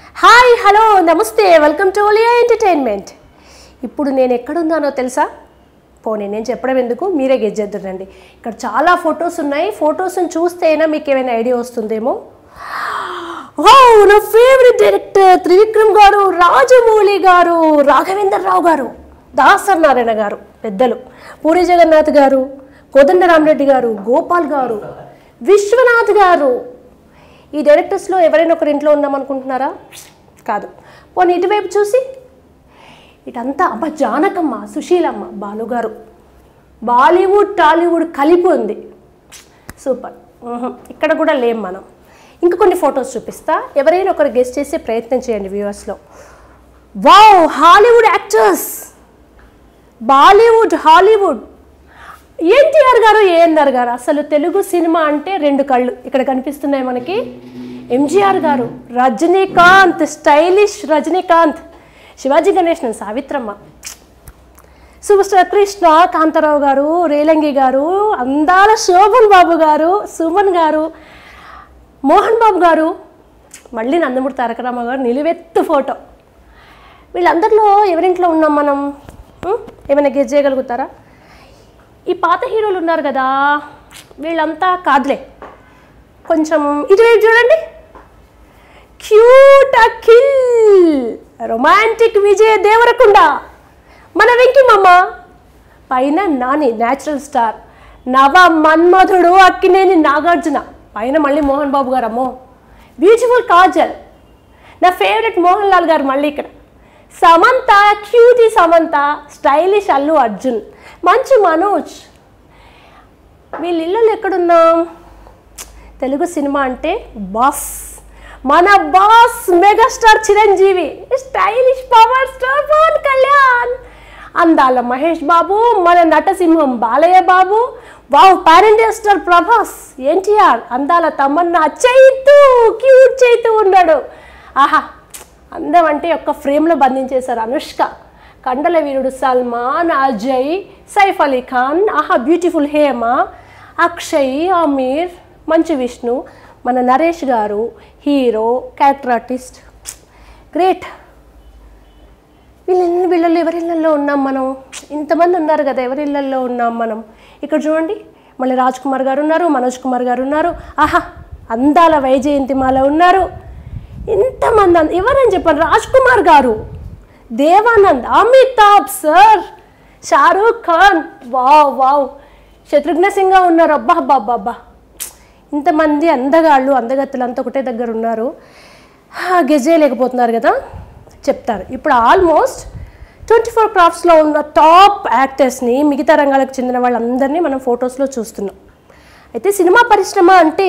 Hi hello నమస్తే welcome to ఓలియా entertainment ఇప్పుడు నేను ఎక్కడున్నానో తెలుసా పోనీ నేను చెప్పడం ఎందుకు మీరే గెజ్జెద్దురండి ఇక్కడ చాలా ఫొటోస్ ఉన్నాయి ఫొటోస్ని చూస్తేనా మీకు ఏమైనా ఐడియా వస్తుందేమో ఓ నా ఫేవరెట్ డైరెక్టర్ త్రివిక్రమ్ గారు రాజమౌళి గారు రాఘవేంద్ర రావు గారు దాసర్ నారాయణ గారు పెద్దలు పూరి జగన్నాథ్ గారు కోదండరామరెడ్డి గారు గోపాల్ గారు విశ్వనాథ్ గారు ఈ డైరెక్టర్స్లో ఎవరైనా ఒకరి ఇంట్లో ఉన్నామనుకుంటున్నారా కాదు పోనీ ఇటువైపు చూసి ఇటంతా అమ్మ జానకమ్మ సుశీలమ్మ బాలుగారు బాలీవుడ్ టాలీవుడ్ కలిపి ఉంది సూపర్ ఊహు. ఇక్కడ కూడా లేం మనం ఇంకా కొన్ని ఫొటోస్ చూపిస్తా ఎవరైనా ఒకరు గెస్ట్ చేసే ప్రయత్నం చేయండి వ్యూవర్స్లో wow Hollywood actors Bollywood Hollywood NTR గారు ఏఎన్ఆర్ గారు అసలు తెలుగు సినిమా అంటే రెండు కళ్ళు ఇక్కడ కనిపిస్తున్నాయి మనకి ఎంజీఆర్ గారు Rajinikanth stylish Rajinikanth Sivaji Ganesan Savitramma super star Krishna Kantharao గారు రేలంగి గారు అందాల శోభన్ బాబు గారు సుమన్ గారు మోహన్ బాబు గారు మళ్ళీ నందమూరి తారక రామారావు గారు నిలువెత్తు ఫోటో వీళ్ళందరిలో ఎవరింట్లో ఉన్నాం మనం ఉం? ఏమైనా గెస్ చేయగలుగుతారా ఈ పాత హీరోలు ఉన్నారు కదా వీళ్ళంతా కాదులే కొంచెం ఇటువైపు చూడండి క్యూట్ అఖిల్ రొమాంటిక్ విజయ్ దేవరకొండ మన వెంకి మామ పైన నాని న్యాచురల్ స్టార్ నవ మన్మధుడు అక్కినేని నాగార్జున పైన మళ్ళీ మోహన్ బాబు గారు అమ్మో బ్యూటిఫుల్ కాజల్ నా ఫేవరెట్ మోహన్ లాల్ గారు మళ్ళీ ఇక్కడ సమంత క్యూటీ సమంత స్టైలిష్ అల్లు అర్జున్ మంచి మనోజ్ వీళ్ళ ఇళ్ళలో ఎక్కడున్నాం తెలుగు సినిమా అంటే బాస్ మన boss megastar Chiranjeevi stylish power star Pawan Kalyan అందాల మహేష్ బాబు మన నటసింహం Balayya Babu wow parent star Prabhas NTR అందాల తమన్నా చైతు క్యూట్ చైతు ఉన్నాడు ఆహా అందం అంటే ఒక్క ఫ్రేమ్లో బంధించేశారు అనుష్క కండల వీరుడు సల్మాన్ అజయ్ సైఫ్ అలీ ఖాన్ ఆహా బ్యూటిఫుల్ హేమ అక్షయ్ అమీర్ మంచు విష్ణు మన నరేష్ గారు హీరో క్యారెక్టర్ ఆర్టిస్ట్ గ్రేట్ వీళ్ళ వీళ్ళల్లో ఎవరిళ్ళల్లో ఉన్నాం మనం ఇంతమంది ఉన్నారు కదా ఎవరిళ్ళల్లో ఉన్నాం మనం ఇక్కడ చూడండి మళ్ళీ రాజ్ కుమార్ గారు ఉన్నారు మనోజ్ కుమార్ గారు ఉన్నారు ఆహా అందాల వైజయంతిమాల ఉన్నారు ఇంతమంది అంద- ఎవరని చెప్పాను రాజ్ కుమార్ గారు Devanand Amitabh sir Shahrukh Khan wow wow Shatrughan Singh ఉన్నారు అబ్బా అబ్బా అబ్బా అబ్బా ఇంతమంది అందగాళ్ళు అందగత్తులు అంతా ఒకటే దగ్గర ఉన్నారు గెజ్ చేయలేకపోతున్నారు కదా చెప్తారు ఇప్పుడు ఆల్మోస్ట్ ట్వంటీ ఫోర్ క్రాఫ్ట్స్లో ఉన్న టాప్ యాక్టర్స్ని మిగతా రంగాలకు చెందిన వాళ్ళందరినీ మనం ఫొటోస్లో చూస్తున్నాం అయితే సినిమా పరిశ్రమ అంటే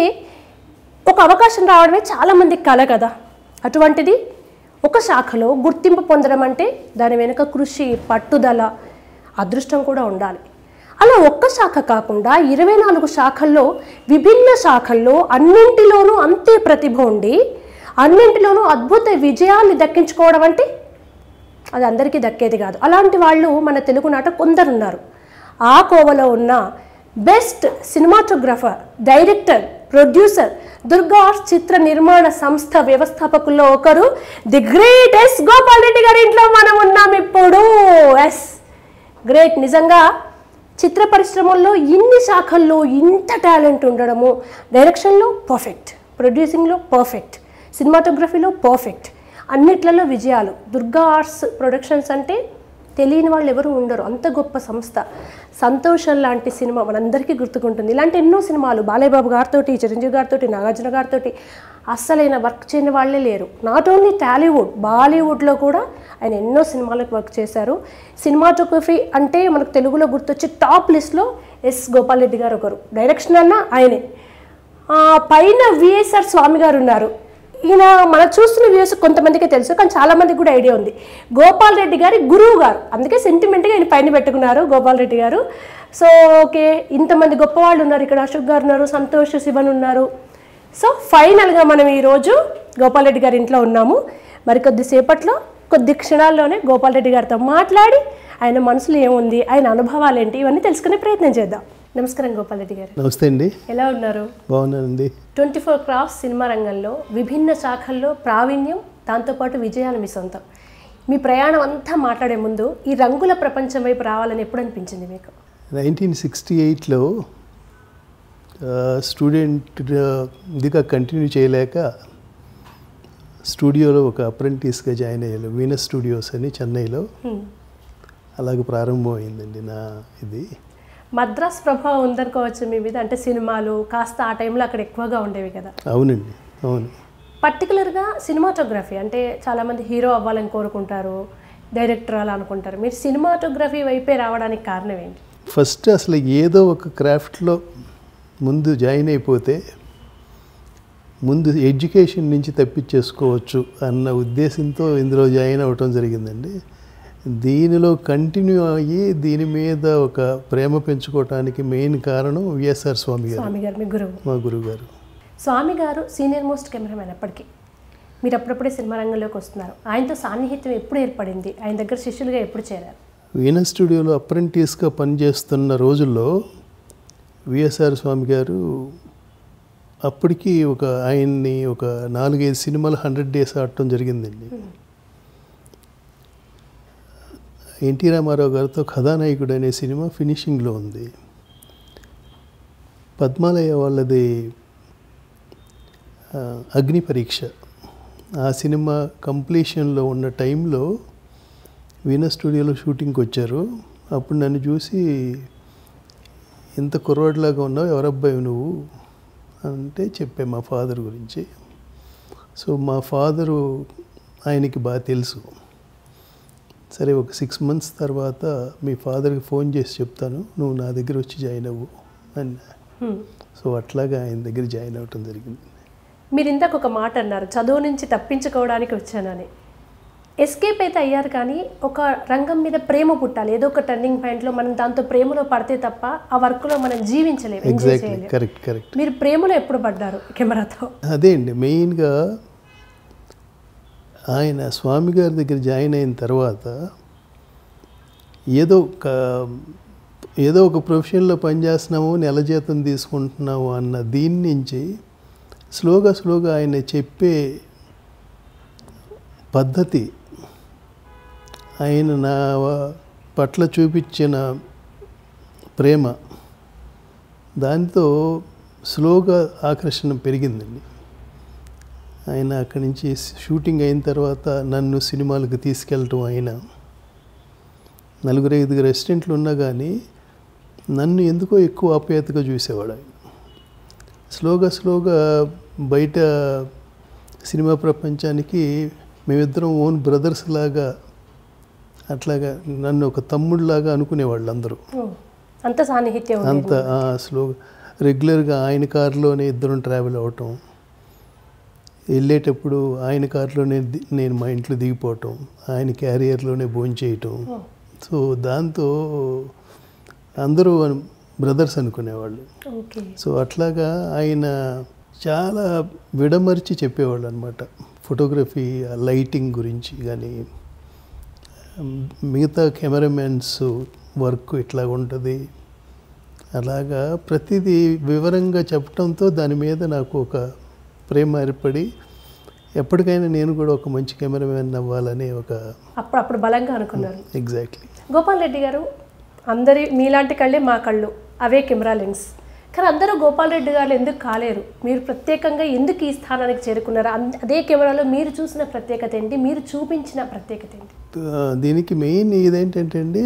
ఒక అవకాశం రావడమే చాలామందికి కల కదా అటువంటిది ఒక శాఖలో గుర్తింపు పొందడం అంటే దాని వెనుక కృషి పట్టుదల అదృష్టం కూడా ఉండాలి అలా ఒక్క శాఖ కాకుండా ఇరవై నాలుగు శాఖల్లో విభిన్న శాఖల్లో అన్నింటిలోనూ అంతే ప్రతిభ ఉండి అన్నింటిలోనూ అద్భుత విజయాన్ని దక్కించుకోవడం అంటే అది అందరికీ దక్కేది కాదు అలాంటి వాళ్ళు మన తెలుగునాట కొందరున్నారు ఆ కోవలో ఉన్న best cinematographer director producer Durga arts చిత్ర నిర్మాణ సంస్థ వ్యవస్థాపకుల్లో ఒకరు the great S Gopal Reddy గారి ఇంట్లో మనం ఉన్నాం ఇప్పుడు ఎస్ గ్రేట్ నిజంగా చిత్ర పరిశ్రమల్లో ఇన్ని శాఖల్లో ఇంత టాలెంట్ ఉండడము డైరెక్షన్లో పర్ఫెక్ట్ ప్రొడ్యూసింగ్లో పర్ఫెక్ట్ సినిమాటోగ్రఫీలో పర్ఫెక్ట్ అన్నిట్లలో విజయాలు దుర్గా ఆర్ట్స్ ప్రొడక్షన్స్ అంటే తెలియని వాళ్ళు ఎవరు ఉండరు అంత గొప్ప సంస్థ సంతోషం లాంటి సినిమా మనందరికీ గుర్తుకుంటుంది ఇలాంటి ఎన్నో సినిమాలు బాలయ్య బాబు గారితో చిరంజీవి గారితో నాగార్జున గారితో అస్సలైన వర్క్ చేయని వాళ్ళే లేరు నాట్ ఓన్లీ టాలీవుడ్ బాలీవుడ్లో కూడా ఆయన ఎన్నో సినిమాలకు వర్క్ చేశారు సినిమాటోగ్రఫీ అంటే మనకు తెలుగులో గుర్తొచ్చే టాప్ లిస్ట్లో ఎస్ గోపాల్ రెడ్డి గారు ఒకరు డైరెక్షన్ అన్న ఆయనే ఆ, పైన విఎస్ఆర్ స్వామి గారు ఉన్నారు ఈయన మనం చూస్తున్న వ్యూస్ కొంతమందికి తెలుసు కానీ చాలా మందికి కూడా ఐడియా ఉంది గోపాల్ రెడ్డి గారి గురువు గారు అందుకే సెంటిమెంట్గా ఆయన పైన పెట్టుకున్నారు గోపాల్ రెడ్డి గారు సో ఓకే ఇంతమంది గొప్ప వాళ్ళు ఉన్నారు ఇక్కడ అశోక్ గారు ఉన్నారు సంతోష్ శివన్ ఉన్నారు సో ఫైనల్గా మనం ఈరోజు గోపాల్ రెడ్డి గారి ఇంట్లో ఉన్నాము మరి కొద్దిసేపట్లో కొద్ది క్షణాల్లోనే గోపాల్ రెడ్డి గారితో మాట్లాడి ఆయన మనసులో ఏముంది ఆయన అనుభవాలు ఏంటి ఇవన్నీ తెలుసుకునే ప్రయత్నం చేద్దాం నమస్కారం గోపాల్ రెడ్డి గారు నమస్తే అండి ఎలా ఉన్నారు బాగున్నానండి ట్వంటీ ఫోర్ క్రాఫ్ట్స్ సినిమా రంగంలో విభిన్న శాఖల్లో ప్రావీణ్యం దాంతోపాటు విజయాలు మీ సొంతం మీ ప్రయాణం అంతా మాట్లాడే ముందు ఈ రంగుల ప్రపంచం వైపు రావాలని ఎప్పుడు అనిపించింది మీకు నైన్టీన్ సిక్స్టీ ఎయిట్లో స్టూడెంట్ ఇదిగా కంటిన్యూ చేయలేక స్టూడియోలో ఒక అప్రెంటిస్గా జాయిన్ అయ్యాను వీనస్ స్టూడియోస్ అని చెన్నైలో హ్మ్. అలాగే ప్రారంభమైందండి నా ఇది మద్రాస్ ప్రభావం ఉందనుకోవచ్చు మీ మీద అంటే సినిమాలు కాస్త ఆ టైంలో అక్కడ ఎక్కువగా ఉండేవి కదా అవునండి అవును పర్టికులర్గా సినిమాటోగ్రఫీ అంటే చాలామంది హీరో అవ్వాలని కోరుకుంటారు డైరెక్టర్ అలా అనుకుంటారు మీరు సినిమాటోగ్రఫీ వైపే రావడానికి కారణం ఏంటి ఫస్ట్ అసలు ఏదో ఒక క్రాఫ్ట్లో ముందు జాయిన్ అయిపోతే ముందు ఎడ్యుకేషన్ నుంచి తప్పించేసుకోవచ్చు అన్న ఉద్దేశంతో ఇందులో జాయిన్ అవ్వటం జరిగిందండి దీనిలో కంటిన్యూ అయ్యి దీని మీద ఒక ప్రేమ పెంచుకోవటానికి మెయిన్ కారణం విఎస్ఆర్ స్వామి గారు స్వామి గారు మీ గురువు మా గురువు గారు స్వామి గారు సీనియర్ మోస్ట్ కెమెరామెన్ ఎప్పటికీ మీరు అప్పుడప్పుడే సినిమా రంగంలోకి వస్తున్నారు ఆయనతో సాన్నిహిత్యం ఎప్పుడు ఏర్పడింది ఆయన దగ్గర శిష్యులుగా ఎప్పుడు చేరారు వీణ స్టూడియోలో అప్రెంటిస్గా పనిచేస్తున్న రోజుల్లో విఎస్ఆర్ స్వామి గారు అప్పటికి ఒక ఆయన్ని ఒక నాలుగైదు సినిమాలు హండ్రెడ్ డేస్ ఆడటం జరిగిందండి ఎన్టీ రామారావు గారితో కథానాయకుడు అనే సినిమా ఫినిషింగ్లో ఉంది పద్మాలయ వాళ్ళది ఆ, అగ్ని పరీక్ష ఆ సినిమా కంప్లీషన్లో ఉన్న టైంలో వీణ స్టూడియోలో షూటింగ్కి వచ్చారు అప్పుడు నన్ను చూసి ఇంత కుర్రాడిలాగా ఉన్నావు ఎవరబ్బాయి నువ్వు అంటే చెప్పే మా ఫాదర్ గురించి సో మా ఫాదరు ఆయనకి బాగా తెలుసు సరే ఒక సిక్స్ మంత్స్ తర్వాత మీ ఫాదర్కి ఫోన్ చేసి చెప్తాను నువ్వు నా దగ్గర వచ్చి జాయిన్ అవ్వు అని హ్మ్. సో అట్లాగా ఆయన దగ్గర జాయిన్ అవ్వటం జరిగింది మీరు ఇందాక ఒక మాట అన్నారు చదువు నుంచి తప్పించుకోవడానికి వచ్చానని ఎస్కేప్ అయితే అయ్యారు కానీ ఒక రంగం మీద ప్రేమ పుట్టాలి ఏదో ఒక టర్నింగ్ పాయింట్లో మనం దాంతో ప్రేమలో పడితే తప్ప ఆ వర్క్లో మనం జీవించలేము ఎంజాయ్ ఎగ్జాక్ట్లీ చేయలేము కరెక్ట్ కరెక్ట్ మీరు ప్రేమలో ఎప్పుడు పడ్డారు కెమెరాతో అదే అండి మెయిన్గా ఆయన స్వామి గారి దగ్గర జాయిన్ అయిన తర్వాత ఏదో ఒక ఏదో ఒక ప్రొఫెషన్లో పనిచేస్తున్నాము నెల జీతం తీసుకుంటున్నాము అన్న దీని నుంచి స్లోగా స్లోగా ఆయన చెప్పే పద్ధతి ఆయన నా పట్ల చూపించిన ప్రేమ దాంతో స్లోగా ఆకర్షణ పెరిగిందండి ఆయన అక్కడి నుంచి షూటింగ్ అయిన తర్వాత నన్ను సినిమాలకు తీసుకెళ్ళటం ఆయన నలుగురు ఐదుగురు రెసిడెంట్లు ఉన్నా కానీ నన్ను ఎందుకో ఎక్కువ ఆప్యాయతగా చూసేవాడు ఆయన స్లోగా స్లోగా బయట సినిమా ప్రపంచానికి మేమిద్దరం ఓన్ బ్రదర్స్ లాగా అట్లాగా నన్ను ఒక తమ్ముడిలాగా అనుకునేవాళ్ళు అందరూ ఓ, అంత సాన్నిహిత్యం ఉంది అంత స్లో రెగ్యులర్గా ఆయన కారులోనే ఇద్దరం ట్రావెల్ అవటం వెళ్ళేటప్పుడు ఆయన కారులోనే ది- నేను మా ఇంట్లో దిగిపోవటం ఆయన క్యారియర్లోనే భోజనం చేయటం సో దాంతో అందరూ బ్రదర్స్ అనుకునేవాళ్ళు ఓకే సో అట్లాగా ఆయన చాలా విడమర్చి చెప్పేవాళ్ళు అనమాట ఫోటోగ్రఫీ లైటింగ్ గురించి కానీ మిగతా కెమెరామెన్స్ వర్క్ ఇట్లా ఉంటుంది అలాగా ప్రతిదీ వివరంగా చెప్పడంతో దాని మీద నాకు ఒక ప్రేమ ఏర్పడి ఎప్పటికైనా నేను కూడా ఒక మంచి కెమెరామెన్ అవ్వాలని ఒక అప్పుడు అప్పుడు బలంగా అనుకున్నారు ఎగ్జాక్ట్లీ గోపాల్ రెడ్డి గారు అందరి మీలాంటి కళ్ళే మా కళ్ళు అవే కెమెరా లెన్స్ కానీ అందరూ గోపాల్ రెడ్డి గారు ఎందుకు కాలేరు మీరు ప్రత్యేకంగా ఎందుకు ఈ స్థానానికి చేరుకున్నారు అన్- అదే కెమెరాలో మీరు చూసిన ప్రత్యేకత ఏంటి మీరు చూపించిన ప్రత్యేకత ఏంటి దీనికి మెయిన్ ఇదేంటంటే అండి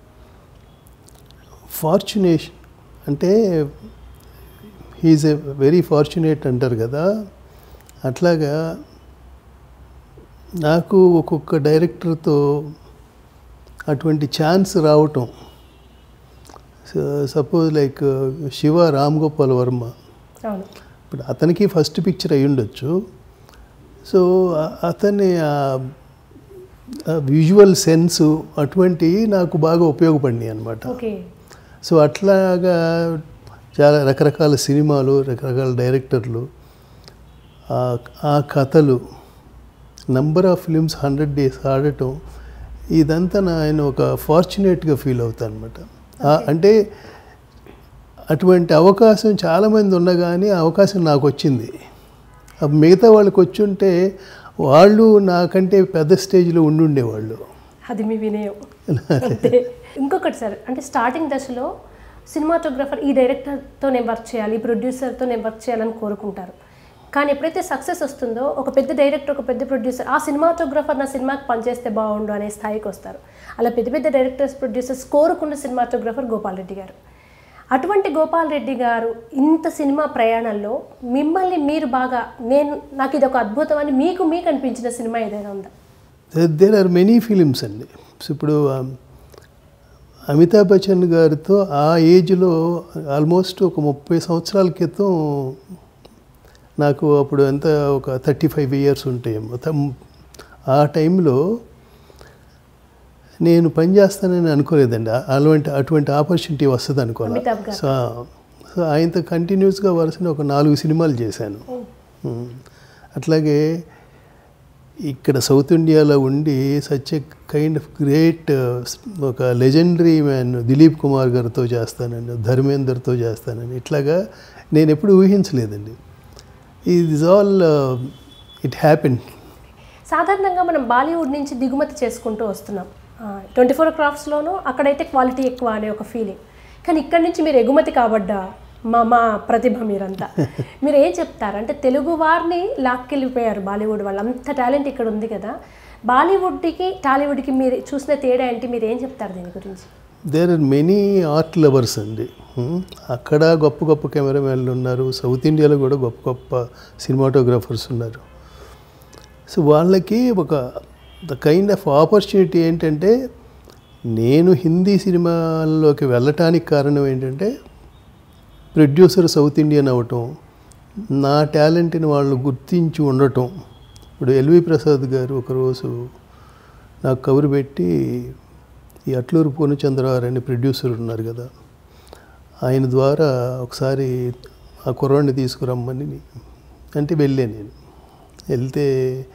ఫార్చునేషన్ అంటే హీఈస్ ఎ వెరీ ఫార్చునేట్ అంటారు కదా అట్లాగా నాకు ఒక్కొక్క డైరెక్టర్తో అటువంటి ఛాన్స్ రావటం సపోజ్ లైక్ శివ రామ్ గోపాల్ వర్మ అవును ఇప్పుడు అతనికి ఫస్ట్ పిక్చర్ అయి ఉండొచ్చు సో ఆ- అతని విజువల్ సెన్స్ అటువంటివి నాకు బాగా ఉపయోగపడినాయి అనమాట ఓకే సో అట్లాగా చాలా రకరకాల సినిమాలు రకరకాల డైరెక్టర్లు ఆ- ఆ కథలు number of films hundred days ఆడటం ఇదంతా నా ఆయన ఒక ఫార్చునేట్గా ఫీల్ అవుతాను అనమాట అంటే అటువంటి అవకాశం చాలామంది ఉన్నా కానీ ఆ అవకాశం నాకు వచ్చింది ఆ మిగతా వాళ్ళకి వచ్చి ఉంటే వాళ్ళు నాకంటే పెద్ద స్టేజ్లో ఉండి ఉండేవాళ్ళు అది మీ వినయం అంతే ఇంకొకటి సార్ అంటే స్టార్టింగ్ దశలో సినిమాటోగ్రఫర్ ఈ డైరెక్టర్తో నేను వర్క్ చేయాలి ఈ ప్రొడ్యూసర్తో నేను వర్క్ చేయాలని కోరుకుంటారు కానీ ఎప్పుడైతే సక్సెస్ వస్తుందో ఒక పెద్ద డైరెక్టర్ ఒక పెద్ద ప్రొడ్యూసర్ ఆ సినిమాటోగ్రఫర్ నా సినిమాకి పనిచేస్తే బాగుండు అనే స్థాయికి వస్తారు అలా పెద్ద పెద్ద డైరెక్టర్స్ ప్రొడ్యూసర్స్ కోరుకున్న సినిమాటోగ్రఫర్ గోపాల్ రెడ్డి గారు అటువంటి గోపాల్ రెడ్డి గారు ఇంత సినిమా ప్రయాణంలో మిమ్మల్ని మీరు బాగా నేను నాకు ఇది ఒక అద్భుతం అని మీకు మీకు అనిపించిన సినిమా ఏదైనా ఉందా దేర్ ఆర్ మెనీ ఫిలిమ్స్ అండి ఇప్పుడు ఆ, అమితాబ్ బచ్చన్ గారితో ఆ ఏజ్లో ఆల్మోస్ట్ ఒక ముప్పై సంవత్సరాల క్రితం నాకు అప్పుడు ఎంత ఒక థర్టీ ఫైవ్ ఇయర్స్ ఉంటాయేమో తం- ఆ టైంలో నేను పని చేస్తానని అనుకోలేదండి ఆ- అటువంటి అటువంటి ఆపర్చునిటీ వస్తుంది అనుకోలేదు అమితాబ్ గారు సో సో ఆయనతో కంటిన్యూస్గా వరుసన ఒక నాలుగు సినిమాలు చేశాను ఉమ్. అట్లాగే ఇక్కడ సౌత్ ఇండియాలో ఉండి such a kind of great ఒక లెజెండరీ మ్యాన్ దిలీప్ కుమార్ గారితో చేస్తానండి ధర్మేందర్తో చేస్తానని ఇట్లాగా నేను ఎప్పుడు ఊహించలేదండి ఇది ఇస్ ఆల్ ఇట్ హ్యాపెన్ సాధారణంగా మనం బాలీవుడ్ నుంచి దిగుమతి చేసుకుంటూ వస్తున్నాం ట్వంటీ ఫోర్ క్రాఫ్ట్స్లోనూ అక్కడైతే క్వాలిటీ ఎక్కువ అనే ఒక ఫీలింగ్ కానీ ఇక్కడి నుంచి మీరు ఎగుమతి కాబడ్డా మా మా ప్రతిభ మీరంతా మీరు ఏం చెప్తారు అంటే తెలుగు వారిని లాక్కెళ్ళిపోయారు బాలీవుడ్ వాళ్ళు అంత టాలెంట్ ఇక్కడ ఉంది కదా బాలీవుడ్కి టాలీవుడ్కి మీరు చూసిన తేడా ఏంటి మీరు ఏం చెప్తారు దీని గురించి there are many art lovers అండి ఉమ్, అక్కడ గొప్ప గొప్ప కెమెరామెన్లు ఉన్నారు సౌత్ ఇండియాలో కూడా గొప్ప గొప్ప సినిమాటోగ్రాఫర్స్ ఉన్నారు సో వాళ్ళకి ఒక ద కైండ్ ఆఫ్ ఆపర్చునిటీ ఏంటంటే నేను హిందీ సినిమాల్లోకి వెళ్ళటానికి కారణం ఏంటంటే ప్రొడ్యూసర్ సౌత్ ఇండియన్ అవ్వటం నా టాలెంట్ని వాళ్ళు గుర్తించి ఉండటం ఇప్పుడు ఎల్వి ప్రసాద్ గారు ఒకరోజు నాకు కబురు పెట్టి ఈ అట్లూరు పూర్ణచంద్రరావు అనే ప్రొడ్యూసర్ ఉన్నారు కదా ఆయన ద్వారా ఒకసారి ఆ కుర్రాడిని తీసుకురమ్మని అంటే వెళ్ళే నేను వెళ్తే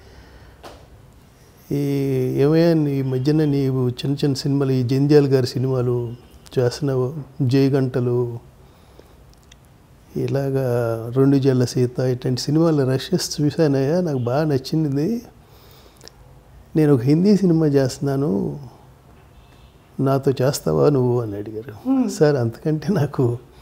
ఈ ఏమయ్యా ఈ మధ్యన నీవు చిన్న చిన్న సినిమాలు ఈ జంధ్యాల గారి సినిమాలు చేస్తున్నావు జయగంటలు ఇలాగా రెండు జల్ల సీత ఇట్లాంటి సినిమాలు రషెస్ చూశానయ్యా నాకు బాగా నచ్చింది నేను ఒక హిందీ సినిమా చేస్తున్నాను నాతో చేస్తావా నువ్వు అని అడిగారు సార్ అంతకంటే నాకు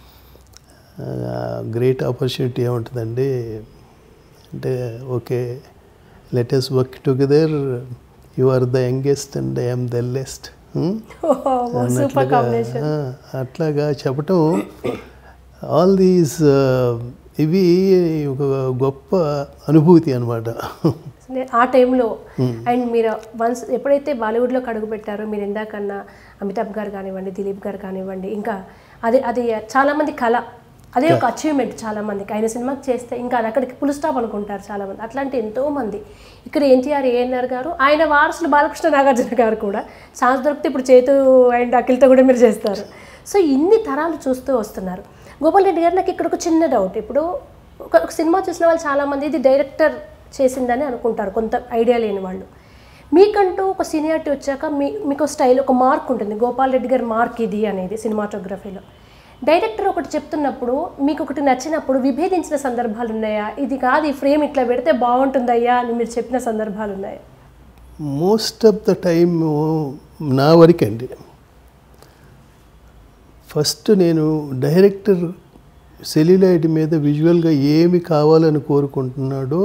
గ్రేట్ ఆపర్చునిటీ ఏముంటుందండి అంటే okay let's work together you are the youngest and I'm the eldest super combination అట్లాగా చెప్పటం ఆల్ దీస్ ఇవి ఒక గొప్ప అనుభూతి అనమాట ఆ టైంలో అండ్ మీరు వన్స్ ఎప్పుడైతే బాలీవుడ్లోకి అడుగు పెట్టారో మీరు ఇందాకన్నా అమితాబ్ గారు కానివ్వండి దిలీప్ గారు కానివ్వండి ఇంకా అది అది చాలామంది కళ అదే ఒక అచీవ్మెంట్ చాలా మందికి ఆయన సినిమాకి చేస్తే ఇంకా అది అక్కడికి పుల్ స్టాప్ అనుకుంటారు చాలా మంది అట్లాంటి ఎంతో మంది ఇక్కడ ఎన్టీఆర్ ఏఎన్ఆర్ గారు ఆయన వారసులు బాలకృష్ణ నాగార్జున గారు కూడా ఛాన్స్ దొరికితే ఇప్పుడు చేతు అండ్ అఖిల్తో కూడా మీరు చేస్తారు సో ఇన్ని తరాలు చూస్తూ వస్తున్నారు గోపాల్ రెడ్డి గారు నాకు ఇక్కడ ఒక చిన్న డౌట్ ఇప్పుడు ఒక ఒక సినిమా చూసిన వాళ్ళు చాలామంది ఇది డైరెక్టర్ చేసిందని అనుకుంటారు కొంత ఐడియా లేని వాళ్ళు మీకంటూ ఒక సీనియారిటీ వచ్చాక మీ మీకు స్టైల్ ఒక మార్క్ ఉంటుంది గోపాల్ రెడ్డి గారి మార్క్ ఇది అనేది సినిమాటోగ్రఫీలో డైరెక్టర్ ఒకటి చెప్తున్నప్పుడు మీకు ఒకటి నచ్చినప్పుడు విభేదించిన సందర్భాలు ఉన్నాయా ఇది కాదు ఈ ఫ్రేమ్ ఇట్లా పెడితే బాగుంటుందయ్యా అని మీరు చెప్పిన సందర్భాలు ఉన్నాయా మోస్ట్ ఆఫ్ ద టైమ్ నా వరకండి ఫస్ట్ నేను డైరెక్టర్ సెల్యులైట్ మీద విజువల్గా ఏమి కావాలని కోరుకుంటున్నాడో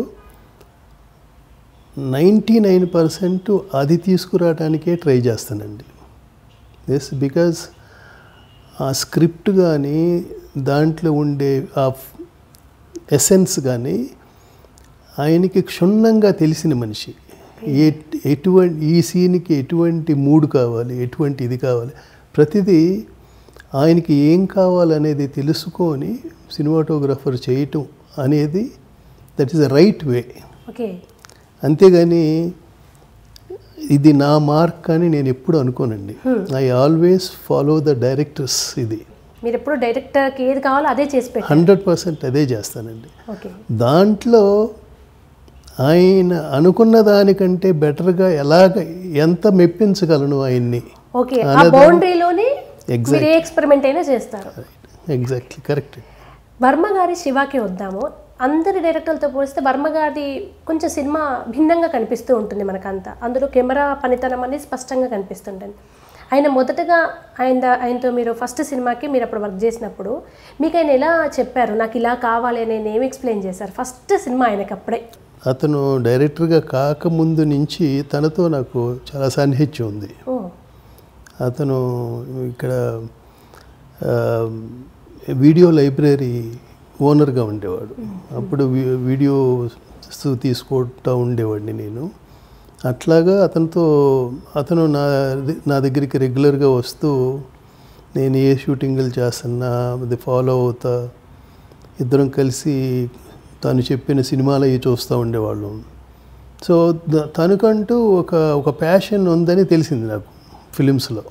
నైంటీ నైన్ పర్సెంట్ అది తీసుకురావడానికే ట్రై చేస్తానండి ఎస్ బికాజ్ ఆ స్క్రిప్ట్ కానీ దాంట్లో ఉండే ఆ ఎసెన్స్ కానీ ఆయనకి క్షుణ్ణంగా తెలిసిన మనిషి ఏ ఎటువంటి ఈ సీన్కి ఎటువంటి మూడ్ కావాలి ఎటువంటి ఇది కావాలి ప్రతిదీ ఆయనకి ఏం కావాలనేది తెలుసుకొని సినిమాటోగ్రఫర్ చేయటం అనేది that is the right way okay అంతేగాని ఇది నా మార్క్ అని నేను ఎప్పుడు అనుకోనండి I always follow the directors ఇది మీరు ఎప్పుడు డైరెక్టర్కి ఏది కావాలో అదే చేసి పెట్టారు హండ్రెడ్ పర్సెంట్ అదే చేస్తానండి ఓకే దాంట్లో ఆయన అనుకున్న దానికంటే బెటర్గా ఎలాగ ఎంత మెప్పించగలను ఆయన్ని ఓకే ఆ Another- బౌండరీలోనే Exact. మీరు ఏ ఎక్స్పెరిమెంట్ అయినా చేస్తారు ఎగ్జాక్ట్లీ కరెక్ట్ వర్మ గారి శివాకి వద్దాము అందరి డైరెక్టర్లతో పోలిస్తే వర్మ గారిది కొంచెం సినిమా భిన్నంగా కనిపిస్తూ ఉంటుంది మనకంతా అందులో కెమెరా పనితనం అనేది స్పష్టంగా కనిపిస్తుంటుంది ఆయన మొదటగా ఆయన ఆయనతో మీరు ఫస్ట్ సినిమాకి మీరు అప్పుడు వర్క్ చేసినప్పుడు మీకు ఆయన ఎలా చెప్పారు నాకు ఇలా కావాలి అని నేను ఏమి ఎక్స్ప్లెయిన్ చేశారు ఫస్ట్ సినిమా ఆయనకి అప్పుడే అతను డైరెక్టర్గా కాకముందు నుంచి తనతో నాకు చాలా సాన్నిహిత్యం ఉంది ఓ అతను ఇక్కడ ఆ, వీడియో లైబ్రరీ ఓనర్గా ఉండేవాడు అప్పుడు వీ- వీడియోస్ తీసుకుంటూ ఉండేవాడిని నేను అట్లాగా అతనితో అతను నా నా దగ్గరికి రెగ్యులర్గా వస్తూ నేను ఏ షూటింగ్లు చేస్తున్నా అది ఫాలో అవుతా ఇద్దరం కలిసి తను చెప్పిన సినిమాలు అవి చూస్తూ ఉండేవాళ్ళం సో ద- తనకంటూ ఒక ఒక ప్యాషన్ ఉందని తెలిసింది నాకు ఫిలిమ్స్లో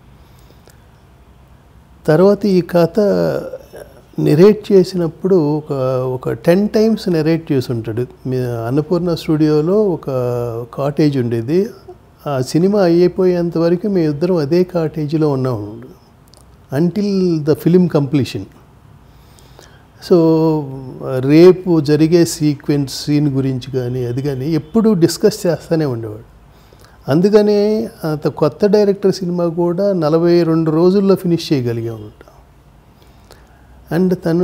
తర్వాత ఈ కథ నెరేట్ చేసినప్పుడు ఒక ఒక టెన్ టైమ్స్ నెరేట్ చేసి ఉంటాడు మీ అన్నపూర్ణ స్టూడియోలో ఒక కాటేజ్ ఉండేది ఆ సినిమా అయిపోయేంత వరకు మేము ఇద్దరం అదే కాటేజీలో ఉన్నాము until the film completion so రేపు జరిగే సీక్వెన్స్ సీన్ గురించి కానీ అది కానీ ఎప్పుడూ డిస్కస్ చేస్తూనే ఉండేవాడు అందుకనే అంత కొత్త డైరెక్టర్ సినిమా కూడా నలభై రెండు రోజుల్లో ఫినిష్ చేయగలిగామన్నమాట అండ్ తను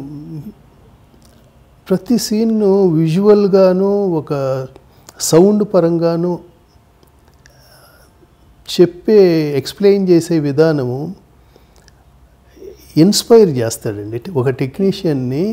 ప్రతి సీన్ను విజువల్గాను ఒక సౌండ్ పరంగాను చెప్పే ఎక్స్ప్లెయిన్ చేసే విధానము ఇన్స్పైర్ చేస్తాడండి ఒక టెక్నీషియన్ని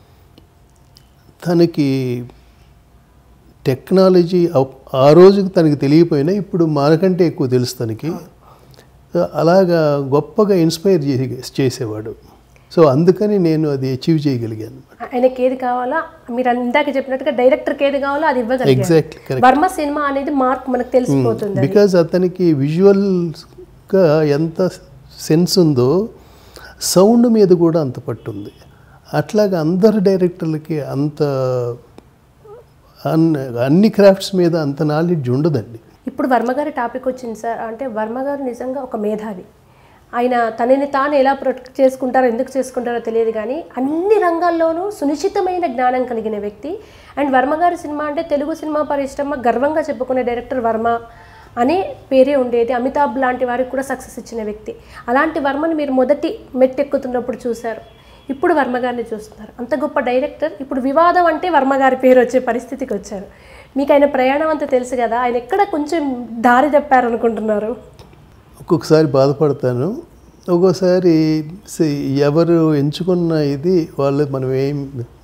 తనకి టెక్నాలజీ అప్- ఆ రోజుకి తనకి తెలియపోయినా ఇప్పుడు మనకంటే ఎక్కువ తెలుసు తనకి అలాగా గొప్పగా ఇన్స్పైర్ చేసి చేసేవాడు సో అందుకని నేను అది అచీవ్ చేయగలిగాను ఆయనకి ఏది కావాలో మీరు ఇందాక చెప్పినట్టుగా డైరెక్టర్కి ఏది కావాలో అది ఇవ్వగలిగారు ఎగ్జాక్ట్లీ కరెక్ట్ వర్మ సినిమా అనేది మార్క్ మనకు తెలిసిపోతుంది అది. బికాజ్ అతనికి విజువల్గా ఎంత సెన్స్ ఉందో సౌండ్ మీద కూడా అంత పట్టుంది అట్లాగా అందరు డైరెక్టర్లకి అంత అన్ని అన్ని క్రాఫ్ట్స్ మీద అంత నాలెడ్జ్ ఉండదండి ఇప్పుడు వర్మ గారి టాపిక్ వచ్చింది సార్ అంటే వర్మ గారు నిజంగా ఒక మేధావి ఆయన తనని తాను ఎలా ప్రొటెక్ట్ చేసుకుంటారో ఎందుకు చేసుకుంటారో తెలియదు కానీ అన్ని రంగాల్లోనూ సునిశ్చితమైన జ్ఞానం కలిగిన వ్యక్తి అండ్ వర్మ గారి సినిమా అంటే తెలుగు సినిమా పరిశ్రమ గర్వంగా చెప్పుకునే డైరెక్టర్ వర్మ అనే పేరే ఉండేది అమితాబ్ లాంటి వారికి కూడా సక్సెస్ ఇచ్చిన వ్యక్తి అలాంటి వర్మని మీరు మొదటి మెట్టెక్కుతున్నప్పుడు చూశారు ఇప్పుడు వర్మ గారిని చూస్తున్నారు అంత గొప్ప డైరెక్టర్ ఇప్పుడు వివాదం అంటే వర్మ గారి పేరు వచ్చే పరిస్థితికి వచ్చారు మీకు ఆయన ప్రయాణం అంతా తెలుసు కదా ఆయన ఎక్కడ కొంచెం దారి తప్పారు అనుకుంటున్నారు ఒక్కొక్కసారి బాధపడతాను ఒక్కోసారి సే- ఎవరు ఎంచుకున్న ఇది వాళ్ళు మనం ఏం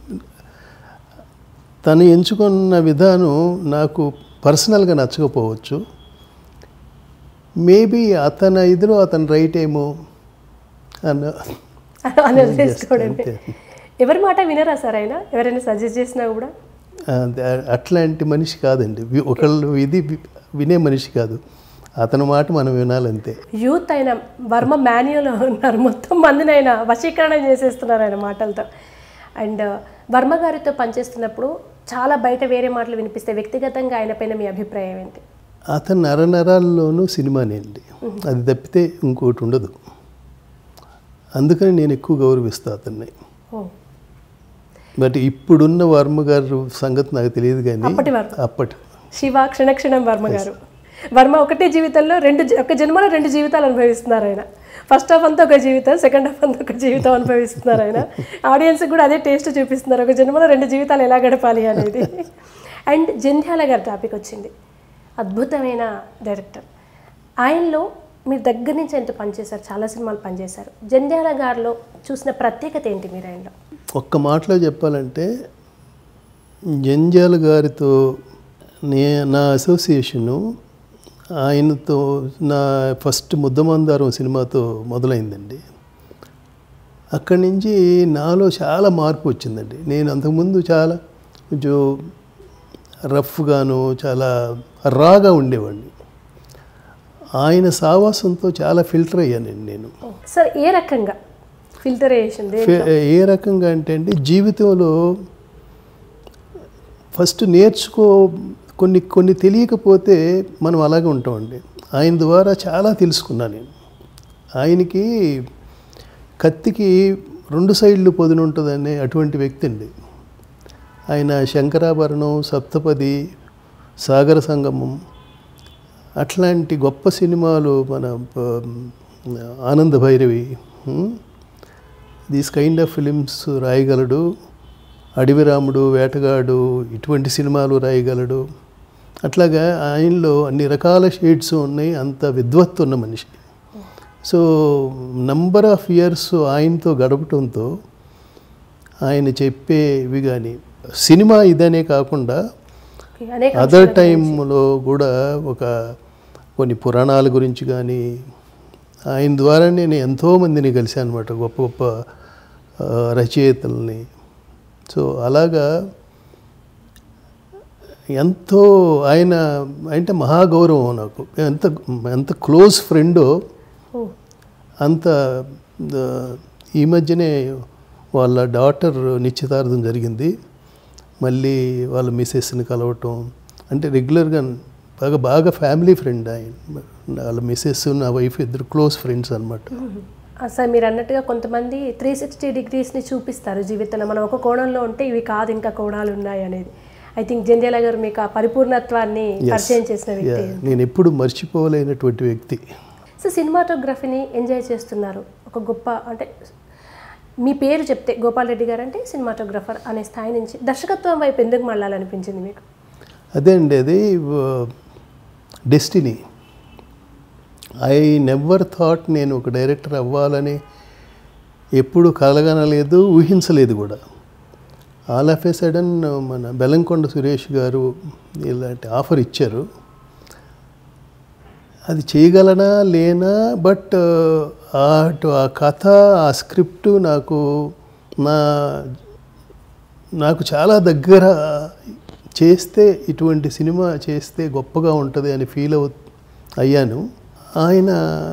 తను ఎంచుకున్న విధానం నాకు పర్సనల్గా నచ్చకపోవచ్చు మేబీ అతని ఇదిలో అతను రైట్ ఏమో అన్న అని వదిలేసుకోవడమే అంతే. ఎవరి మాట వినరా సార్ ఆయన ఎవరైనా సజెస్ట్ చేసినా కూడా అదే, అట్లాంటి మనిషి కాదండి వి- ఒకళ్ళు ఇది వి- వినే మనిషి కాదు అతని మాట మనం వినాలంతే యూత్ ఆయన వర్మ మాన్యులో ఉన్నారు మొత్తం మందిని ఆయన వశీకరణ చేసేస్తున్నారు ఆయన మాటలతో అండ్ వర్మ గారితో పనిచేస్తున్నప్పుడు చాలా బయట వేరే మాటలు వినిపిస్తే వ్యక్తిగతంగా ఆయన పైన మీ అభిప్రాయం ఏంటి అతని నరనరాల్లోనూ సినిమానే అండి అది తప్పితే ఇంకోటి ఉండదు అందుకని నేను ఎక్కువ గౌరవిస్తాను అతన్ని ఓ బట్ ఇప్పుడున్న వర్మ గారు సంగతి నాకు తెలియదు కానీ అప్పటి వర్మ. అప్పటి శివ క్షణక్షణం వర్మ గారు వర్మ ఒకటే జీవితంలో రెండు జీ- ఒక జన్మలో రెండు జీవితాలు అనుభవిస్తున్నారు ఆయన ఫస్ట్ హాఫ్ అంతా ఒక జీవితం సెకండ్ హాఫ్ అంతా ఒక జీవితం అనుభవిస్తున్నారు ఆయన ఆడియన్స్ కూడా అదే టేస్ట్ చూపిస్తున్నారు ఒక జన్మలో రెండు జీవితాలు ఎలా గడపాలి అనేది అండ్ జంధ్యాల గారి టాపిక్ వచ్చింది అద్భుతమైన డైరెక్టర్ ఆయనలో మీరు దగ్గర నుంచి ఎంత పనిచేశారు చాలా సినిమాలు పనిచేశారు జంధ్యాల గారిలో చూసిన ప్రత్యేకత ఏంటి మీరు ఆయనలో ఒక్క మాటలో చెప్పాలంటే జంజాల గారితో నే నా అసోసియేషను ఆయనతో నా ఫస్ట్ ముద్దమందారం సినిమాతో మొదలైందండి అక్కడి నుంచి నాలో చాలా మార్పు వచ్చిందండి నేను అంతకుముందు చాలా కొంచెం రఫ్గాను చాలా రాగా ఉండేవాడిని ఆయన సావాసంతో చాలా ఫిల్టర్ అయ్యానండి నేను సార్ ఏ రకంగా ఫిల్టరేషన్ ఫే- ఏ రకంగా అంటే అండి జీవితంలో ఫస్ట్ నేర్చుకో కొన్ని కొన్ని తెలియకపోతే మనం అలాగే ఉంటామండి ఆయన ద్వారా చాలా తెలుసుకున్నాను నేను ఆయనకి కత్తికి రెండు సైడ్లు పొదిన ఉంటుందనే అటువంటి వ్యక్తి అండి ఆయన శంకరాభరణం సప్తపది సాగర సంగమం అట్లాంటి గొప్ప సినిమాలు మన ప- Ananda Bhairavi these kind of films రాయగలడు అడవిరాముడు వేటగాడు ఇటువంటి సినిమాలు రాయగలడు అట్లాగా ఆయనలో అన్ని రకాల షేడ్స్ ఉన్నాయి అంత విద్వత్తు ఉన్న మనిషి సో నంబర్ ఆఫ్ ఇయర్స్ ఆయనతో గడపటంతో ఆయన చెప్పేవి కానీ సినిమా ఇదనే కాకుండా ఓకే, అనేక అదర్ టైంలో కూడా ఒక కొన్ని పురాణాల గురించి కానీ ఆయన ద్వారా నేను ఎంతోమందిని కలిశాను అనమాట గొప్ప గొప్ప ఆ, రచయితల్ని సో అలాగా ఎంతో ఆయన అంటే మహాగౌరవం నాకు ఎంత ఎంత క్లోజ్ ఫ్రెండో ఓ, అంత ఆ, ఈ మధ్యనే వాళ్ళ డాటర్ నిశ్చితార్థం జరిగింది మళ్ళీ వాళ్ళ మిస్సెస్ని కలవటం అంటే రెగ్యులర్గా బాగా బాగా ఫ్యామిలీ ఫ్రెండ్ ఆయన వాళ్ళ మిస్సెస్ నా వైఫ్ ఇద్దరు క్లోజ్ ఫ్రెండ్స్ అనమాట ఆ, సార్ మీరు అన్నట్టుగా కొంతమంది త్రీ సిక్స్టీ డిగ్రీస్ని చూపిస్తారు జీవితంలో మనం ఒక కోణంలో ఉంటే ఇవి కాదు ఇంకా కోణాలు ఉన్నాయి అనేది ఐ థింక్ జంధ్యాల గారు మీకు ఆ పరిపూర్ణత్వాన్ని పరిచయం చేసిన వ్యక్తి నేను ఎప్పుడు మర్చిపోలేనటువంటి వ్యక్తి సో సినిమాటోగ్రఫీని ఎంజాయ్ చేస్తున్నారు ఒక గొప్ప అంటే మీ పేరు చెప్తే గోపాల్ రెడ్డి గారు అంటే సినిమాటోగ్రఫర్ అనే స్థాయి నుంచి దర్శకత్వం వైపు ఎందుకు మళ్ళాలనిపించింది మీకు అదే అండి అది డెస్టినీ ఐ నెవర్ థాట్ నేను ఒక డైరెక్టర్ అవ్వాలని ఎప్పుడు కలగనలేదు ఊహించలేదు కూడా ఆల్ ఆఫ్ ఏ సడన్ మన బెల్లంకొండ సురేష్ గారు ఇలాంటి ఆఫర్ ఇచ్చారు అది చేయగలనా లేనా బట్ అటు ఆ కథ ఆ స్క్రిప్ట్ నాకు నా నాకు చాలా దగ్గర చేస్తే ఇటువంటి సినిమా చేస్తే గొప్పగా ఉంటుంది అని ఫీల్ అవు అయ్యాను ఆయన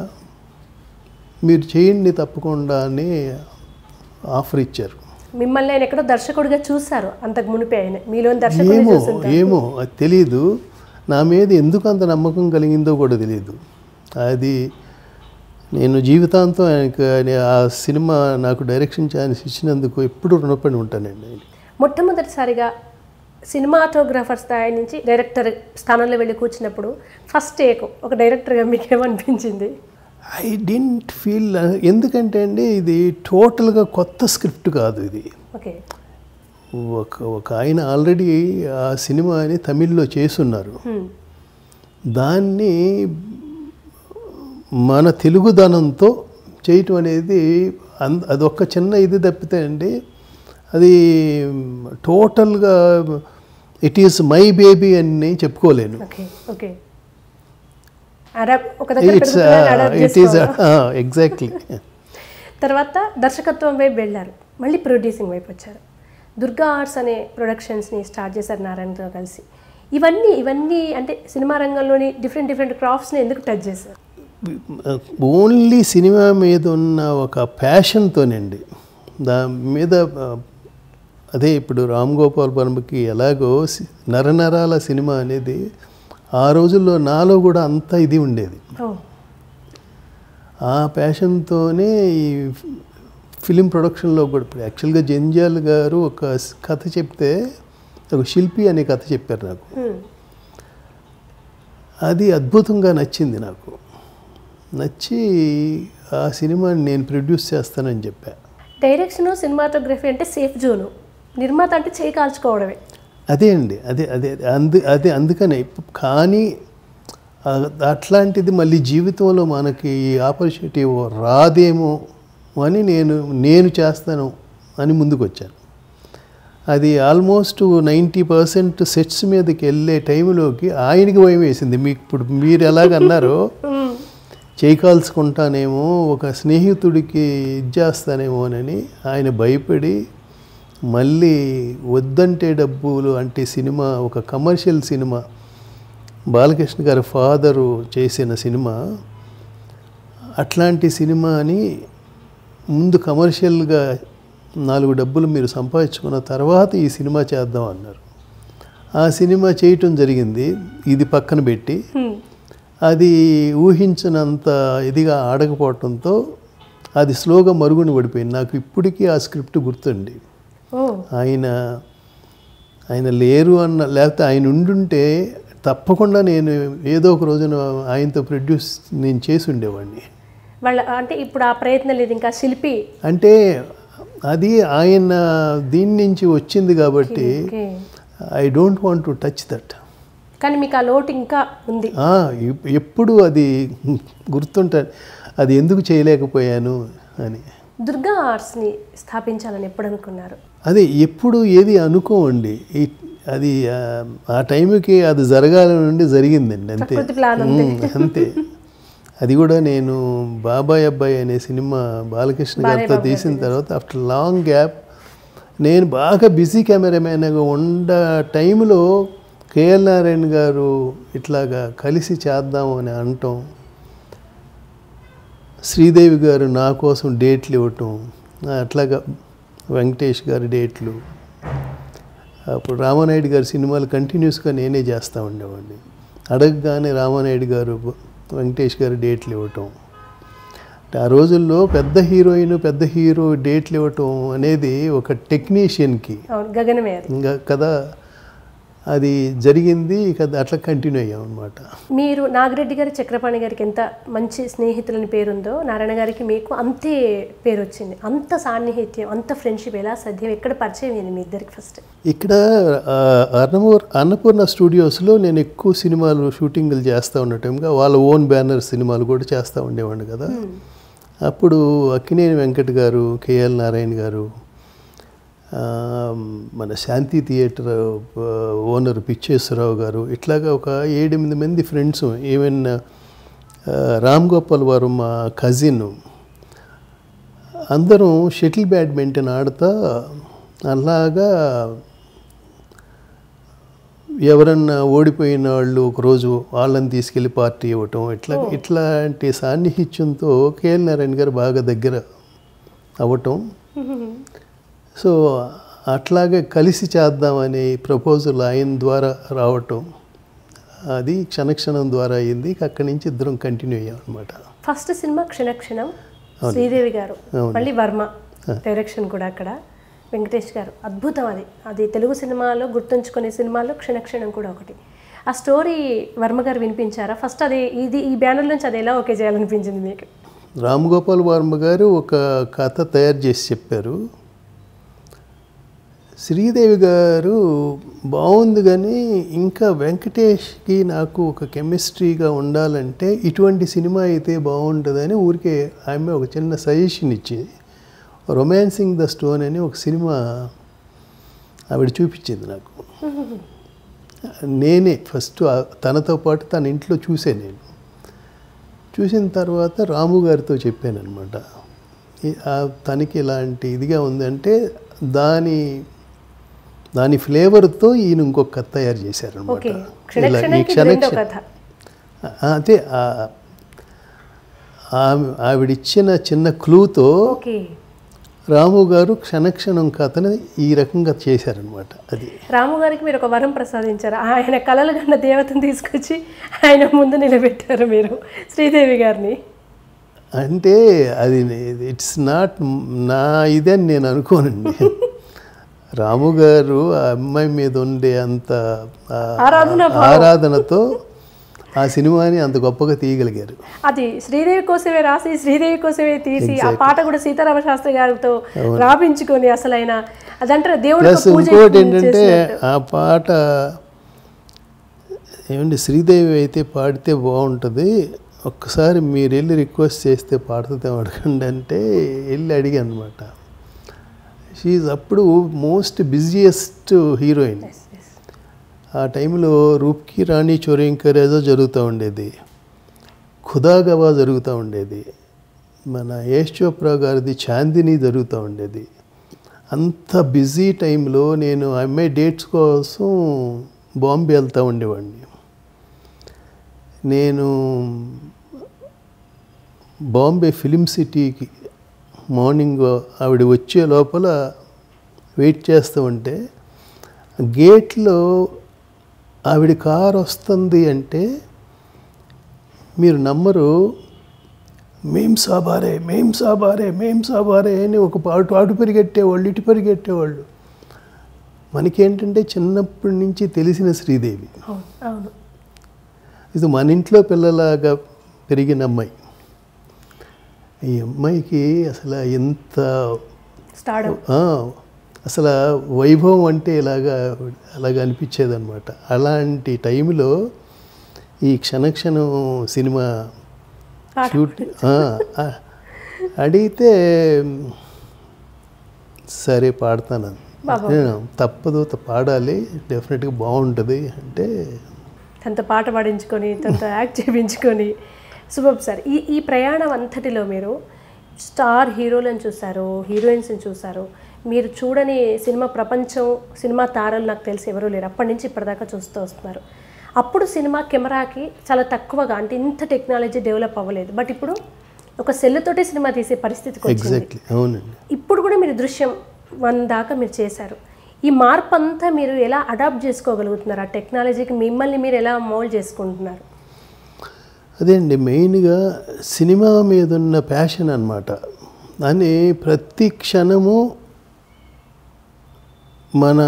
మీరు చేయండి తప్పకుండా అని ఆఫర్ ఇచ్చారు మిమ్మల్ని ఆయన ఎక్కడో దర్శకుడిగా చూశారు అంతకు మునిపే ఆయన మీలోని దర్శకుడిని ఏమో చూస్తుంటారు ఏమో అది తెలీదు నా మీద ఎందుకు అంత నమ్మకం కలిగిందో కూడా తెలియదు అది నేను జీవితాంతం ఆయనకు ఆయన ఆ సినిమా నాకు డైరెక్షన్ ఛాన్స్ ఇచ్చినందుకు ఎప్పుడు రుణపడి ఉంటానండి ఆయన మొట్టమొదటిసారిగా సినిమాటోగ్రాఫర్ స్థాయి నుంచి డైరెక్టర్ స్థానంలో వెళ్ళి కూర్చున్నప్పుడు ఫస్ట్ టేక్ ఒక డైరెక్టర్గా మీకు ఏమనిపించింది ఐ డెంట్ ఫీల్ ఎందుకంటే అండి ఇది టోటల్గా కొత్త స్క్రిప్ట్ కాదు ఇది ఓకే ఒక ఒక ఆయన ఆల్రెడీ ఆ సినిమాని తమిళ్లో చేసున్నారు హ్మ్. దాన్ని మన తెలుగుదనంతో చేయటం అనేది అన్- అదొక చిన్న ఇది తప్పితే అండి అది టోటల్గా ఇట్ ఈస్ మై బేబీ అని చెప్పుకోలేను ఓకే ఓకే అడాప్ ఒక దగ్గర ఇట్స్ పెరుగుతుందని adapt ఇట్ ఈస్ చేసుకోవాలా? ఎగ్జాక్ట్లీ తర్వాత దర్శకత్వం వైపు వెళ్ళారు మళ్ళీ ప్రొడ్యూసింగ్ వైపు వచ్చారు దుర్గా ఆర్ట్స్ అనే ప్రొడక్షన్స్ని స్టార్ట్ చేశారు నారాయణతో కలిసి ఇవన్నీ ఇవన్నీ అంటే సినిమా రంగంలోని డిఫరెంట్ డిఫరెంట్ క్రాఫ్ట్స్ని ఎందుకు టచ్ చేశారు ఓన్లీ సినిమా మీద ఉన్న ఒక ప్యాషన్తోనండి దాని మీద ఆ, అదే ఇప్పుడు రామ్ గోపాల్ వర్మకి ఎలాగో సి- నరనరాల సినిమా అనేది ఆ రోజుల్లో నాలో కూడా అంత ఇది ఉండేది ఓ ఆ ప్యాషన్తోనే ఈ ఫిలిం ప్రొడక్షన్లో కూడా ఇప్పుడు యాక్చువల్గా జంజాల్ గారు ఒక స్- కథ చెప్తే ఒక శిల్పి అనే కథ చెప్పారు నాకు హ్మ్. అది అద్భుతంగా నచ్చింది నాకు నచ్చి ఆ సినిమాని నేను ప్రొడ్యూస్ చేస్తానని చెప్పా డైరెక్షన్ సినిమాటోగ్రఫీ అంటే సేఫ్ జోను నిర్మాత అంటే చేయి కాల్చుకోవడమే అదే అండి అదే అదే అందు అదే అందుకనే ఇప్పు- కానీ ఆ- అట్లాంటిది మళ్ళీ జీవితంలో మనకి ఈ ఆపర్చునిటీ రాదేమో అని నేను నేను చేస్తాను అని ముందుకు వచ్చాను అది ఆల్మోస్ట్ నైంటీ పర్సెంట్ సెట్స్ మీదకి వెళ్ళే టైంలోకి ఆయనకి భయం వేసింది మీకు ఇప్పుడు మీరు ఎలాగన్నారో హ్మ్. చేయకాల్చుకుంటానేమో ఒక స్నేహితుడికి ఇది చేస్తానేమో అని ఆయన భయపడి మళ్ళీ వద్దంటే డబ్బులు అంటే సినిమా ఒక కమర్షియల్ సినిమా బాలకృష్ణ గారి ఫాదరు చేసిన సినిమా అట్లాంటి సినిమాని ముందు కమర్షియల్గా నాలుగు డబ్బులు మీరు సంపాదించుకున్న తర్వాత ఈ సినిమా చేద్దాం అన్నారు ఆ సినిమా చేయటం జరిగింది ఇది పక్కన పెట్టి హ్మ్. అది ఊహించినంత ఇదిగా ఆడకపోవటంతో అది స్లోగా మరుగున పడిపోయింది నాకు ఇప్పటికీ ఆ స్క్రిప్ట్ గుర్తుంది ఓ ఆయన ఆయన లేరు అన్న లేకపోతే ఆయన ఉండుంటే తప్పకుండా నేను ఏదో ఒక రోజున ఆయనతో ప్రొడ్యూస్ నేను చేసి ఉండేవాడిని వాళ్ళ అంటే ఇప్పుడు ఆ ప్రయత్నం లేదు ఇంకా శిల్పి అంటే అది ఆయన దీని నుంచి వచ్చింది కాబట్టి okay I don't want to touch that కానీ మీకు ఆ లోటు ఇంకా ఉంది ఎప్పుడు అది గుర్తుంటుంది అది ఎందుకు చేయలేకపోయాను అని దుర్గా ఆర్ట్స్ని స్థాపించాలని ఎప్పుడు అనుకున్నారు అదే ఎప్పుడు ఏది అనుకోండి ఈ- అది ఆ, ఆ టైంకి అది జరగాలని నుండి జరిగిందండి అంతే ప్రకృతి ప్లాన్ అంతే. ఉమ్, అంతే అది కూడా నేను బాబాయ్ అబ్బాయి అనే సినిమా బాలకృష్ణ గారితో తీసిన తర్వాత ఆఫ్టర్ లాంగ్ గ్యాప్ నేను బాగా బిజీ కెమెరామ్యాన్గా ఉండ టైంలో కేఎల్ నారాయణ గారు ఇట్లాగా కలిసి చేద్దాం అని అనటం శ్రీదేవి గారు నా కోసం డేట్లు ఇవ్వటం అట్లాగా వెంకటేష్ గారి డేట్లు అప్పుడు రామానాయుడు గారి సినిమాలు కంటిన్యూస్గా నేనే చేస్తూ ఉండేవాడిని అడగగానే రామానాయుడు గారు వెంకటేష్ గారు డేట్లు ఇవ్వటం అంటే ఆ రోజుల్లో పెద్ద హీరోయిన్ పెద్ద హీరో డేట్లు ఇవ్వటం అనేది ఒక టెక్నీషియన్కి అవును గగనమే అది ఇంకా కదా అది జరిగింది ఇక అట్లా కంటిన్యూ అయ్యాం అనమాట మీరు నాగిరెడ్డి గారి చక్రపాణి గారికి ఎంత మంచి స్నేహితులని పేరుందో నారాయణ గారికి మీకు అంతే పేరు వచ్చింది అంత సాన్నిహిత్యం అంత ఫ్రెండ్షిప్ ఎలా సాధ్యం ఎక్కడ పరిచయం అయింది మీ ఇద్దరికి ఫస్ట్ ఇక్కడ ఆ, అన్నపూర్ అన్నపూర్ణ స్టూడియోస్లో నేను ఎక్కువ సినిమాలు షూటింగ్లు చేస్తూ ఉన్న టైంగా వాళ్ళ ఓన్ బ్యానర్ సినిమాలు కూడా చేస్తూ ఉండేవాడిని కదా అప్పుడు అక్కినేని వెంకట్ గారు కేఎల్ నారాయణ గారు ఆ, మన శాంతి థియేటర్ ఆ, ఓనర్ పిచ్చేశ్వరరావు గారు ఇట్లాగా ఒక ఏడెనిమిది మంది ఫ్రెండ్స్ ఈవెన్ ఆ, రామ్ గోపాల్ వారు మా కజిన్ అందరం షటిల్ బ్యాడ్మింటన్ ఆడుతా అలాగా ఎవరన్నా ఓడిపోయిన వాళ్ళు ఒకరోజు వాళ్ళని తీసుకెళ్ళి పార్టీ ఇవ్వటం ఇట్లా ఇట్లాంటి సాన్నిహిత్యంతో కేఎల్ నారాయణ గారు బాగా దగ్గర అవ్వటం సో అట్లాగే కలిసి చేద్దామనే ప్రపోజల్ ఆయన ద్వారా రావటం అది క్షణక్షణం ద్వారా అయింది ఇక అక్కడి నుంచి ఇద్దరం కంటిన్యూ అయ్యాం అనమాట ఫస్ట్ సినిమా క్షణక్షణం శ్రీదేవి గారు అవును. మళ్ళీ వర్మ డైరెక్షన్ కూడా అక్కడ వెంకటేష్ గారు అద్భుతం అది అది తెలుగు సినిమాలో గుర్తుంచుకునే సినిమాల్లో క్షణక్షణం కూడా ఒకటి ఆ స్టోరీ వర్మ గారు వినిపించారా ఫస్ట్ అది ఇది ఈ బ్యానర్ నుంచి అది ఎలా ఓకే చేయాలనిపించింది మీకు రామ్ గోపాల్ వర్మ గారు ఒక కథ తయారు చేసి చెప్పారు శ్రీదేవి గారు బాగుంది కానీ ఇంకా వెంకటేష్కి నాకు ఒక కెమిస్ట్రీగా ఉండాలంటే ఇటువంటి సినిమా అయితే బాగుంటుందని ఊరికే ఆమె ఒక చిన్న సజెషన్ ఇచ్చింది రొమాన్సింగ్ ద స్టోన్ అని ఒక సినిమా ఆవిడ చూపించింది నాకు నేనే ఫస్ట్ ఆ- తనతో పాటు తన ఇంట్లో చూసే నేను చూసిన తర్వాత రాము గారితో చెప్పాను అనమాట తనకి ఇలాంటి ఇదిగా ఉందంటే దాని దాని ఫ్లేవర్తో ఈయన ఇంకొక కథ తయారు చేశారనమాట ఓకే క్షణక్షణంకి ఇది రెండో కథ అంటే ఆ- ఆమె ఆవిడిచ్చిన చిన్న క్లూతో ఓకే రాము గారు క్షణక్షణం కథని ఈ రకంగా చేశారనమాట అది రాము గారికి మీరు ఒక వరం ప్రసాదించారు ఆయన కలలు కన్న దేవతను తీసుకొచ్చి ఆయన ముందు నిలబెట్టారు మీరు శ్రీదేవి గారిని అంటే అది ఇట్స్ నాట్ నా ఇదని నేను అనుకోనండి రాము గారు ఆ అమ్మాయి మీద ఉండే అంత ఆ ఆరాధన ఆరాధనతో ఆ సినిమాని అంత గొప్పగా తీయగలిగారు అది శ్రీదేవి కోసమే రాసి శ్రీదేవి కోసమే తీసి ఆ పాట కూడా సీతారామ శాస్త్రి గారితో రాపించుకొని అసలు ఆయన అదంటారు దేవుడు ప్లస్ ఇంకోటి ఏంటంటే ఆ పాట ఏమండి శ్రీదేవి అయితే పాడితే బాగుంటుంది ఒక్కసారి మీరు వెళ్ళి రిక్వెస్ట్ చేస్తే పాడుతుందేమో అడగండి అంటే వెళ్ళి అడిగాను అనమాట షీఈ్ అప్పుడు మోస్ట్ బిజియెస్ట్ హీరోయిన్ ఆ టైంలో రూప్కి రాణి చోరింకర్ ఏదో జరుగుతూ ఉండేది ఖుదాగవా జరుగుతూ ఉండేది మన యశ్ చోప్రా గారిది చాందిని జరుగుతూ ఉండేది అంత బిజీ టైంలో నేను ఆ అమ్మాయి డేట్స్ కోసం బాంబే వెళ్తూ ఉండేవాడిని నేను బాంబే ఫిలిం సిటీకి మార్నింగ్ ఆవిడ వచ్చే లోపల వెయిట్ చేస్తూ ఉంటే గేట్లో ఆవిడ కార్ వస్తుంది అంటే మీరు నమ్మరు మేం సాబారే మేం సాబారే మేం సాబారే అని ఒక పాటు అటు పరిగెట్టేవాళ్ళు ఇటు పరిగెట్టేవాళ్ళు మనకేంటంటే చిన్నప్పటి నుంచి తెలిసిన శ్రీదేవి అవును అవును ఇది మన ఇంట్లో పిల్లలాగా పెరిగిన అమ్మాయి ఈ అమ్మాయికి అసలు ఎంత స్టార్ట్ ఆ, అసలు వైభవం అంటే ఇలాగా అలాగ అనిపించేది అనమాట అలాంటి టైంలో ఈ క్షణక్షణం సినిమా షూట్ ఆ, ఆ, అడిగితే సరే పాడతాను బాబా. నేను తప్పదు త- పాడాలి డెఫినెట్గా బాగుంటుంది అంటే తనతో పాట పాడించుకొని తనతో యాక్ట్ చేయించుకొని శుభం సార్ ఈ ఈ ప్రయాణం అంతటిలో మీరు స్టార్ హీరోలను చూశారు హీరోయిన్స్ని చూశారు మీరు చూడని సినిమా ప్రపంచం సినిమా తారలు నాకు తెలిసి ఎవరూ లేరు అప్పటి నుంచి ఇప్పటిదాకా చూస్తూ వస్తున్నారు అప్పుడు సినిమా కెమెరాకి చాలా తక్కువగా అంటే ఇంత టెక్నాలజీ డెవలప్ అవ్వలేదు బట్ ఇప్పుడు ఒక సెల్లుతోటి సినిమా తీసే పరిస్థితికి వచ్చింది ఎగ్జాక్ట్లీ అవునండి ఇప్పుడు కూడా మీరు దృశ్యం వన్ దాకా మీరు చేశారు ఈ మార్పు అంతా మీరు ఎలా అడాప్ట్ చేసుకోగలుగుతున్నారు ఆ టెక్నాలజీకి మిమ్మల్ని మీరు ఎలా మోల్డ్ చేసుకుంటున్నారు అదే అండి మెయిన్గా సినిమా మీద ఉన్న ప్యాషన్ అనమాట దాన్ని ప్రతి క్షణము మన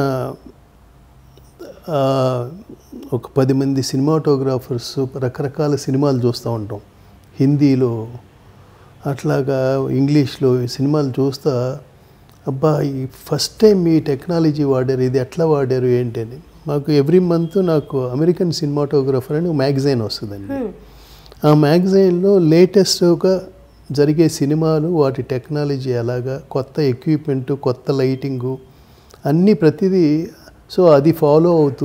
ఆ, ఒక పది మంది సినిమాటోగ్రాఫర్స్ రకరకాల సినిమాలు చూస్తూ ఉంటాం హిందీలో అట్లాగా ఇంగ్లీష్లో ఈ సినిమాలు చూస్తా అబ్బా ఈ ఫస్ట్ టైం మీ టెక్నాలజీ వాడారు ఇది ఎట్లా వాడారు ఏంటి అని మాకు ఎవ్రీ మంత్ నాకు అమెరికన్ సినిమాటోగ్రఫర్ అని మ్యాగజైన్ వస్తుందండి ఆ మ్యాగజైన్లో లేటెస్ట్గా జరిగే సినిమాలు వాటి టెక్నాలజీ ఎలాగా కొత్త ఎక్విప్మెంట్ కొత్త లైటింగు అన్నీ ప్రతిదీ సో అది ఫాలో అవుతూ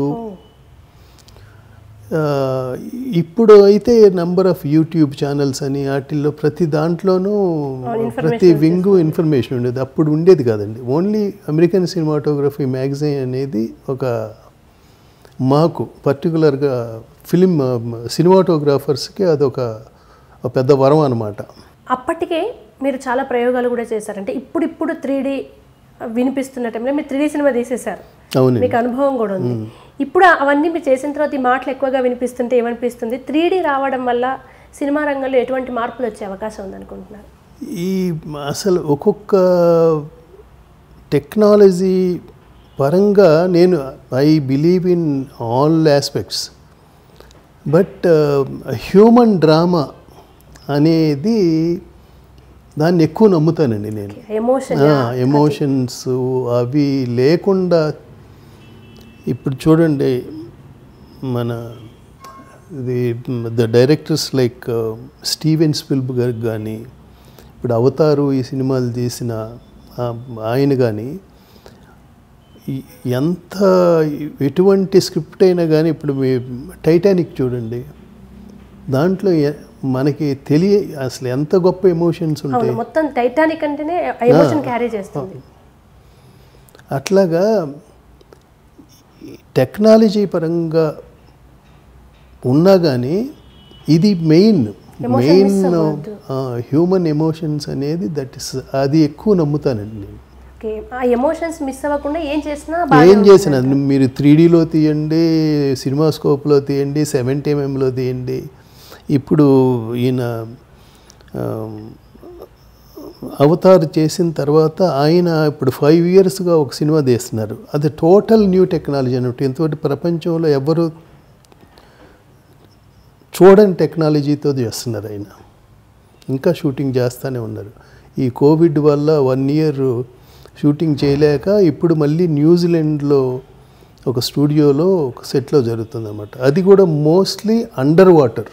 ఆ, ఇప్పుడు అయితే నంబర్ ఆఫ్ యూట్యూబ్ ఛానల్స్ అని వాటిల్లో ప్రతి దాంట్లోనూ ప్రతి వింగు ఇన్ఫర్మేషన్ ఉండేది అప్పుడు ఉండేది కాదండి ఓన్లీ అమెరికన్ సినిమాటోగ్రఫీ మ్యాగజైన్ అనేది ఒక మాకు పర్టికులర్గా ఫిలిం సినిమాటోగ్రాఫర్స్కి అదొక ఒక పెద్ద వరం అనమాట అప్పటికే మీరు చాలా ప్రయోగాలు కూడా చేశారు అంటే ఇప్పుడు ఇప్పుడు త్రీ వినిపిస్తున్న టైంలో మీరు త్రీ సినిమా తీసేశారు అవునండి మీకు అనుభవం కూడా ఉంది ఇప్పుడు అవన్నీ మీరు చేసిన తర్వాత ఈ మాటలు ఎక్కువగా వినిపిస్తుంటే ఏమనిపిస్తుంది త్రీ రావడం వల్ల సినిమా రంగంలో ఎటువంటి మార్పులు వచ్చే అవకాశం ఉందనుకుంటున్నారు ఈ అసలు ఒక్కొక్క టెక్నాలజీ పరంగా నేను I believe in all aspects but human drama అనేది దాన్ని ఎక్కువ నమ్ముతానండి నేను ఎమోషన్ ఎమోషన్స్ అవి లేకుండా ఇప్పుడు చూడండి మన ఇది the directors like Steven Spielberg గారికి కానీ ఇప్పుడు అవతారు ఈ సినిమాలు తీసిన ఆ, ఆయన కానీ ఈ- ఎంత ఎటువంటి స్క్రిప్ట్ అయినా కానీ ఇప్పుడు మీ టైటానిక్ చూడండి దాంట్లో ఎ- మనకి తెలియ అసలు ఎంత గొప్ప ఎమోషన్స్ ఉంటాయి అవును మొత్తం టైటానిక్ అంటేనే ఎమోషన్ క్యారీ చేస్తుంది అట్లాగా ఈ టెక్నాలజీ పరంగా ఉన్నా కానీ ఇది మెయిన్ మెయిన్ హ్యూమన్ ఎమోషన్స్ అనేది దట్ ఇస్ అది ఎక్కువ నమ్ముతానండి నేను ఓకే ఆ ఎమోషన్స్ మిస్ అవ్వకుండా ఏం చేసినా ఏం చేసిన మీరు త్రీ డీలో తీయండి సినిమా స్కోప్లో తీయండి సెవెంటీ ఎంఎంలో తీయండి ఇప్పుడు ఈయన ఆ, అవతార్ చేసిన తర్వాత ఆయన ఇప్పుడు ఫైవ్ ఇయర్స్గా ఒక సినిమా తీస్తున్నారు అది టోటల్ న్యూ టెక్నాలజీ అన్నట్టు ఇంతటి ప్రపంచంలో ఎవరు చూడని టెక్నాలజీతో చేస్తున్నారు ఆయన ఇంకా షూటింగ్ చేస్తూనే ఉన్నారు ఈ కోవిడ్ వల్ల వన్ ఇయర్ షూటింగ్ చేయలేక ఇప్పుడు మళ్ళీ న్యూజిలాండ్లో ఒక స్టూడియోలో ఒక సెట్లో జరుగుతుంది అనమాట అది కూడా మోస్ట్లీ అండర్ వాటర్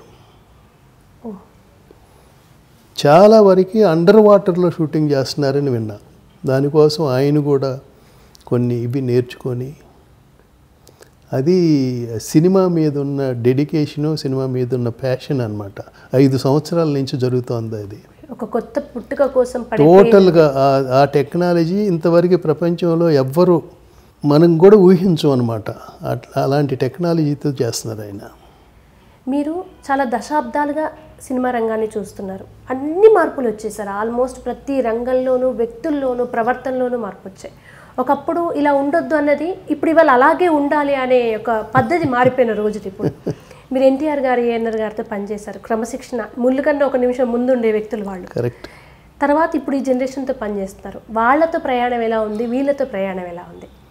చాలా వరకు అండర్ వాటర్లో షూటింగ్ చేస్తున్నారని విన్నా దానికోసం ఆయన కూడా కొన్ని ఇవి నేర్చుకొని అది సినిమా మీద ఉన్న డెడికేషను సినిమా మీద ఉన్న ప్యాషన్ అనమాట ఐదు సంవత్సరాల నుంచి జరుగుతోంది అది ఒక కొత్త పుట్టుక కోసం పడే టోటల్గా ఆ- ఆ టెక్నాలజీ ఇంతవరకు ప్రపంచంలో ఎవ్వరు మనం కూడా ఊహించం అనమాట అట్లా అలాంటి టెక్నాలజీతో చేస్తున్నారు ఆయన మీరు చాలా దశాబ్దాలుగా సినిమా రంగాన్ని చూస్తున్నారు అన్ని మార్పులు వచ్చేసారు ఆల్మోస్ట్ ప్రతి రంగంలోనూ వ్యక్తుల్లోనూ ప్రవర్తనలోనూ మార్పు వచ్చాయి ఒకప్పుడు ఇలా ఉండొద్దు అన్నది ఇప్పుడు ఇవాళ అలాగే ఉండాలి అనే ఒక పద్ధతి మారిపోయిన రోజుది ఇప్పుడు మీరు ఎన్టీఆర్ గారు ఏఎన్ఆర్ గారితో పనిచేశారు క్రమశిక్షణ ముళ్ళు కన్నా ఒక నిమిషం ముందు ఉండే వ్యక్తులు వాళ్ళు కరెక్ట్ తర్వాత ఇప్పుడు ఈ జనరేషన్తో పనిచేస్తున్నారు వాళ్ళతో ప్రయాణం ఎలా ఉంది వీళ్ళతో ప్రయాణం ఎలా ఉంది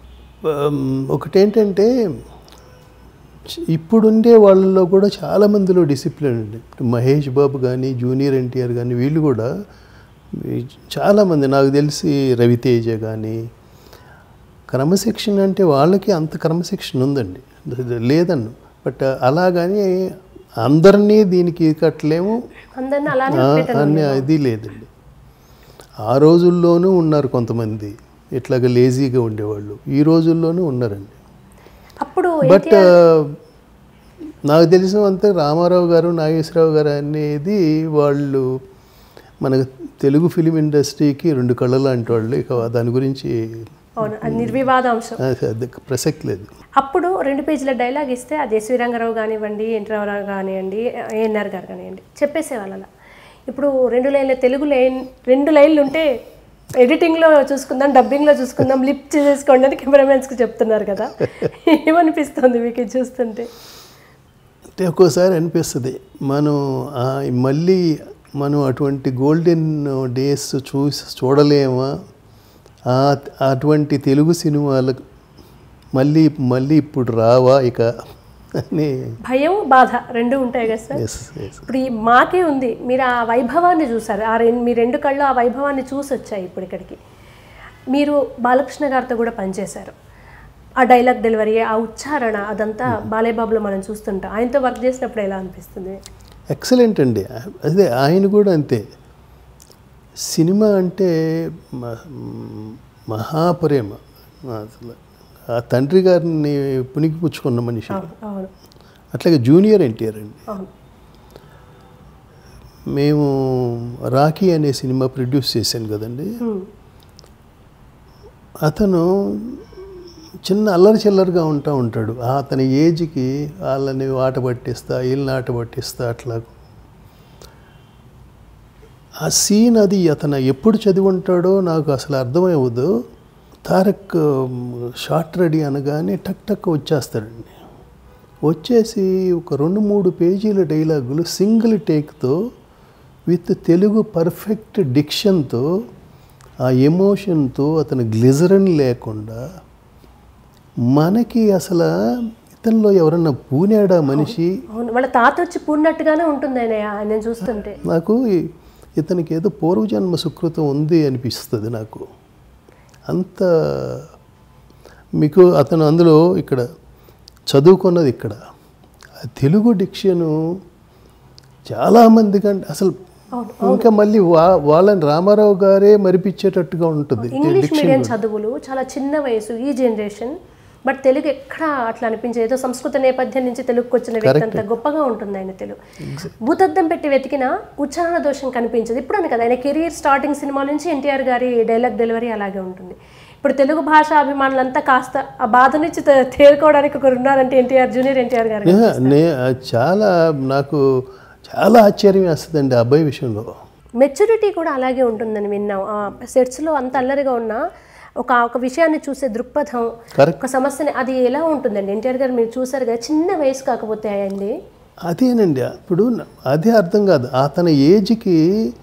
ఆమ్, ఒకటేంటంటే ఇప్పుడుండే వాళ్ళలో కూడా చాలా మందిలో డిసిప్లిన్ ఉంది ఇప్పుడు మహేష్ బాబు కానీ జూనియర్ ఎన్టీఆర్ కానీ వీళ్ళు కూడా ఈ చాలామంది నాకు తెలిసి రవితేజ కానీ క్రమశిక్షణ అంటే వాళ్ళకి అంత క్రమశిక్షణ ఉందండి లేదన్ను బట్ అలాగని అందరినీ దీనికి కట్టలేము అందరిని అలానే ఆ, పెట్టండి. అన్ని అది లేదండి ఆ రోజుల్లోనూ ఉన్నారు కొంతమంది ఇట్లాగ లేజీగా ఉండేవాళ్ళు ఈ రోజుల్లోనూ ఉన్నారండి అప్పుడు బట్ నాకు తెలిసినంత రామారావు గారు నాగేశ్వరరావు గారు అనేది వాళ్ళు మన తెలుగు ఫిలిం ఇండస్ట్రీకి రెండు కళ్ళ లాంటి వాళ్ళు ఇక దాని గురించి అవును అది నిర్వివాదాంశం ఆ, అది ప్రసక్తి లేదు అప్పుడు రెండు పేజీల డైలాగ్ ఇస్తే అది ఎస్వి రంగారావు కానివ్వండి ఎన్టీ రామారావు కానివ్వండి ఏఎన్ఆర్ గారు కానివ్వండి చెప్పేసేవాళ్ళు అలా ఇప్పుడు రెండు లైన్ల తెలుగు లైన్ రెండు లైన్లు ఉంటే ఎడిటింగ్లో చూసుకుందాం డబ్బింగ్లో చూసుకుందాం లిప్ చేసుకోండి అని కెమెరామెన్స్కి చెప్తున్నారు కదా ఏమనిపిస్తుంది మీకు ఇది చూస్తుంటే అంటే ఒక్కోసారి అనిపిస్తుంది మనం ఆ మళ్ళీ మనం అటువంటి గోల్డెన్ డేస్ చూసి చూడలేమా ఆ అటువంటి తెలుగు సినిమాలు మళ్ళీ మళ్ళీ ఇప్పుడు రావా ఇక అని భయం బాధ రెండు ఉంటాయి కదా సార్ ఎస్ ఎస్ ఇప్పుడు ఈ మాకే ఉంది మీరు ఆ వైభవాన్ని చూసారు ఆ రెండు మీ రెండు కళ్ళు ఆ వైభవాన్ని చూసి వచ్చాయి ఇప్పుడు ఇక్కడికి మీరు బాలకృష్ణ గారితో కూడా పనిచేశారు ఆ డైలాగ్ డెలివరీ ఆ ఉచ్చారణ అదంతా బాలేబాబులో మనం చూస్తుంటాం ఆయనతో వర్క్ చేసినప్పుడు ఎలా అనిపిస్తుంది ఎక్సలెంట్ అండి అదే ఆయన కూడా అంతే సినిమా అంటే మ- మహాప్రేమ అసలు ఆ తండ్రి గారిని పునికి పుచ్చుకున్న మనిషి అవును అవును అట్లాగే జూనియర్ ఎన్టీఆర్ అండి అవును మేము రాఖీ అనే సినిమా ప్రొడ్యూస్ చేశాను కదండి హ్మ్. అతను చిన్న అల్లరి చిల్లరిగా ఉంటా ఉంటాడు ఆ అతని ఏజ్కి వాళ్ళని ఆట పట్టిస్తా వీళ్ళని ఆట పట్టిస్తా అట్లా ఆ సీన్ అది అతను ఎప్పుడు చదివి ఉంటాడో నాకు అసలు అర్థమయ్యవద్దు తారక్ షార్ట్ రెడీ అనగానే టక్ టక్ వచ్చేస్తాడండి వచ్చేసి ఒక రెండు మూడు పేజీల డైలాగులు సింగిల్ టేక్తో విత్ తెలుగు పర్ఫెక్ట్ డిక్షన్తో ఆ ఎమోషన్తో అతను గ్లిజరన్ లేకుండా మనకి అసలు ఇతనిలో ఎవరన్నా పూనాడా మనిషి అవును వాళ్ళ తాత వచ్చి పూర్ణట్టుగానే ఉంటుంది ఆయన ఆయన చూస్తుంటే నాకు ఈ- ఇతనికి ఏదో పూర్వజన్మ సుకృతం ఉంది అనిపిస్తుంది నాకు అంత మీకు అతను అందులో ఇక్కడ చదువుకున్నది ఇక్కడ ఆ తెలుగు డిక్షను చాలామంది కంటే అసలు అవును ఇంకా మళ్ళీ వా వాళ్ళని రామారావు గారే మరిపించేటట్టుగా ఉంటుంది ఇంగ్లీష్ డిక్షన్ మీడియం చదువులు చాలా చిన్న వయసు ఈ జనరేషన్ బట్ తెలుగు ఎక్కడ అట్లా అనిపించదు ఏదో సంస్కృత నేపథ్యం నుంచి తెలుగుకి వచ్చిన వ్యక్తి అంత గొప్పగా ఉంటుంది ఆయన తెలుగు భూతద్దం పెట్టి వెతికిన ఉచ్చారణ దోషం కనిపించదు ఇప్పుడు అని కదా ఆయన కెరీర్ స్టార్టింగ్ సినిమా నుంచి ఎన్టీఆర్ గారి డైలాగ్ డెలివరీ అలాగే ఉంటుంది ఇప్పుడు తెలుగు భాష అభిమానులంతా కాస్త ఆ బాధ నుంచి తే- తేరుకోవడానికి ఒకరు ఉన్నారంటే ఎన్టీఆర్ జూనియర్ ఎన్టీఆర్ గారు నే నే- చాలా నాకు చాలా ఆశ్చర్యం వేస్తుందండి ఆ అబ్బాయి విషయంలో మెచ్యూరిటీ కూడా అలాగే ఉంటుందని విన్నాం ఆ సెట్స్లో అంత అల్లరిగా ఉన్న ఒక ఒక విషయాన్ని చూసే దృక్పథం కరెక్ట్ ఒక సమస్యని అది ఎలా ఉంటుందండి ఎన్టీఆర్ గారు మీరు చూసారు కదా చిన్న వయసు కాకపోతే అయ్యండి అదేనండి ఇప్పుడు న- అదే అర్థం కాదు అతని ఏజ్కి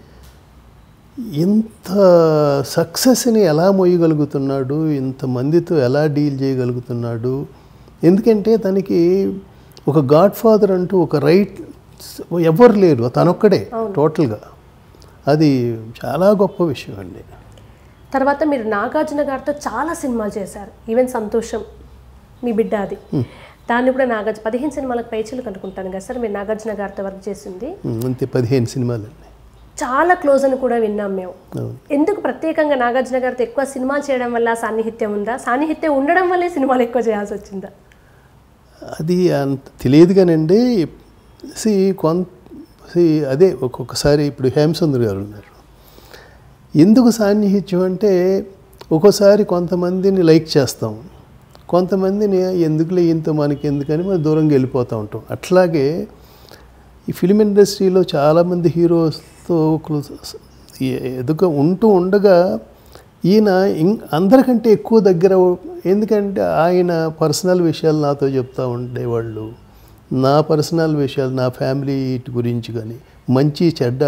ఇంత సక్సెస్ని ఎలా మోయగలుగుతున్నాడు ఇంతమందితో ఎలా డీల్ చేయగలుగుతున్నాడు ఎందుకంటే తనకి ఒక గాడ్ ఫాదర్ అంటూ ఒక రైట్ ఎవరు లేరు తనొక్కడే టోటల్గా అది చాలా గొప్ప విషయం అండి తర్వాత మీరు నాగార్జున గారితో చాలా సినిమాలు చేశారు ఈవెన్ సంతోషం మీ బిడ్డ అది దాన్ని కూడా నాగార్జున పదిహేను సినిమాలకు పైచీలు కనుక్కుంటాను కదా సార్ మీరు నాగార్జున గారితో వర్క్ చేసింది ఉమ్, అంతే పదిహేను సినిమాలండి చాలా క్లోజ్ అని కూడా విన్నాం మేము అవును ఎందుకు ప్రత్యేకంగా నాగార్జున గారితో ఎక్కువ సినిమా చేయడం వల్ల సాన్నిహిత్యం ఉందా సాన్నిహిత్యం ఉండడం వల్లే సినిమాలు ఎక్కువ చేయాల్సి వచ్చిందా అది అంత తెలియదు కానండి సి కొంత సి అదే ఒక్కొక్కసారి ఇప్పుడు హేమసుందర్ గారు ఉన్నారు ఎందుకు సాన్నిహిత్యం అంటే ఒక్కోసారి కొంతమందిని లైక్ చేస్తాం కొంతమందిని ఎందుకులే ఇంత మనకి ఎందుకని మనం దూరంగా వెళ్ళిపోతూ ఉంటాం అట్లాగే ఈ ఫిలిం ఇండస్ట్రీలో చాలామంది హీరోస్తో ఎదుక ఉంటూ ఉండగా ఈయన ఇం అందరికంటే ఎక్కువ దగ్గర ఎందుకంటే ఆయన పర్సనల్ విషయాలు నాతో చెప్తూ ఉండేవాళ్ళు నా పర్సనల్ విషయాలు నా ఫ్యామిలీ గురించి కానీ మంచి చెడ్డ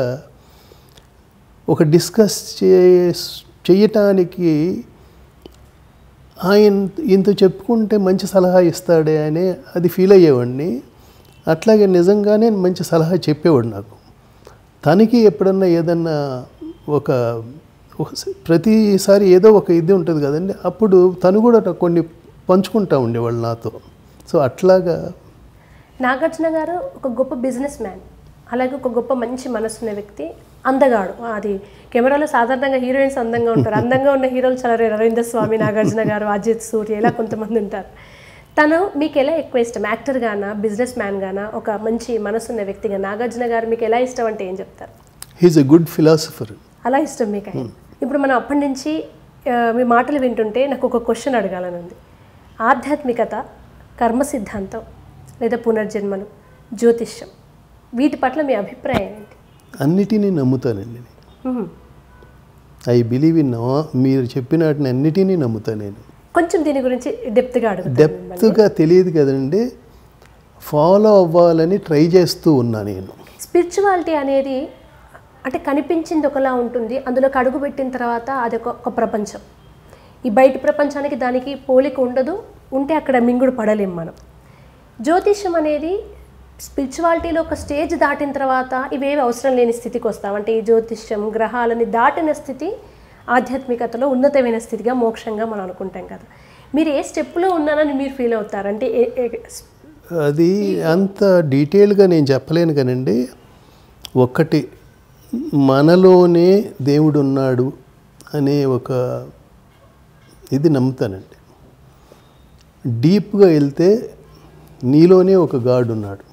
ఒక డిస్కస్ చే చేయటానికి ఆయన ఇంత చెప్పుకుంటే మంచి సలహా ఇస్తాడే అని అది ఫీల్ అయ్యేవాడిని అట్లాగే నిజంగానే మంచి సలహా చెప్పేవాడు నాకు తనకి ఎప్పుడన్నా ఏదన్నా ఒక ఒక స- ప్రతిసారి ఏదో ఒక ఇది ఉంటుంది కదండి అప్పుడు తను కూడా నాకు కొన్ని పంచుకుంటా ఉండేవాళ్ళు నాతో సో అట్లాగా నాగార్జున గారు ఒక గొప్ప బిజినెస్ మ్యాన్ అలాగే ఒక గొప్ప మంచి మనసున్న వ్యక్తి అందగాడు అది కెమెరాలో సాధారణంగా హీరోయిన్స్ అందంగా ఉంటారు అందంగా ఉన్న హీరోలు చాలా రేర్. అరవింద స్వామి నాగార్జున గారు అజిత్ సూర్య ఇలా కొంతమంది ఉంటారు తను మీకు ఎలా ఎక్కువ ఇష్టం యాక్టర్ గానా బిజినెస్ మ్యాన్ గానా ఒక మంచి మనసున్న వ్యక్తిగా నాగార్జున గారు మీకు ఎలా ఇష్టం అంటే ఏం చెప్తారు హీజ్ ఎ గుడ్ ఫిలాసఫర్ అలా ఇష్టం మీకు ఆయన ఇప్పుడు మనం అప్పటి నుంచి ఆ, మీ మాటలు వింటుంటే నాకు ఒక క్వశ్చన్ అడగాలని ఉంది ఆధ్యాత్మికత కర్మ సిద్ధాంతం లేదా పునర్జన్మలు జ్యోతిష్యం వీటి పట్ల మీ అభిప్రాయం ఏంటి అన్నిటినీ నమ్ముతానండి నేను మ్మ్. ఐ బిలీవ్ ఇన్ మీరు చెప్పిన వాటిని అన్నిటినీ నమ్ముతాను నేను కొంచెం దీని గురించి డెప్త్గా అడుగుతాను డెప్త్గా తెలియదు కదండి ఫాలో అవ్వాలని ట్రై చేస్తూ ఉన్నా నేను స్పిరిచువాలిటీ అనేది అంటే కనిపించింది ఒకలా ఉంటుంది అందులోకి అడుగు పెట్టిన తర్వాత అది ఒక ఒక ప్రపంచం ఈ బయట ప్రపంచానికి దానికి పోలిక ఉండదు ఉంటే అక్కడ మింగుడు పడలేం మనం జ్యోతిష్యం అనేది స్పిరిచువాలిటీలో ఒక స్టేజ్ దాటిన తర్వాత ఇవేవి అవసరం లేని స్థితికి వస్తాం అంటే ఈ జ్యోతిష్యం గ్రహాలని దాటిన స్థితి ఆధ్యాత్మికతలో ఉన్నతమైన స్థితిగా మోక్షంగా మనం అనుకుంటాం కదా మీరు ఏ స్టెప్లో ఉన్నానని మీరు ఫీల్ అవుతారు అంటే ఏ- ఏ- అది అంత డీటెయిల్గా నేను చెప్పలేను కానండి ఒక్కటి మనలోనే దేవుడు ఉన్నాడు అనే ఒక ఇది నమ్ముతానండి డీప్గా వెళ్తే నీలోనే ఒక గాడ్ ఉన్నాడు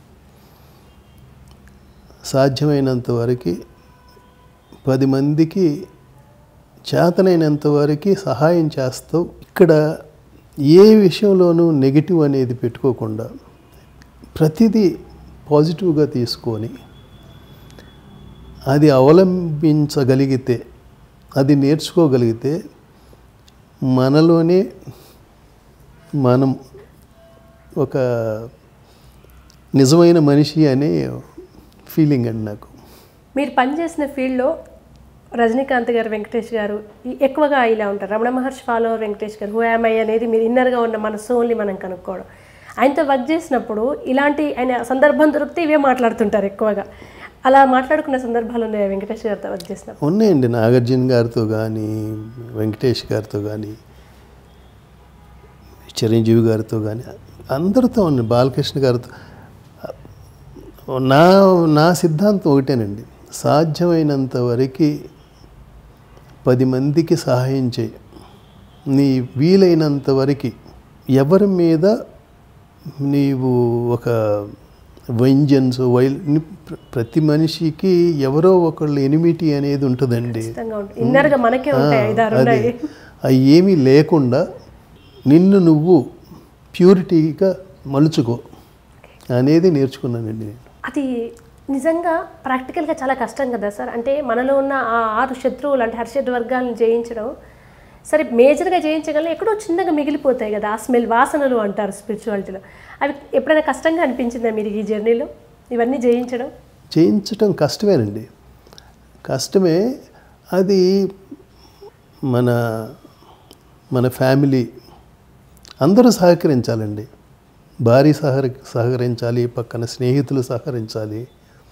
సాధ్యమైనంత వరకు పది మందికి చేతనైనంత వరకు సహాయం చేస్తావు ఇక్కడ ఏ విషయంలోనూ నెగిటివ్ అనేది పెట్టుకోకుండా ప్రతిదీ పాజిటివ్గా తీసుకొని అది అవలంబించగలిగితే అది నేర్చుకోగలిగితే మనలోనే మనం ఒక నిజమైన మనిషి అనే ఫీలింగ్ అండి నాకు మీరు పనిచేసిన ఫీల్డ్లో రజనీకాంత్ గారు వెంకటేష్ గారు ఈ- ఎక్కువగా ఇలా ఉంటారు రమణ మహర్షి ఫాలోవర్ వెంకటేష్ గారు హూ ఐ అనేది మీరు ఇన్నర్గా ఉన్న మన సోల్ని మనం కనుక్కోవడం ఆయనతో వర్క్ చేసినప్పుడు ఇలాంటి ఆయన సందర్భం దొరికితే ఇవే మాట్లాడుతుంటారు ఎక్కువగా అలా మాట్లాడుకున్న సందర్భాలు ఉన్నాయి వెంకటేష్ గారితో వర్క్ చేసినప్పుడు ఉన్నాయండి నాగార్జున గారితో కానీ వెంకటేష్ గారితో కానీ చిరంజీవి గారితో కానీ అందరితో ఉన్నాయి బాలకృష్ణ గారితో నా నా సిద్ధాంతం ఒకటేనండి సాధ్యమైనంత వరకు పది మందికి సహాయం చేయి నీ వీలైనంత వరకు ఎవరి మీద నీవు ఒక వెంజన్స్ వైల్ ని- ప్ర- ప్రతి మనిషికి ఎవరో ఒకళ్ళు ఎనిమిటీ అనేది ఉంటుందండి ఖచ్చితంగా ఉంటుంది ఇన్నర్గా మనకే ఉంటాయి ఐదారు అది ఉన్నాయి అవి ఏమీ లేకుండా నిన్ను నువ్వు ప్యూరిటీగా మలుచుకో అనేది నేర్చుకున్నానండి నేను అది నిజంగా ప్రాక్టికల్గా చాలా కష్టం కదా సార్ అంటే మనలో ఉన్న ఆ ఆరు శత్రువులు అంటే హర్షడ్ వర్గాలను జయించడం సరే మేజర్గా జయించగలం ఎక్కడో చిన్నగా మిగిలిపోతాయి కదా ఆ స్మెల్ వాసనలు అంటారు స్పిరిచువాలిటీలో అవి ఎప్పుడైనా కష్టంగా అనిపించిందా మీరు ఈ జర్నీలో ఇవన్నీ జయించడం చేయించటం కష్టమేనండి కష్టమే అది మన మన ఫ్యామిలీ అందరూ సహకరించాలండి భార్య సహర సహకరించాలి పక్కన స్నేహితులు సహకరించాలి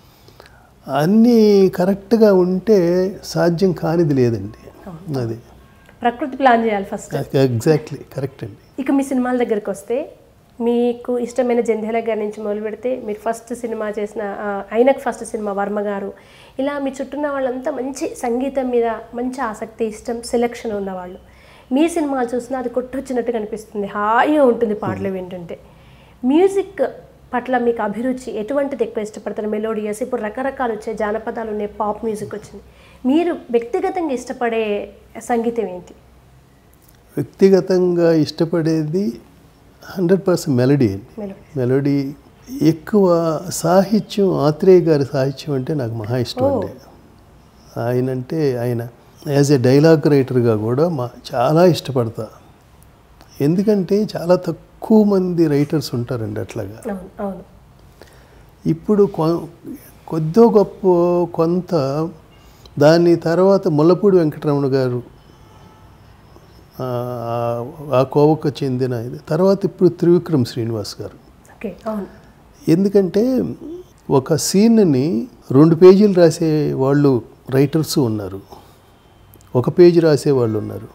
అన్నీ కరెక్ట్గా ఉంటే సాధ్యం కానిది లేదండి అది ప్రకృతి ప్లాన్ చేయాలి ఫస్ట్ ఎగ్జాక్ట్లీ కరెక్ట్ అండి ఇక మీ సినిమాల దగ్గరికి వస్తే మీకు ఇష్టమైన జంధ్యాల గారి నుంచి మొదలు పెడితే మీరు ఫస్ట్ సినిమా చేసిన ఆ, ఆయనకు ఫస్ట్ సినిమా వర్మ గారు ఇలా మీ చుట్టూన్న వాళ్ళంతా మంచి సంగీతం మీద మంచి ఆసక్తి ఇష్టం సెలెక్షన్ ఉన్నవాళ్ళు మీ సినిమాలు చూసినా అది కొట్టొచ్చినట్టు కనిపిస్తుంది హాయిగా ఉంటుంది పాటలు వింటుంటే మ్యూజిక్ పట్ల మీకు అభిరుచి ఎటువంటిది ఎక్కువ ఇష్టపడతారు మెలోడియస్ ఇప్పుడు రకరకాలు వచ్చాయి జానపదాలు ఉన్నాయి పాప్ మ్యూజిక్ వచ్చింది మీరు వ్యక్తిగతంగా ఇష్టపడే సంగీతం ఏంటి వ్యక్తిగతంగా ఇష్టపడేది హండ్రెడ్ పర్సెంట్ మెలడీ అండి మెలోడీ మెలోడీ ఎక్కువ సాహిత్యం ఆత్రేయ గారి సాహిత్యం అంటే నాకు మహా ఇష్టం అండి ఆయన అంటే ఆయన యాజ్ ఏ డైలాగ్ రైటర్గా కూడా మా చాలా ఇష్టపడతా ఎందుకంటే చాలా తక్కువ మంది రైటర్స్ ఉంటారండి అట్లాగా అవును అవును ఇప్పుడు కొ- కొద్దో గొప్ప కొంత దాని తర్వాత ముల్లపూడి వెంకటరమణ గారు ఆ- ఆ కోవకు చెందిన ఇది తర్వాత ఇప్పుడు త్రివిక్రమ్ శ్రీనివాస్ గారు ఓకే అవును ఎందుకంటే ఒక సీన్ని రెండు పేజీలు రాసే వాళ్ళు రైటర్స్ ఉన్నారు ఒక పేజీ రాసే వాళ్ళు ఉన్నారు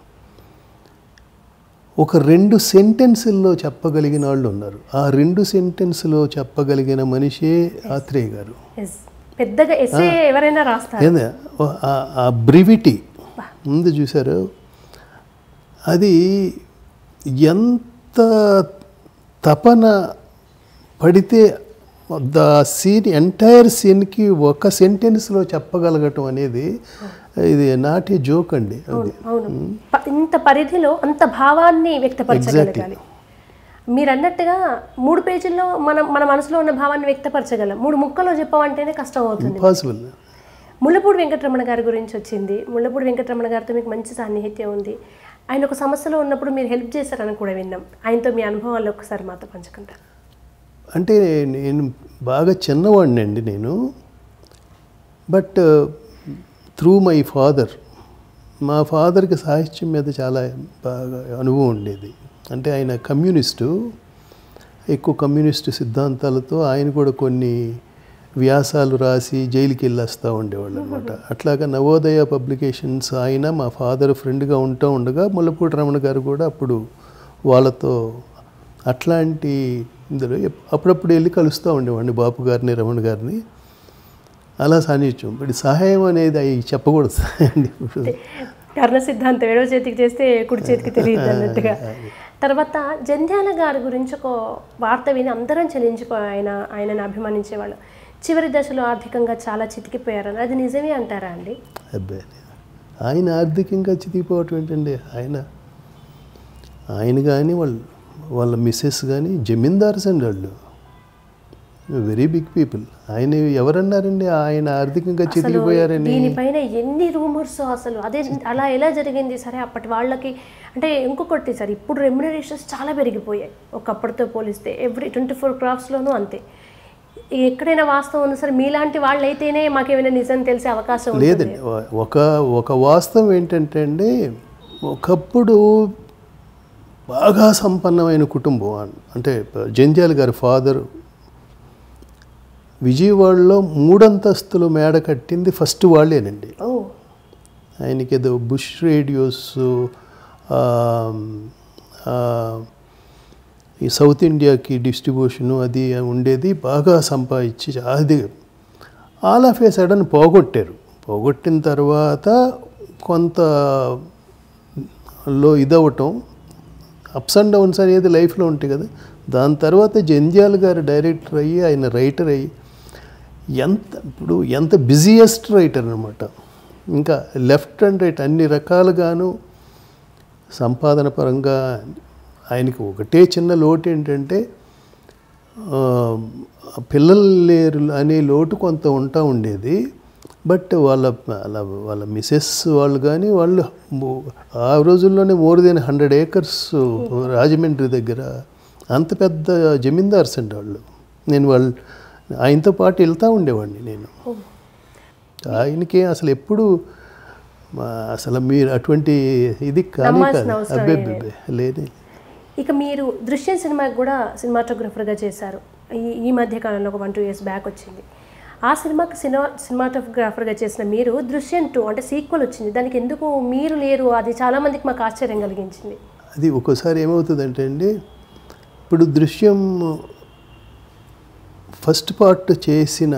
ఒక రెండు సెంటెన్సుల్లో చెప్పగలిగిన వాళ్ళు ఉన్నారు ఆ రెండు సెంటెన్స్లో చెప్పగలిగిన మనిషే ఆత్రేయ గారు ఎస్ పెద్దగా ఎస్ఏ ఎవరైనా రాస్తారు ఏంది ఆ- ఆ బ్రివిటీ ముందు చూసారు అది ఎంత తపన పడితే ద సీన్ ఎంటైర్ సీన్కి ఒక సెంటెన్స్లో చెప్పగలగటం అనేది ఇది నాటి జోక్ అండి అది అవును అవును ప- ఇంత పరిధిలో అంత భావాన్ని వ్యక్తపరచగలగాలి మీరు అన్నట్టుగా మూడు పేజీల్లో మనం మన మనసులో ఉన్న భావాన్ని వ్యక్తపరచగలం మూడు ముక్కలో చెప్పమంటేనే కష్టం అవుతుంది ఇంపాసిబుల్ ముళ్ళపూడి వెంకటరమణ గారి గురించి వచ్చింది ముళ్ళపూడి వెంకటరమణ గారితో మీకు మంచి సాన్నిహిత్యం ఉంది ఆయన ఒక సమస్యలో ఉన్నప్పుడు మీరు హెల్ప్ చేశారని కూడా విన్నాం ఆయనతో మీ అనుభవాలు ఒకసారి మాతో పంచుకుంటారు అంటే నేను బాగా చిన్నవాడిని అండి నేను బట్ త్రూ మై ఫాదర్ మా ఫాదర్కి సాహిత్యం మీద చాలా బాగా అనుభవం ఉండేది అంటే ఆయన కమ్యూనిస్టు ఎక్కువ కమ్యూనిస్టు సిద్ధాంతాలతో ఆయన కూడా కొన్ని వ్యాసాలు రాసి జైలుకి వెళ్ళేస్తూ ఉండేవాళ్ళు అనమాట అట్లాగా నవోదయ పబ్లికేషన్స్ ఆయన మా ఫాదర్ ఫ్రెండ్గా ఉంటూ ఉండగా ముల్లపూడి రమణ గారు కూడా అప్పుడు వాళ్ళతో అట్లాంటి ఇందులో ఎప్- అప్పుడప్పుడు వెళ్ళి కలుస్తూ ఉండేవాడిని బాపు గారిని రమణ గారిని అలా సాన్నిధ్యం ఇప్పుడు సహాయం అనేది అవి చెప్పకూడదు అండి ఇప్పుడు కర్ణ సిద్ధాంతం ఏడవ చేతికి చేస్తే కుడి చేతికి తెలియదు అన్నట్టుగా తర్వాత జంధ్యాల గారి గురించి ఒక వార్త విని అందరం చెల్లించిపోయి ఆయన ఆయనను అభిమానించేవాళ్ళు చివరి దశలో ఆర్థికంగా చాలా చితికిపోయారని అది నిజమే అంటారా అండి అబ్బాయి ఆయన ఆర్థికంగా చితికిపోవటం ఏంటండి ఆయన ఆయన కానీ వాళ్ళ వాళ్ళ మిస్సెస్ కానీ జమీందార్స్ అండి వాళ్ళు వెరీ బిగ్ పీపుల్ ఆయన ఎవరన్నారండి ఆయన ఆర్థికంగా చితికిపోయారని దీనిపైన ఎన్ని రూమర్స్ అసలు అదే అలా ఎలా జరిగింది సరే అప్పటి వాళ్ళకి అంటే ఇంకొకటి సార్ ఇప్పుడు రెమ్యునరేషన్స్ చాలా పెరిగిపోయాయి ఒకప్పటితో పోలిస్తే ఎవ్రీ ట్వంటీ ఫోర్ క్రాఫ్ట్స్లోనూ అంతే ఎక్కడైనా వాస్తవం ఉంది సరే మీలాంటి వాళ్ళు అయితేనే మాకేమైనా నిజం తెలిసే అవకాశం ఉంటుంది లేదండి ఒ- ఒక ఒక వాస్తవం ఏంటంటే అండి ఒకప్పుడు బాగా సంపన్నమైన కుటుంబం అన్- అంటే జంధ్యాల గారి ఫాదర్ విజయవాడలో మూడంతస్తుల మేడ కట్టింది ఫస్ట్ వాళ్ళేనండి ఓ ఆయనకి ఏదో బుష్ రేడియోస్ ఆ, ఆ, ఈ సౌత్ ఇండియాకి డిస్ట్రిబ్యూషను అది ఉండేది బాగా సంపాదించి అది ఆల్ ఆఫ్ ఏ సడన్ పోగొట్టారు పోగొట్టిన తర్వాత కొంత లో ఇదవటం అప్స్ అండ్ డౌన్స్ అనేది లైఫ్లో ఉంటాయి కదా దాని తర్వాత జంధ్యాల గారు డైరెక్టర్ అయ్యి ఆయన రైటర్ అయ్యి ఎంత ఇప్పుడు ఎంత బిజియెస్ట్ రైటర్ అనమాట ఇంకా లెఫ్ట్ అండ్ రైట్ అన్ని రకాలుగాను సంపాదన పరంగా ఆయనకి ఒకటే చిన్న లోటు ఏంటంటే ఆ, పిల్లలు లేరు అనే లోటు కొంత ఉంటా ఉండేది బట్ వాళ్ళ వాళ్ళ వాళ్ళ మిసెస్ వాళ్ళు కానీ వాళ్ళు మో- ఆ రోజుల్లోనే more than hundred acres Rajahmundry దగ్గర అంత పెద్ద జమీందార్స్ అండి వాళ్ళు నేను వాళ్ళు ఆయనతో పాటు వెళ్తూ ఉండేవాడిని నేను ఆయనకి అసలు ఎప్పుడు మా- అసలు మీరు అటువంటి ఇది కానీ నమ్మాల్సిన కాదు అవసరం అబ్బే ఏమీ అబ్బే లేదు ఇక మీరు దృశ్యం సినిమాకి కూడా సినిమాటోగ్రఫర్గా చేశారు ఈ ఈ మధ్య కాలంలో ఒక వన్ టూ ఇయర్స్ బ్యాక్ వచ్చింది ఆ సినిమాకి సినిమా సినిమాటోగ్రాఫర్గా చేసిన మీరు దృశ్యం టూ అంటే సీక్వెల్ వచ్చింది దానికి ఎందుకు మీరు లేరు అది చాలామందికి మాకు ఆశ్చర్యం కలిగించింది అది ఒక్కోసారి ఏమవుతుందంటే అండి ఇప్పుడు దృశ్యం ఫస్ట్ పార్ట్ చేసిన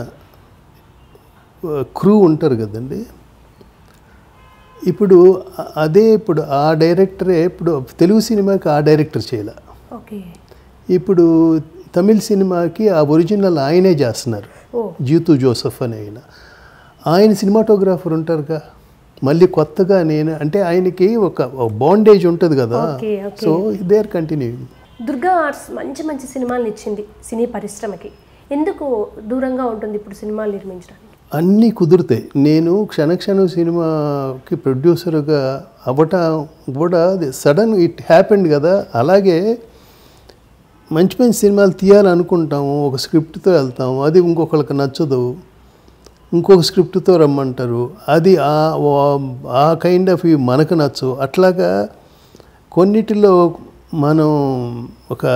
క్రూ ఉంటారు కదండి ఇప్పుడు అ- అదే ఇప్పుడు ఆ డైరెక్టరే ఇప్పుడు తెలుగు సినిమాకి ఆ డైరెక్టర్ చేయాల ఓకే ఇప్పుడు తమిళ సినిమాకి ఆ ఒరిజినల్ ఆయనే చేస్తున్నారు ఓ జీతు జోసఫ్ అని ఆయన ఆయన సినిమాటోగ్రాఫర్ ఉంటారుగా మళ్ళీ కొత్తగా నేను అంటే ఆయనకి ఒక బాండేజ్ ఉంటుంది కదా okay, okay. So they are continuing Durga arts మంచి మంచి సినిమాలను ఇచ్చింది సినీ పరిశ్రమకి ఎందుకు దూరంగా ఉంటుంది ఇప్పుడు సినిమాలు నిర్మించడానికి అన్నీ కుదురుతాయి నేను క్షణక్షణం సినిమాకి ప్రొడ్యూసర్గా అవ్వటం కూడా సడన్ ఇట్ హ్యాపెండ్ కదా అలాగే మంచి మంచి సినిమాలు తీయాలనుకుంటాము ఒక స్క్రిప్ట్తో వెళ్తాము అది ఇంకొకరికి నచ్చదు ఇంకొక స్క్రిప్ట్తో రమ్మంటారు అది ఆ ఆ కైండ్ ఆఫ్ మనకు నచ్చవు అట్లాగా కొన్నిటిలో మనం ఒక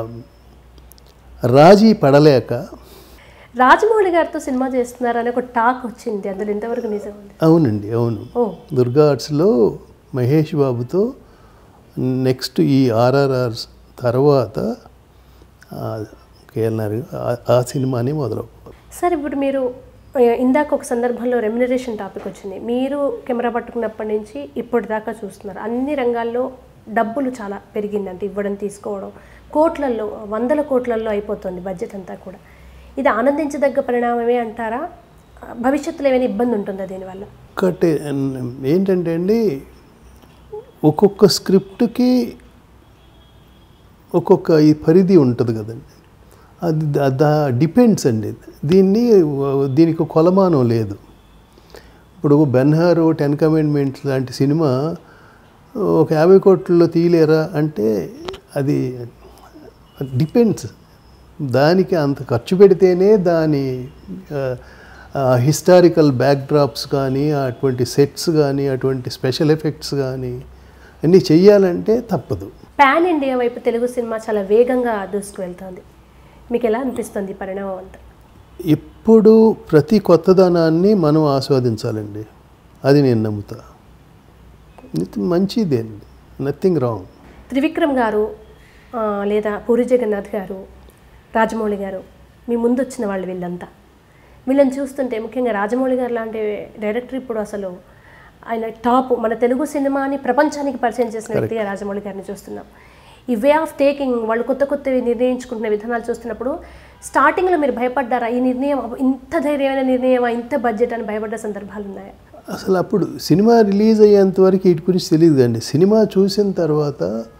రాజీ పడలేక రాజమౌళి గారితో సినిమా చేస్తున్నారని ఒక టాక్ వచ్చింది అందులో ఎంతవరకు నిజం ఉంది అవునండి అవును ఓ దుర్గా ఆర్ట్స్లో మహేష్ బాబుతో నెక్స్ట్ ఈ ఆర్ఆర్ఆర్ తర్వాత కేఎల్ఆర్ ఆ సినిమాని మొదలవు సార్ ఇప్పుడు మీరు ఆ, ఇందాక ఒక సందర్భంలో రెమ్యునరేషన్ టాపిక్ వచ్చింది మీరు కెమెరా పట్టుకున్నప్పటి నుంచి ఇప్పటిదాకా చూస్తున్నారు అన్ని రంగాల్లో డబ్బులు చాలా పెరిగిందంటే ఇవ్వడం తీసుకోవడం కోట్లల్లో వందల కోట్లల్లో అయిపోతుంది బడ్జెట్ అంతా కూడా ఇది ఆనందించదగ్గ పరిణామమే అంటారా ఆ, భవిష్యత్తులో ఏమైనా ఇబ్బంది ఉంటుందా దీనివల్ల ఒకటి ఏంటంటే అండి ఒక్కొక్క స్క్రిప్ట్కి ఒక్కొక్క ఈ పరిధి ఉంటుంది కదండి అది దా- దా డిపెండ్స్ అండి దీన్ని దీనికి ఒక కొలమానం లేదు ఇప్పుడు బెన్హారు టెన్ కమెంట్మెంట్స్ లాంటి సినిమా ఒక యాభై కోట్లలో తీయలేరా అంటే అది డిపెండ్స్ దానికి అంత ఖర్చు పెడితేనే దాని హిస్టారికల్ బ్యాక్డ్రాప్స్ కానీ అటువంటి సెట్స్ కానీ అటువంటి స్పెషల్ ఎఫెక్ట్స్ కానీ అన్నీ చెయ్యాలంటే తప్పదు పాన్ ఇండియా వైపు తెలుగు సినిమా చాలా వేగంగా దూసుకువెళ్తోంది మీకు ఎలా అనిపిస్తుంది ఈ పరిణామం అంతా ఎప్పుడు ప్రతి కొత్తదనాన్ని మనం ఆస్వాదించాలండి అది నేను నమ్ముతా ఇది మంచిదే అండి నథింగ్ రాంగ్ త్రివిక్రమ్ గారు ఆ, లేదా పూరి జగన్నాథ్ గారు రాజమౌళి గారు మీ ముందు వచ్చిన వాళ్ళు వీళ్ళంతా వీళ్ళని చూస్తుంటే ముఖ్యంగా రాజమౌళి గారు లాంటి డైరెక్టర్ ఇప్పుడు అసలు ఆయన టాప్ మన తెలుగు సినిమాని ప్రపంచానికి పరిచయం చేసిన వ్యక్తిగా రాజమౌళి గారిని చూస్తున్నాం ఈ వే ఆఫ్ టేకింగ్ వాళ్ళు కొత్త కొత్తవి నిర్ణయించుకుంటున్న విధానాలు చూస్తున్నప్పుడు స్టార్టింగ్లో మీరు భయపడ్డారా ఈ నిర్ణయం అబ్బో, ఇంత ధైర్యమైన నిర్ణయమా ఇంత బడ్జెట్ అని భయపడ్డ సందర్భాలు ఉన్నాయా అసలు అప్పుడు సినిమా రిలీజ్ అయ్యేంత వరకు వీటి గురించి తెలియదు అండి సినిమా చూసిన తర్వాత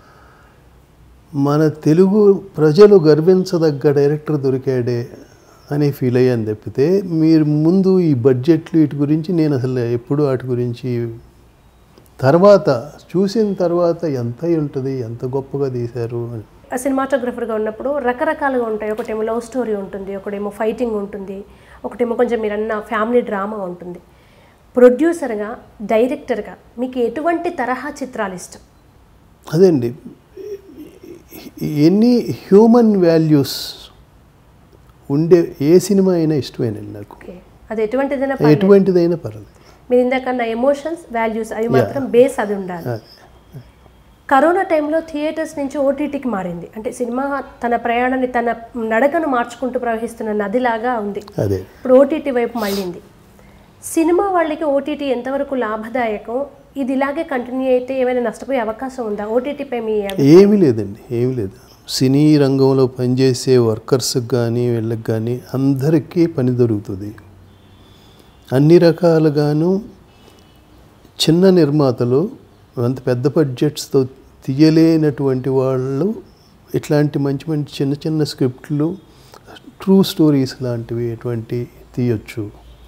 మన తెలుగు ప్రజలు గర్వించదగ్గ డైరెక్టర్ దొరికాడే అని ఫీల్ అయ్యాను తప్పితే మీరు ముందు ఈ బడ్జెట్లు వీటి గురించి నేను అసలు ఎప్పుడు వాటి గురించి తర్వాత చూసిన తర్వాత ఎంత అయి ఉంటుంది ఎంత గొప్పగా తీశారు అని ఆ సినిమాటోగ్రఫర్గా ఉన్నప్పుడు రకరకాలుగా ఉంటాయి ఒకటేమో లవ్ స్టోరీ ఉంటుంది ఒకటేమో ఫైటింగ్ ఉంటుంది ఒకటేమో కొంచెం మీరు అన్న ఫ్యామిలీ డ్రామా ఉంటుంది ప్రొడ్యూసర్గా డైరెక్టర్గా మీకు ఎటువంటి తరహా చిత్రాలు ఇష్టం అదే అండి ఎన్ని హ్యూమన్ వాల్యూస్ ఉండే ఏ సినిమా అయినా ఇష్టమేనండి నాకు ఓకే అది ఎటువంటిదైనా పర్లేదు. ఎటువంటిదైనా పర్లేదు మీరు ఇందాక అన్న ఎమోషన్స్ వాల్యూస్ అవి మాత్రం బేస్ అది ఉండాలి ఆ, కరోనా టైంలో థియేటర్స్ నుంచి ఓటీటీకి మారింది అంటే సినిమా తన ప్రయాణాన్ని తన నడకను మార్చుకుంటూ ప్రవహిస్తున్న నదిలాగా ఉంది అదే ఇప్పుడు ఓటీటీ వైపు మళ్ళింది సినిమా వాళ్ళకి ఓటీటీ ఎంతవరకు లాభదాయకం ఇది ఇలాగే కంటిన్యూ అయితే ఏమైనా నష్టపోయే అవకాశం ఉందా ఓటీటీపై మీ అభి- ఏమీ లేదండి ఏమీ లేదు సినీ రంగంలో పనిచేసే వర్కర్స్కి కానీ వీళ్ళకి కానీ అందరికీ పని దొరుకుతుంది అన్ని రకాలుగాను చిన్న నిర్మాతలు అంత పెద్ద బడ్జెట్స్తో తీయలేనటువంటి వాళ్ళు ఇట్లాంటి మంచి మంచి చిన్న చిన్న స్క్రిప్ట్లు ట్రూ స్టోరీస్ లాంటివి ఎటువంటి తీయొచ్చు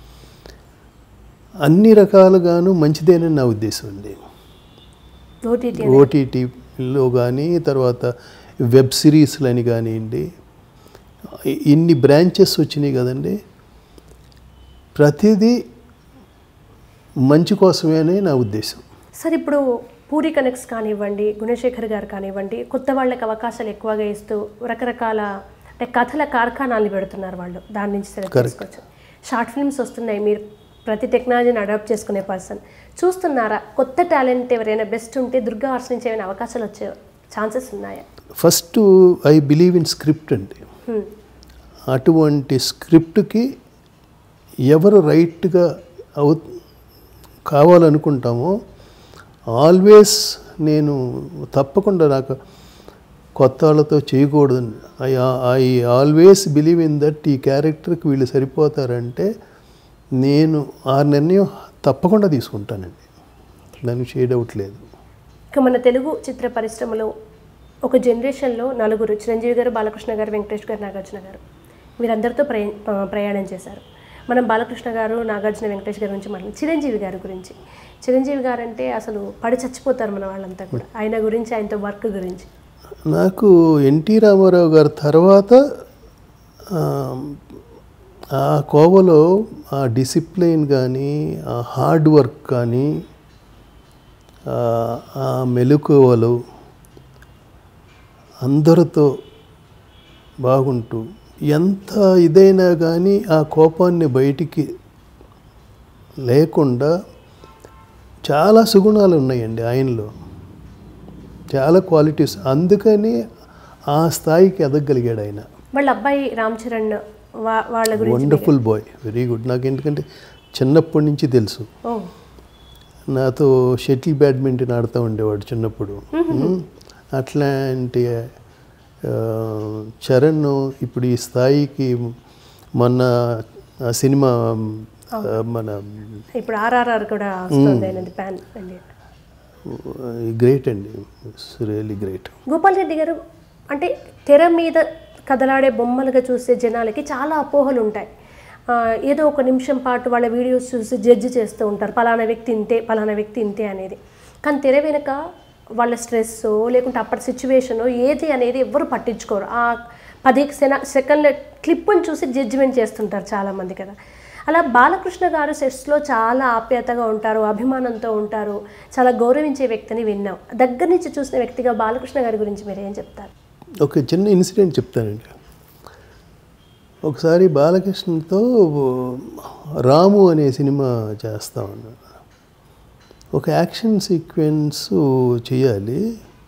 అన్ని రకాలుగాను మంచిదేనని నా ఉద్దేశం అండి ఓటీటీ ఓటీటీలో కానీ తర్వాత వెబ్ సిరీస్లు అని కానివ్వండి ఇ- ఇన్ని బ్రాంచెస్ వచ్చినాయి కదండి ప్రతిదీ మంచి కోసమే అని నా ఉద్దేశం సార్ ఇప్పుడు పూరి కనెక్ట్స్ కానివ్వండి గుణశేఖర్ గారు కానివ్వండి కొత్త వాళ్ళకి అవకాశాలు ఎక్కువగా ఇస్తూ రకరకాల అంటే కథల కార్ఖానాలు పెడుతున్నారు వాళ్ళు దాని నుంచి సెలెక్ట్ Correct. చేసుకోవచ్చు షార్ట్ ఫిల్మ్స్ వస్తున్నాయి మీరు ప్రతి టెక్నాలజీని అడాప్ట్ చేసుకునే పర్సన్ చూస్తున్నారా కొత్త టాలెంట్ ఎవరైనా బెస్ట్ ఉంటే దుర్గా ఆర్ట్స్ నుంచి ఏమైనా అవకాశాలు వచ్చే ఛాన్సెస్ ఉన్నాయా first I believe in script అండి హ్మ్. అటువంటి స్క్రిప్ట్కి ఎవరు రైట్గా అవు కావాలనుకుంటామో ఆల్వేస్ నేను తప్పకుండా నాకు కొత్త వాళ్ళతో చేయకూడదు I I always believe in that ఈ క్యారెక్టర్కి వీళ్ళు సరిపోతారంటే నేను ఆ నిర్ణయం తప్పకుండా తీసుకుంటానండి దానికి షేడ్ అవుట్ లేదు ఇక మన తెలుగు చిత్ర పరిశ్రమలో ఒక జనరేషన్లో నలుగురు చిరంజీవి గారు బాలకృష్ణ గారు వెంకటేష్ గారు నాగార్జున గారు వీరందరితో ప్రయ ఆ, ప్రయాణం చేశారు మనం బాలకృష్ణ గారు నాగార్జున వెంకటేష్ గారి గురించి మాట్లాడు చిరంజీవి గారి గురించి చిరంజీవి గారు అంటే అసలు పడి చచ్చిపోతారు మన వాళ్ళంతా కూడా ఆయన గురించి ఆయనతో వర్క్ గురించి నాకు ఎన్టీ రామారావు గారి తర్వాత ఆ, ఆ కోవలో ఆ డిసిప్లిన్ కానీ ఆ హార్డ్ వర్క్ కానీ ఆ, ఆ మెలకువలు అందరితో బాగుంటూ ఎంత ఇదైనా కానీ ఆ కోపాన్ని బయటికి లేకుండా చాలా సుగుణాలు ఉన్నాయండి ఆయనలో చాలా క్వాలిటీస్ అందుకని ఆ స్థాయికి ఎదగలిగాడు ఆయన వాళ్ళ అబ్బాయి రామ్ చరణ్ వా- వాళ్ళ గురించి వండర్ఫుల్ బాయ్ వెరీ గుడ్ నాకు ఎందుకంటే చిన్నప్పటి నుంచి తెలుసు ఓ నాతో షటిల్ బ్యాడ్మింటన్ ఆడుతూ ఉండేవాడు చిన్నప్పుడు ఉమ్. అట్లాంటి ఆ, చరణ్ ఇప్పుడు ఈ స్థాయికి మొన్న ఆ సినిమా ఆ, మన ఇప్పుడు ఆర్ఆర్ఆర్ కూడా వస్తుంది ఆయనది ప్యాన్ అండి గ్రేట్ అండి రియలీ గ్రేట్ గోపాల్ రెడ్డి గారు అంటే తెర మీద కదలాడే బొమ్మలుగా చూసే జనాలకి చాలా అపోహలు ఉంటాయి ఆ, ఏదో ఒక నిమిషం పాటు వాళ్ళ వీడియోస్ చూసి జడ్జి చేస్తూ ఉంటారు పలానా వ్యక్తి ఇంతే పలానా వ్యక్తి ఇంతే అనేది కానీ తెర వెనుక వాళ్ళ స్ట్రెస్ లేకుంటే అప్పటి సిచ్యువేషన్ ఏది అనేది ఎవ్వరు పట్టించుకోరు ఆ పది సెన సెకండ్ల క్లిప్ని చూసి జడ్జిమెంట్ చేస్తుంటారు చాలామంది కదా అలా బాలకృష్ణ గారు సెట్స్లో చాలా ఆప్యాయతగా ఉంటారు అభిమానంతో ఉంటారు చాలా గౌరవించే వ్యక్తిని విన్నాం దగ్గర నుంచి చూసిన వ్యక్తిగా బాలకృష్ణ గారి గురించి మీరు ఏం చెప్తారు ఒక చిన్న ఇన్సిడెంట్ చెప్తానండి ఒకసారి బాలకృష్ణతో రాము అనే సినిమా చేస్తా ఉన్నాను ఒక యాక్షన్ సీక్వెన్స్ చేయాలి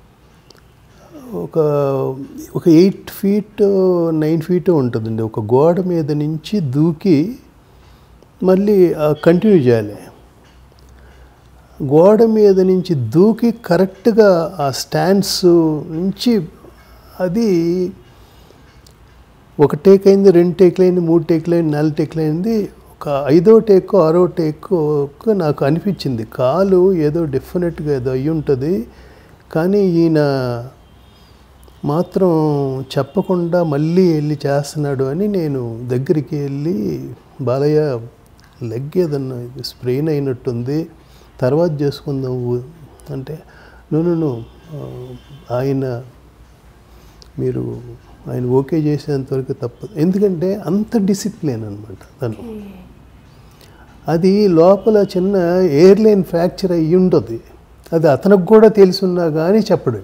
ఒక ఒక ఎయిట్ ఫీట్ నైన్ ఫీట్ ఉంటుందండి ఒక గోడ మీద నుంచి దూకి మళ్ళీ కంటిన్యూ చేయాలి గోడ మీద నుంచి దూకి కరెక్ట్గా ఆ స్టాండ్స్ నుంచి అది ఒక టేక్ అయింది రెండు టేక్లు అయింది మూడు టేక్లు అయింది నాలుగు టేక్లు అయింది ఒక ఐదో టేక్ ఆరో టేక్ నాకు అనిపించింది కాలు ఏదో డెఫినెట్గా ఏదో అయి ఉంటుంది కానీ ఈయన మాత్రం చెప్పకుండా మళ్ళీ వెళ్ళి చేస్తున్నాడు అని నేను దగ్గరికి వెళ్ళి బాలయ్య లెగ్ ఏదన్నా ఇది స్ప్రెయిన్ అయినట్టుంది తర్వాత చేసుకుందాం ఊ- అంటే నూనెను ఆయన మీరు ఆయన ఓకే చేసేంతవరకు తప్పదు ఎందుకంటే అంత డిసిప్లిన్ అనమాట తను అది లోపల చిన్న ఎయిర్లైన్ ఫ్రాక్చర్ అయ్యి ఉంటుంది అది అతనికి కూడా తెలుసున్నా కానీ చెప్పడు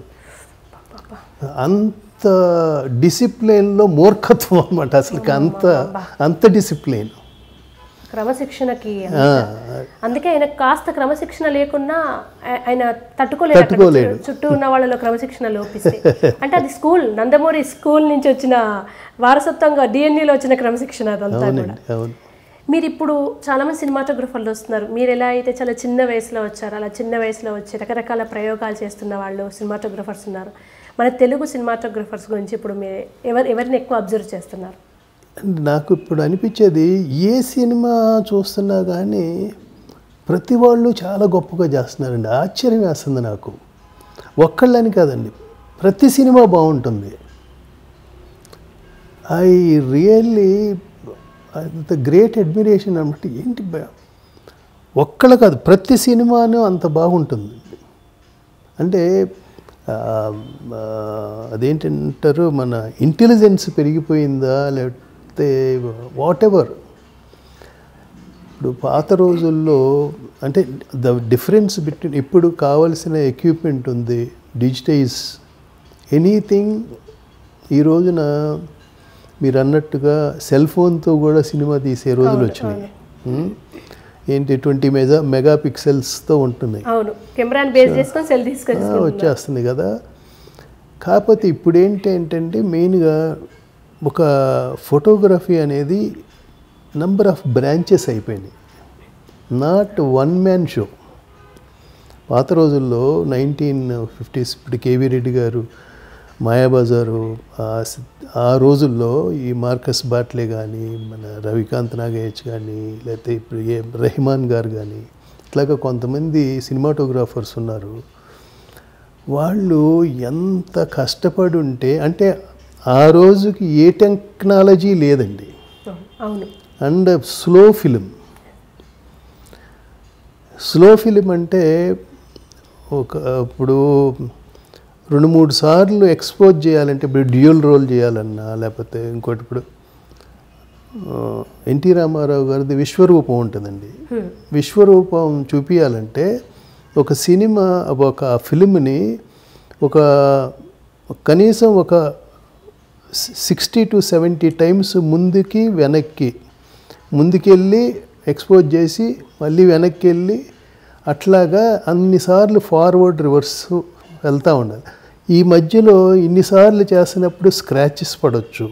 అంత డిసిప్లిన్లో మూర్ఖత్వం అనమాట అసలుకి అంత అంత డిసిప్లిన్ క్రమశిక్షణకి అందుకే ఆయన కాస్త క్రమశిక్షణ లేకున్నా ఆ- ఆయన తట్టుకోలేరు అక్కడ తట్టుకోలేడు. చు- చుట్టూ ఉన్న వాళ్ళలో క్రమశిక్షణ లోపిస్తే అంటే అది స్కూల్ నందమూరి స్కూల్ నుంచి వచ్చిన వారసత్వంగా డిఎన్ఏలో వచ్చిన క్రమశిక్షణ అదంతా కూడా అవునండి అవును మీరు ఇప్పుడు చాలామంది సినిమాటోగ్రఫర్లు వస్తున్నారు మీరు ఎలా అయితే చాలా చిన్న వయసులో వచ్చారు అలా చిన్న వయసులో వచ్చి రకరకాల ప్రయోగాలు చేస్తున్న వాళ్ళు సినిమాటోగ్రఫర్స్ ఉన్నారు మన తెలుగు సినిమాటోగ్రఫర్స్ గురించి ఇప్పుడు మీరు ఎవరు ఎవరిని ఎక్కువ అబ్జర్వ్ చేస్తున్నారు అండ్ నాకు ఇప్పుడు అనిపించేది ఏ సినిమా చూస్తున్నా కానీ ప్రతి వాళ్ళు చాలా గొప్పగా చేస్తున్నారండి ఆశ్చర్యం వేస్తుంది నాకు ఒక్కళ్ళని కాదండి ప్రతి సినిమా బాగుంటుంది ఐ రియల్లీ అంత గ్రేట్ అడ్మిరేషన్ అనమాట ఏంటి బ- ఒక్కళ్ళు కాదు ప్రతి సినిమాను అంత బాగుంటుంది అంటే ఆ, ఆ, అదేంటంటారు మన ఇంటెలిజెన్స్ పెరిగిపోయిందా లేకపోతే వాట్ ఎవర్ ఇప్పుడు పాత రోజుల్లో అంటే ద డిఫరెన్స్ బిట్వీన్ ఇప్పుడు కావలసిన ఎక్విప్మెంట్ ఉంది డిజిటైజ్ ఎనీథింగ్ ఈ రోజున మీరు అన్నట్టుగా సెల్ ఫోన్తో కూడా సినిమా తీసే రోజులు వచ్చినాయి ఉం? ఏంటి ట్వంటీ మెగా మెగా పిక్సెల్స్తో ఉంటున్నాయి అవును కెమెరాని బేస్ చేసుకొని సెల్ తీసుకొని ఆ, వచ్చేస్తుంది కదా కాకపోతే ఇప్పుడు ఏంటి ఏంటంటే మెయిన్గా ఒక ఫోటోగ్రఫీ అనేది నంబర్ ఆఫ్ బ్రాంచెస్ అయిపోయినాయి నాట్ వన్ మ్యాన్ షో పాత రోజుల్లో నైన్టీన్ ఫిఫ్టీస్ ఇప్పుడు కేవీ రెడ్డి గారు మాయాబజారు ఆ సి- ఆ రోజుల్లో ఈ మార్కస్ బాట్లే కానీ మన రవికాంత్ నాగేష్ కానీ లేకపోతే ఇప్పుడు ఏ రెహమాన్ గారు కానీ ఇట్లాగా కొంతమంది సినిమాటోగ్రాఫర్స్ ఉన్నారు వాళ్ళు ఎంత కష్టపడి ఉంటే అంటే ఆ రోజుకి ఏ టెక్నాలజీ లేదండి అవును and slow film slow film అంటే ఒక ఇప్పుడు రెండు మూడు సార్లు ఎక్స్పోజ్ చేయాలంటే ఇప్పుడు డ్యూయల్ రోల్ చేయాలన్నా లేకపోతే ఇంకోటి ఇప్పుడు ఆ, ఎన్టీ రామారావు గారిది విశ్వరూపం ఉంటుందండి విశ్వరూపం చూపించాలంటే ఒక సినిమా ఒక ఫిలింని ఒక కనీసం ఒక సిక్స్టీ టు సెవెంటీ టైమ్స్ ముందుకి వెనక్కి ముందుకెళ్ళి ఎక్స్పోజ్ చేసి మళ్ళీ వెనక్కి వెళ్ళి అట్లాగా అన్నిసార్లు ఫార్వర్డ్ రివర్స్ వెళ్తూ ఉండాలి ఈ మధ్యలో ఇన్నిసార్లు చేసినప్పుడు స్క్రాచెస్ పడవచ్చు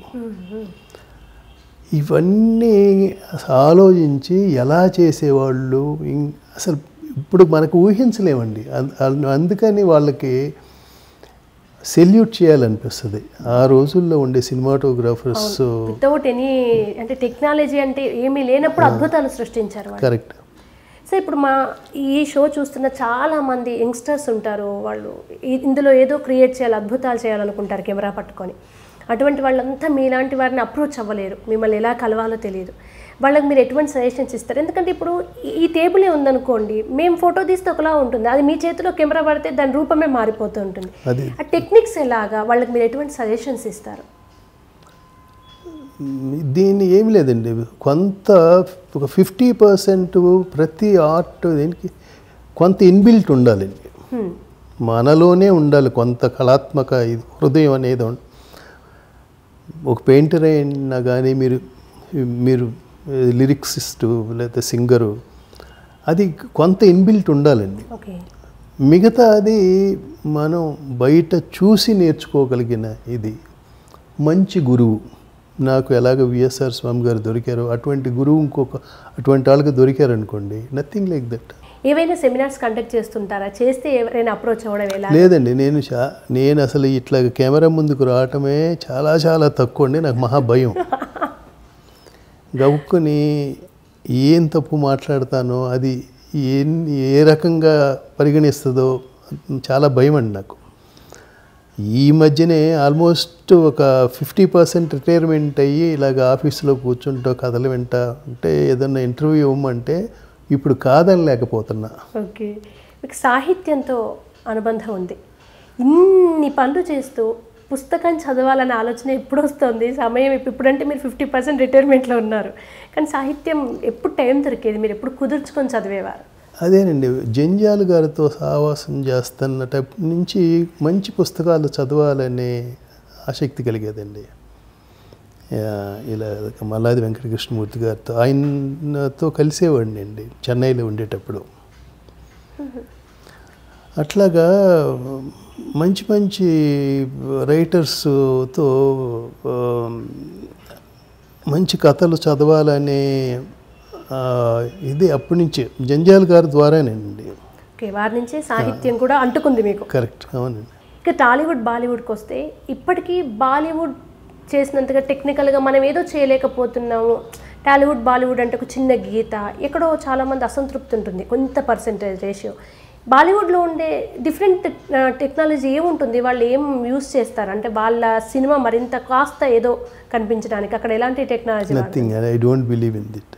ఇవన్నీ ఆలోచించి ఎలా చేసేవాళ్ళు ఇం- అసలు ఇప్పుడు మనకు ఊహించలేమండి అం- అం- అందుకని వాళ్ళకి సెల్యూట్ చేయాలనిపిస్తుంది ఆ రోజుల్లో ఉండే సినిమాటోగ్రాఫర్స్ వితౌట్ ఎనీ అంటే టెక్నాలజీ అంటే ఏమీ లేనప్పుడు అద్భుతాలు సృష్టించారు వాళ్ళు కరెక్ట్ సో ఇప్పుడు మా ఈ షో చూస్తున్న చాలా మంది యంగ్స్టర్స్ ఉంటారు వాళ్ళు ఈ- ఇందులో ఏదో క్రియేట్ చేయాలి అద్భుతాలు చేయాలనుకుంటారు కెమెరా పట్టుకొని అటువంటి వాళ్ళంతా మీలాంటి వారిని అప్రోచ్ అవ్వలేరు మిమ్మల్ని ఎలా కలవాలో తెలియదు వాళ్ళకి మీరు ఎటువంటి సజెషన్స్ ఇస్తారు ఎందుకంటే ఇప్పుడు ఈ- ఈ టేబులే ఉందనుకోండి మేము ఫోటో తీస్తే ఒకలా ఉంటుంది అది మీ చేతిలో కెమెరా పడితే దాని రూపమే మారిపోతూ ఉంటుంది అది ఆ టెక్నిక్స్ ఎలాగా వాళ్ళకి మీరు ఎటువంటి సజెషన్స్ ఇస్తారు దీన్ని ఏమి లేదండి కొంత ఒక ఫిఫ్టీ పర్సెంట్ ప్రతి ఆర్ట్ దీనికి కొంత ఇన్బిల్ట్ ఉండాలండి హ్మ్. మనలోనే ఉండాలి కొంత కళాత్మక ఇది హృదయం అనేది ఉం- ఒక పెయింటర్ అయినా కానీ మీరు మీరు లిరిక్సిస్టు లేకపోతే సింగరు అది కొంత ఇన్బిల్ట్ ఉండాలండి ఓకే మిగతా అది మనం బయట చూసి నేర్చుకోగలిగిన ఇది మంచి గురువు నాకు ఎలాగ విఎస్ఆర్ స్వామి గారు దొరికారో అటువంటి గురువు ఇంకొక అటువంటి వాళ్ళకి దొరికారనుకోండి నథింగ్ లైక్ దట్ ఏవైనా సెమినార్స్ కండక్ట్ చేస్తుంటారా చేస్తే ఎవరైనా అప్రోచ్ అవ్వడం ఎలా లేదండి నేను చా నేను అసలు ఇట్లా కెమెరా ముందుకు రావటమే చాలా చాలా తక్కువ అండి నాకు మహా భయం గవుక్కుని ఏం తప్పు మాట్లాడతానో అది ఏ ఏ రకంగా పరిగణిస్తుందో చాలా భయం అండి నాకు ఈ మధ్యనే ఆల్మోస్ట్ ఒక ఫిఫ్టీ పర్సెంట్ రిటైర్మెంట్ అయ్యి ఇలాగ ఆఫీసులో కూర్చుంటూ కథలు వింటా అంటే ఏదన్నా ఇంటర్వ్యూ ఇవ్వమంటే ఇప్పుడు కాదని లేకపోతున్నా ఓకే మీకు సాహిత్యంతో అనుబంధం ఉంది ఇన్ని పనులు చేస్తూ పుస్తకం చదవాలనే ఆలోచన ఎప్పుడు వస్తుంది సమయం ఇప్పు- ఇప్పుడంటే మీరు ఫిఫ్టీ పర్సెంట్ రిటైర్మెంట్లో ఉన్నారు కానీ సాహిత్యం ఎప్పుడు టైం దొరికేది మీరు ఎప్పుడు కుదుర్చుకొని చదివేవారు అదేనండి జంజాల్ గారితో సావాసం చేస్తున్నటప్పటి నుంచి మంచి పుస్తకాలు చదవాలనే ఆసక్తి కలిగేదండి యా, ఇలా మల్లాది వెంకటకృష్ణమూర్తి గారితో ఆయనతో కలిసేవాడిని అండి చెన్నైలో ఉండేటప్పుడు అట్లాగా మంచి మంచి రైటర్స్తో ఆ, మంచి కథలు చదవాలనే ఆ, ఇది అప్పటి నుంచి జంజాల్ గారి ద్వారానేనండి ఓకే వారి నుంచే సాహిత్యం కూడా అంటుకుంది మీకు కరెక్ట్ అవునండి ఇక టాలీవుడ్ బాలీవుడ్కి వస్తే ఇప్పటికీ బాలీవుడ్ చేసినంతగా టెక్నికల్గా మనం ఏదో చేయలేకపోతున్నాము టాలీవుడ్ బాలీవుడ్ అంటే ఒక చిన్న గీత ఎక్కడో చాలామంది అసంతృప్తి ఉంటుంది కొంత పర్సెంటేజ్ రేషియో బాలీవుడ్లో ఉండే డిఫరెంట్ టెక్నాలజీ ఏముంటుంది వాళ్ళు ఏం యూస్ చేస్తారు అంటే వాళ్ళ సినిమా మరింత కాస్త ఏదో కనిపించడానికి అక్కడ ఎలాంటి technology nothing I don't believe in that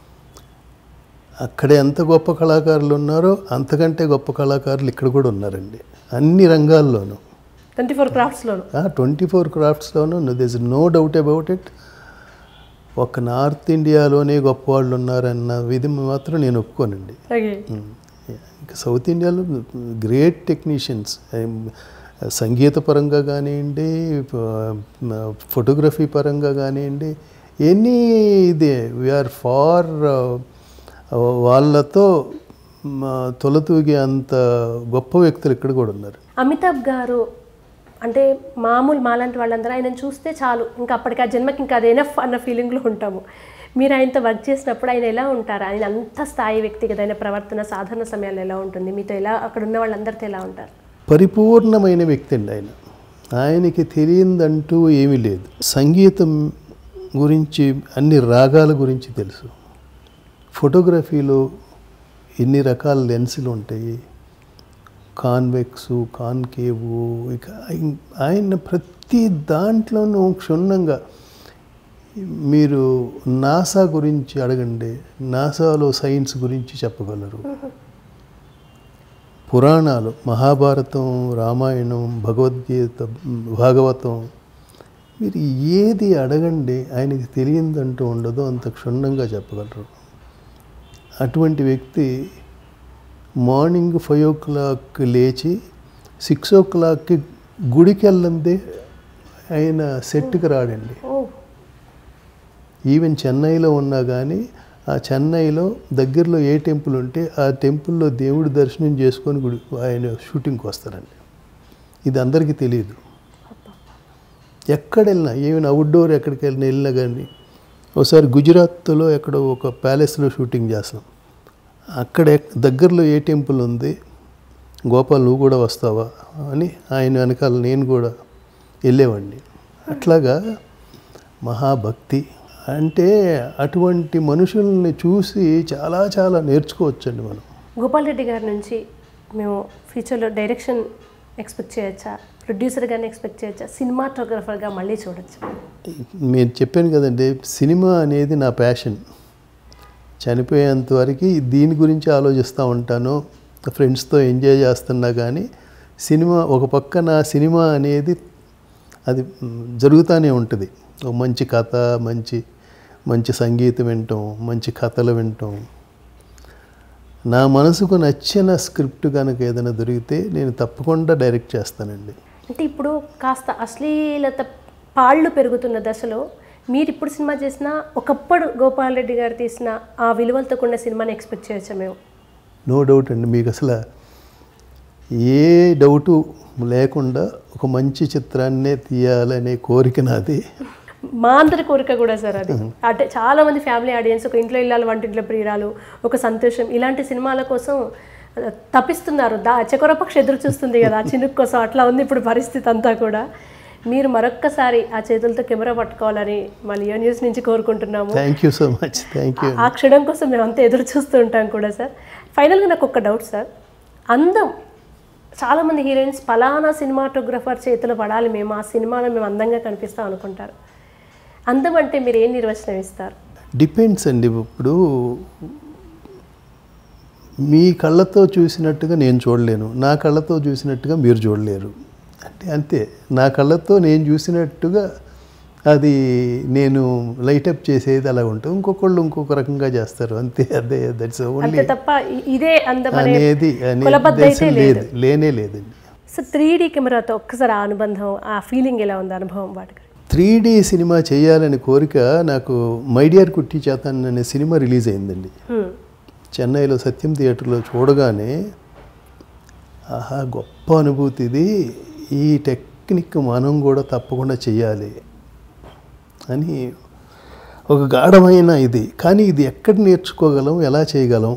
అక్కడ ఎంత గొప్ప కళాకారులు ఉన్నారో అంతకంటే గొప్ప కళాకారులు ఇక్కడ కూడా ఉన్నారండి అన్ని రంగాల్లోనూ ట్వంటీ ఫోర్ క్రాఫ్ట్స్లోను ట్వంటీ ఫోర్ క్రాఫ్ట్స్లోనూ this no doubt about it ఒక నార్త్ ఇండియాలోనే గొప్ప వాళ్ళు ఉన్నారన్న విధి మాత్రం నేను ఒప్పుకోనండి ఓకే ఇంకా సౌత్ ఇండియాలో గ్రేట్ టెక్నీషియన్స్ సంగీత పరంగా కానివ్వండి ఫోటోగ్రఫీ పరంగా కానివ్వండి ఎనీ ఇదే వీఆర్ ఫార్ వాళ్ళతో మ, తొలతూగే అంత గొప్ప వ్యక్తులు ఇక్కడ కూడా ఉన్నారు అమితాబ్ గారు అంటే మామూలు మాలాంటి వాళ్ళందరూ ఆయనను చూస్తే చాలు ఇంకా అప్పటికి ఆ జన్మకి ఇంకా అది ఎనఫ్ అన్న ఫీలింగ్లో ఉంటాము మీరు ఆయనతో వర్క్ చేసినప్పుడు ఆయన ఎలా ఉంటారు ఆయన అంత స్థాయి వ్యక్తి కదా ఆయన ప్రవర్తన సాధారణ సమయాల్లో ఎలా ఉంటుంది మీతో ఎలా అక్కడ ఉన్న వాళ్ళందరితో ఎలా ఉంటారు పరిపూర్ణమైన వ్యక్తి అండి ఆయన ఆయనకి తెలియందంటూ ఏమీ లేదు సంగీతం గురించి అన్ని రాగాల గురించి తెలుసు ఫోటోగ్రఫీలో ఎన్ని రకాల లెన్సులు ఉంటాయి కాన్వెక్స్ కాన్కేవ్ ఇక ఆయ- ఆయన ప్రతి దాంట్లోనూ క్షుణ్ణంగా మీరు నాసా గురించి అడగండి నాసాలో సైన్స్ గురించి చెప్పగలరు పురాణాలు మహాభారతం రామాయణం భగవద్గీత భాగవతం మీరు ఏది అడగండి ఆయనకి తెలియదంటూ ఉండదో అంత క్షుణ్ణంగా చెప్పగలరు అటువంటి వ్యక్తి మార్నింగ్ ఫైవ్ ఓ క్లాక్ లేచి సిక్స్ ఓ క్లాక్కి గుడికి వెళ్ళందే ఆయన సెట్కి రాడండి ఓ ఈవెన్ చెన్నైలో ఉన్నా కానీ ఆ చెన్నైలో దగ్గరలో ఏ టెంపుల్ ఉంటే ఆ టెంపుల్లో దేవుడి దర్శనం చేసుకొని గుడి ఆయన షూటింగ్కి వస్తారండి ఇది అందరికీ తెలియదు ఎక్కడ వెళ్ళినా ఈవెన్ అవుట్డోర్ ఎక్కడికి వెళ్ళినా వెళ్ళినా కానీ ఒకసారి గుజరాత్లో ఎక్కడో ఒక ప్యాలెస్లో షూటింగ్ చేస్తాం అక్కడ ఎక్- దగ్గరలో ఏ టెంపుల్ ఉంది గోపాల్ నువ్వు కూడా వస్తావా అని ఆయన వెనకాల నేను కూడా వెళ్ళేవాడిని అట్లాగా మహాభక్తి అంటే అటువంటి మనుషుల్ని చూసి చాలా చాలా నేర్చుకోవచ్చండి మనం గోపాల్ రెడ్డి గారి నుంచి మేము ఫ్యూచర్లో డైరెక్షన్ ఎక్స్పెక్ట్ చేయొచ్చా ప్రొడ్యూసర్ గారిని ఎక్స్పెక్ట్ చేయొచ్చా సినిమాటోగ్రఫర్గా మళ్ళీ చూడొచ్చు నేను చెప్పాను కదండి సినిమా అనేది నా ప్యాషన్ చనిపోయేంత వరకు దీని గురించి ఆలోచిస్తూ ఉంటాను ఫ్రెండ్స్తో ఎంజాయ్ చేస్తున్నా కానీ సినిమా ఒక పక్క నా సినిమా అనేది అది మ్, జరుగుతూనే ఉంటుంది ఒక మంచి కథ మంచి మంచి సంగీతం వినటం మంచి కథలు వినటం నా మనసుకు నచ్చిన స్క్రిప్ట్ కనుక ఏదైనా దొరికితే నేను తప్పకుండా డైరెక్ట్ చేస్తానండి అంటే ఇప్పుడు కాస్త అశ్లీలత పాళ్ళు పెరుగుతున్న దశలో మీరు ఇప్పుడు సినిమా చేసిన ఒకప్పుడు గోపాల్ రెడ్డి గారు తీసిన ఆ విలువలతో కూడిన సినిమాని ఎక్స్పెక్ట్ చేయొచ్చా మేము నో డౌట్ అండి మీకు అసలు ఏ డౌటు లేకుండా ఒక మంచి చిత్రాన్నే తీయాలనే కోరిక నాది మా అందరి కోరిక కూడా సార్ అది అంటే చాలా మంది ఫ్యామిలీ ఆడియన్స్ ఒక ఇంట్లో ఇల్లాలు వంటింట్లో ప్రియురాలు ఒక సంతోషం ఇలాంటి సినిమాల కోసం ఆ, తప్పిస్తున్నారు దా చకొరపక్ష ఎదురు చూస్తుంది కదా ఆ చినుకు కోసం అట్లా ఉంది ఇప్పుడు పరిస్థితి అంతా కూడా మీరు మరొక్కసారి ఆ చేతులతో కెమెరా పట్టుకోవాలని మా లియో న్యూస్ నుంచి కోరుకుంటున్నాము thank you so much thank you ఆ క్షణం కోసం మేము అంతా ఎదురు చూస్తూ ఉంటాం కూడా సార్ ఫైనల్గా నాకు ఒక డౌట్ సార్ అందం చాలామంది హీరోయిన్స్ ఫలానా సినిమాటోగ్రఫర్ చేతిలో పడాలి మేము ఆ సినిమాలో మేము అందంగా కనిపిస్తాం అనుకుంటారు అందం అంటే మీరు ఏం నిర్వచనం ఇస్తారు డిపెండ్స్ అండి ఇప్పుడు మీ కళ్ళతో చూసినట్టుగా నేను చూడలేను నా కళ్ళతో చూసినట్టుగా మీరు చూడలేరు అంటే అంతే నా కళ్ళతో నేను చూసినట్టుగా అది నేను లైటప్ చేసేది అలా ఉంటుంది ఇంకొకళ్ళు ఇంకొక రకంగా చేస్తారు అంతే అదే దట్స్ ఓన్లీ అంతే తప్ప ఇ- ఇదే అందం అనే అనేది అనేది కులబద్ధ అయితే ఉద్దేశం లేదు లేదు లేనే లేదండి సో త్రీ డీ కెమెరాతో ఒక్కసారి ఆ అనుబంధం ఆ ఫీలింగ్ ఎలా ఉంది అనుభవం వాటికి త్రీ డీ సినిమా చేయాలనే కోరిక నాకు మైడియర్ కుట్టి చేతాన్ అనే సినిమా రిలీజ్ అయిందండి హ్మ్. చెన్నైలో సత్యం థియేటర్లో చూడగానే ఆహా గొప్ప అనుభూతి ఇది ఈ టెక్నిక్ మనం కూడా తప్పకుండా చెయ్యాలి అని ఒక గాఢమైన ఇది కానీ ఇది ఎక్కడ నేర్చుకోగలం ఎలా చేయగలం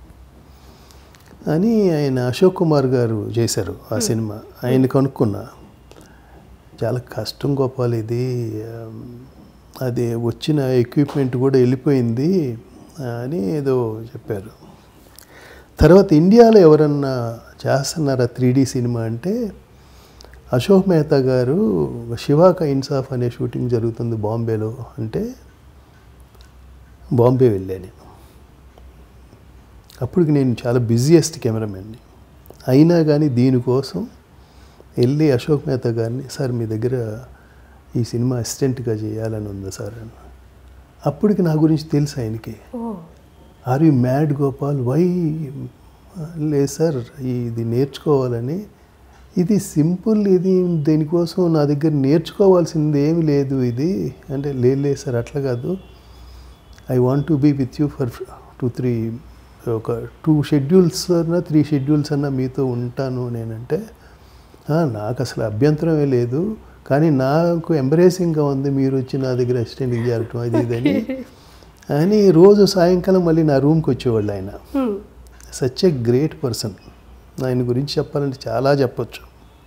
అని ఆయన అశోక్ కుమార్ గారు చేశారు ఆ సినిమా ఆయన కనుక్కున్నా చాలా కష్టం గోపాల్ ఇది ఆమ్, అది వచ్చిన ఎక్విప్మెంట్ కూడా వెళ్ళిపోయింది అని ఏదో చెప్పారు తర్వాత ఇండియాలో ఎవరన్నా చేస్తున్నారా త్రీ డీ సినిమా అంటే అశోక్ మెహతా గారు శివాక ఇన్సాఫ్ అనే షూటింగ్ జరుగుతుంది బాంబేలో అంటే బాంబే వెళ్ళాను నేను అప్పటికి నేను చాలా బిజియెస్ట్ కెమెరామెన్ని అయినా కానీ దీనికోసం వెళ్ళి అశోక్ మెహతా గారిని సార్ మీ దగ్గర ఈ సినిమా అసిస్టెంట్గా చేయాలని ఉందా సార్ అని అప్పటికి నా గురించి తెలుసు ఆయనకి oh are you mad Gopal why లేదు సార్ ఇది నేర్చుకోవాలని ఇది సింపుల్ ఇది దీనికోసం నా దగ్గర నేర్చుకోవాల్సింది ఏమి లేదు ఇది అంటే లేదు లేదు సార్ అట్లా కాదు I want to be with you for two three ఒక టూ షెడ్యూల్స్ అన్నా త్రీ షెడ్యూల్స్ అన్నా మీతో ఉంటాను నేనంటే "ఆ, నాకు అసలు అభ్యంతరమే లేదు కానీ నాకు ఎంబరేసింగ్గా ఉంది మీరు వచ్చి నా దగ్గర అసిస్టెంట్కి చేరటం అది ఇదని అని రోజు సాయంకాలం మళ్ళీ నా రూమ్కి వచ్చేవాళ్ళు ఆయన హ్మ్. సచ్ ఎ గ్రేట్ పర్సన్ ఆయన గురించి చెప్పాలంటే చాలా చెప్పొచ్చు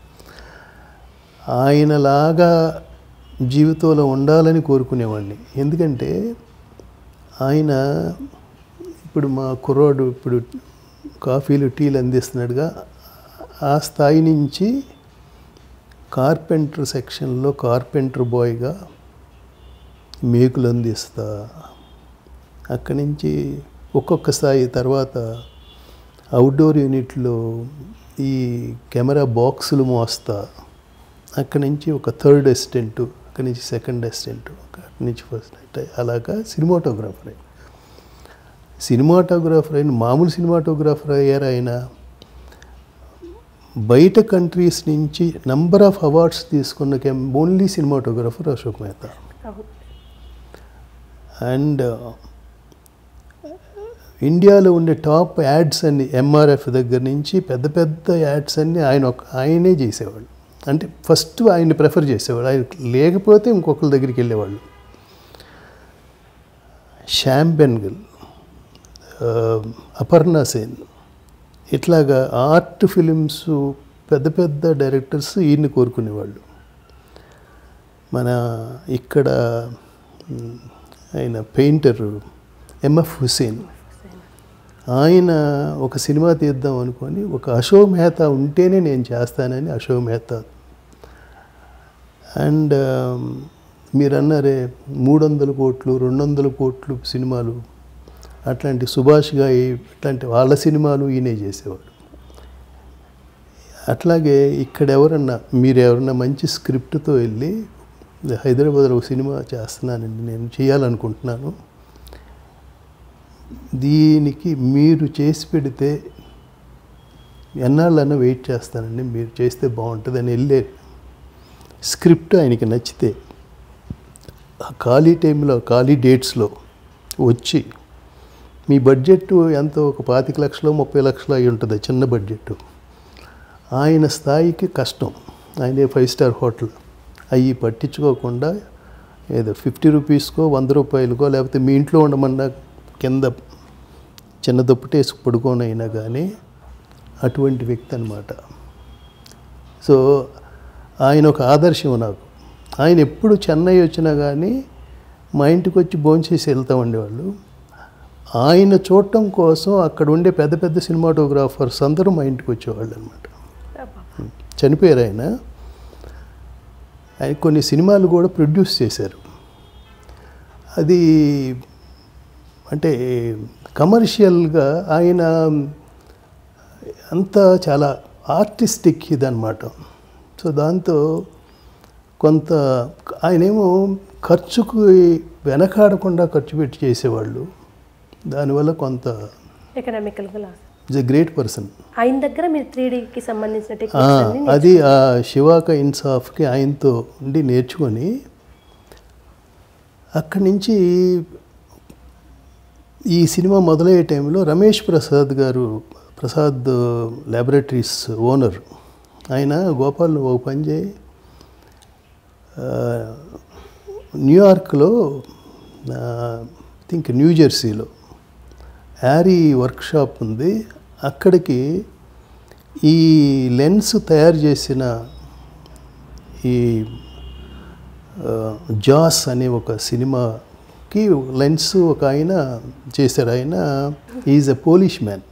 ఆయనలాగా జీవితంలో ఉండాలని కోరుకునేవాడిని ఎందుకంటే ఆయన ఇప్పుడు మా కుర్రాడు ఇప్పుడు కాఫీలు టీలు అందిస్తున్నాడుగా ఆ స్థాయి నుంచి కార్పెంటర్ సెక్షన్లో కార్పెంటర్ బాయ్గా మేకులు అందిస్తా అక్కడి నుంచి ఒక్కొక్క స్థాయి తర్వాత అవుట్డోర్ యూనిట్లో ఈ కెమెరా బాక్సులు మోస్తా అక్కడి నుంచి ఒక థర్డ్ అసిస్టెంట్ అక్కడి నుంచి సెకండ్ అసిస్టెంట్ అక్కడి నుంచి ఫస్ట్ అలాగా సినిమాటోగ్రాఫర్ అయిన సినిమాటోగ్రాఫర్ అయిన మామూలు సినిమాటోగ్రాఫర్ అయ్యారు ఆయన బయట కంట్రీస్ నుంచి నంబర్ ఆఫ్ అవార్డ్స్ తీసుకున్న కెమ్ ఓన్లీ సినిమాటోగ్రఫర్ అశోక్ మెహతా అవును అండ్ ఇండియాలో ఉండే టాప్ యాడ్స్ అన్ని ఎంఆర్ఎఫ్ దగ్గర నుంచి పెద్ద పెద్ద యాడ్స్ అన్ని ఆయన ఒక ఆయనే చేసేవాళ్ళు అంటే ఫస్ట్ ఆయన్ని ప్రిఫర్ చేసేవాళ్ళు ఆయన లేకపోతే ఇంకొకరి దగ్గరికి వెళ్ళేవాళ్ళు శ్యామ్ బెన్గల్ ఆ, అపర్ణ సేన్ ఇట్లాగా ఆర్ట్ ఫిలిమ్స్ పెద్ద పెద్ద డైరెక్టర్స్ ఈయన్ని కోరుకునేవాళ్ళు మన ఇక్కడ మ్, ఆయన పెయింటర్ ఎంఎఫ్ హుసేన్ ఆయన ఒక సినిమా తీద్దాం అనుకొని ఒక అశోక్ మెహతా ఉంటేనే నేను చేస్తానని అశోక్ మెహతా అండ్ మీరు అన్నారే మూడు వందల కోట్లు రెండు వందల కోట్లు సినిమాలు అట్లాంటి సుభాష్ గాయి ఇట్లాంటి వాళ్ళ సినిమాలు ఈయనే చేసేవాడు అట్లాగే ఇక్కడ ఎవరన్నా మీరు ఎవరన్నా మంచి స్క్రిప్ట్తో వెళ్ళి హైదరాబాద్లో ఒక సినిమా చేస్తున్నానండి నేను చేయాలనుకుంటున్నాను దీనికి మీరు చేసి పెడితే ఎన్నాళ్ళన్నా వెయిట్ చేస్తానండి మీరు చేస్తే బాగుంటుంది అని వెళ్ళే స్క్రిప్ట్ ఆయనకి నచ్చితే ఆ ఖాళీ టైంలో ఖాళీ డేట్స్లో వచ్చి మీ బడ్జెట్ ఎంతో ఒక పాతిక లక్షలు ముప్పై లక్షలు అయి ఉంటుంది చిన్న బడ్జెట్ ఆయన స్థాయికి కష్టం ఆయనే ఫైవ్ స్టార్ హోటల్ అవి పట్టించుకోకుండా ఏదో ఫిఫ్టీ రూపీస్కో వంద రూపాయలకో లేకపోతే మీ ఇంట్లో ఉండమన్నా కింద చిన్న దుప్పటేసి పడుకోనైనా కానీ అటువంటి వ్యక్తి అనమాట సో ఆయన ఒక ఆదర్శం నాకు ఆయన ఎప్పుడు చెన్నై వచ్చినా కానీ మా ఇంటికి వచ్చి భోంచేసి వెళ్తూ ఉండేవాళ్ళు ఆయన చూడటం కోసం అక్కడ ఉండే పెద్ద పెద్ద సినిమాటోగ్రాఫర్స్ అందరూ మా ఇంటికి వచ్చేవాళ్ళు అనమాట అబ్బా. చనిపోయారు ఆయన ఆయన కొన్ని సినిమాలు కూడా ప్రొడ్యూస్ చేశారు అది అంటే కమర్షియల్గా ఆయన అంతా చాలా ఆర్టిస్టిక్ ఇదన్నమాట సో దాంతో కొంత ఆయనేమో ఖర్చుకు వెనకాడకుండా ఖర్చు పెట్టి చేసేవాళ్ళు దానివల్ల కొంత ఎకనామికల్ గా loss is a great person ఆయన దగ్గర మీరు త్రీ కి సంబంధించిన ఆ, టెక్నిక్స్ అన్ని అది ఆ శివాక ఇన్సాఫ్కి ఆయనతో ఉండి నేర్చుకొని అక్కడి నుంచి ఈ సినిమా మొదలయ్యే టైంలో రమేష్ ప్రసాద్ గారు ప్రసాద్ ల్యాబొరేటరీస్ ఓనర్ ఆయన గోపాల్ ఓ పని చేయి ఆ, న్యూయార్క్లో థింక్ న్యూ జెర్సీలో యారీ వర్క్షాప్ ఉంది అక్కడికి ఈ లెన్స్ తయారు చేసిన ఈ ఆ, జాస్ అనే ఒక సినిమాకి లెన్స్ ఒక ఆయన చేశారు ఆయన ఈజ్ ఎ పోలిష్ మ్యాన్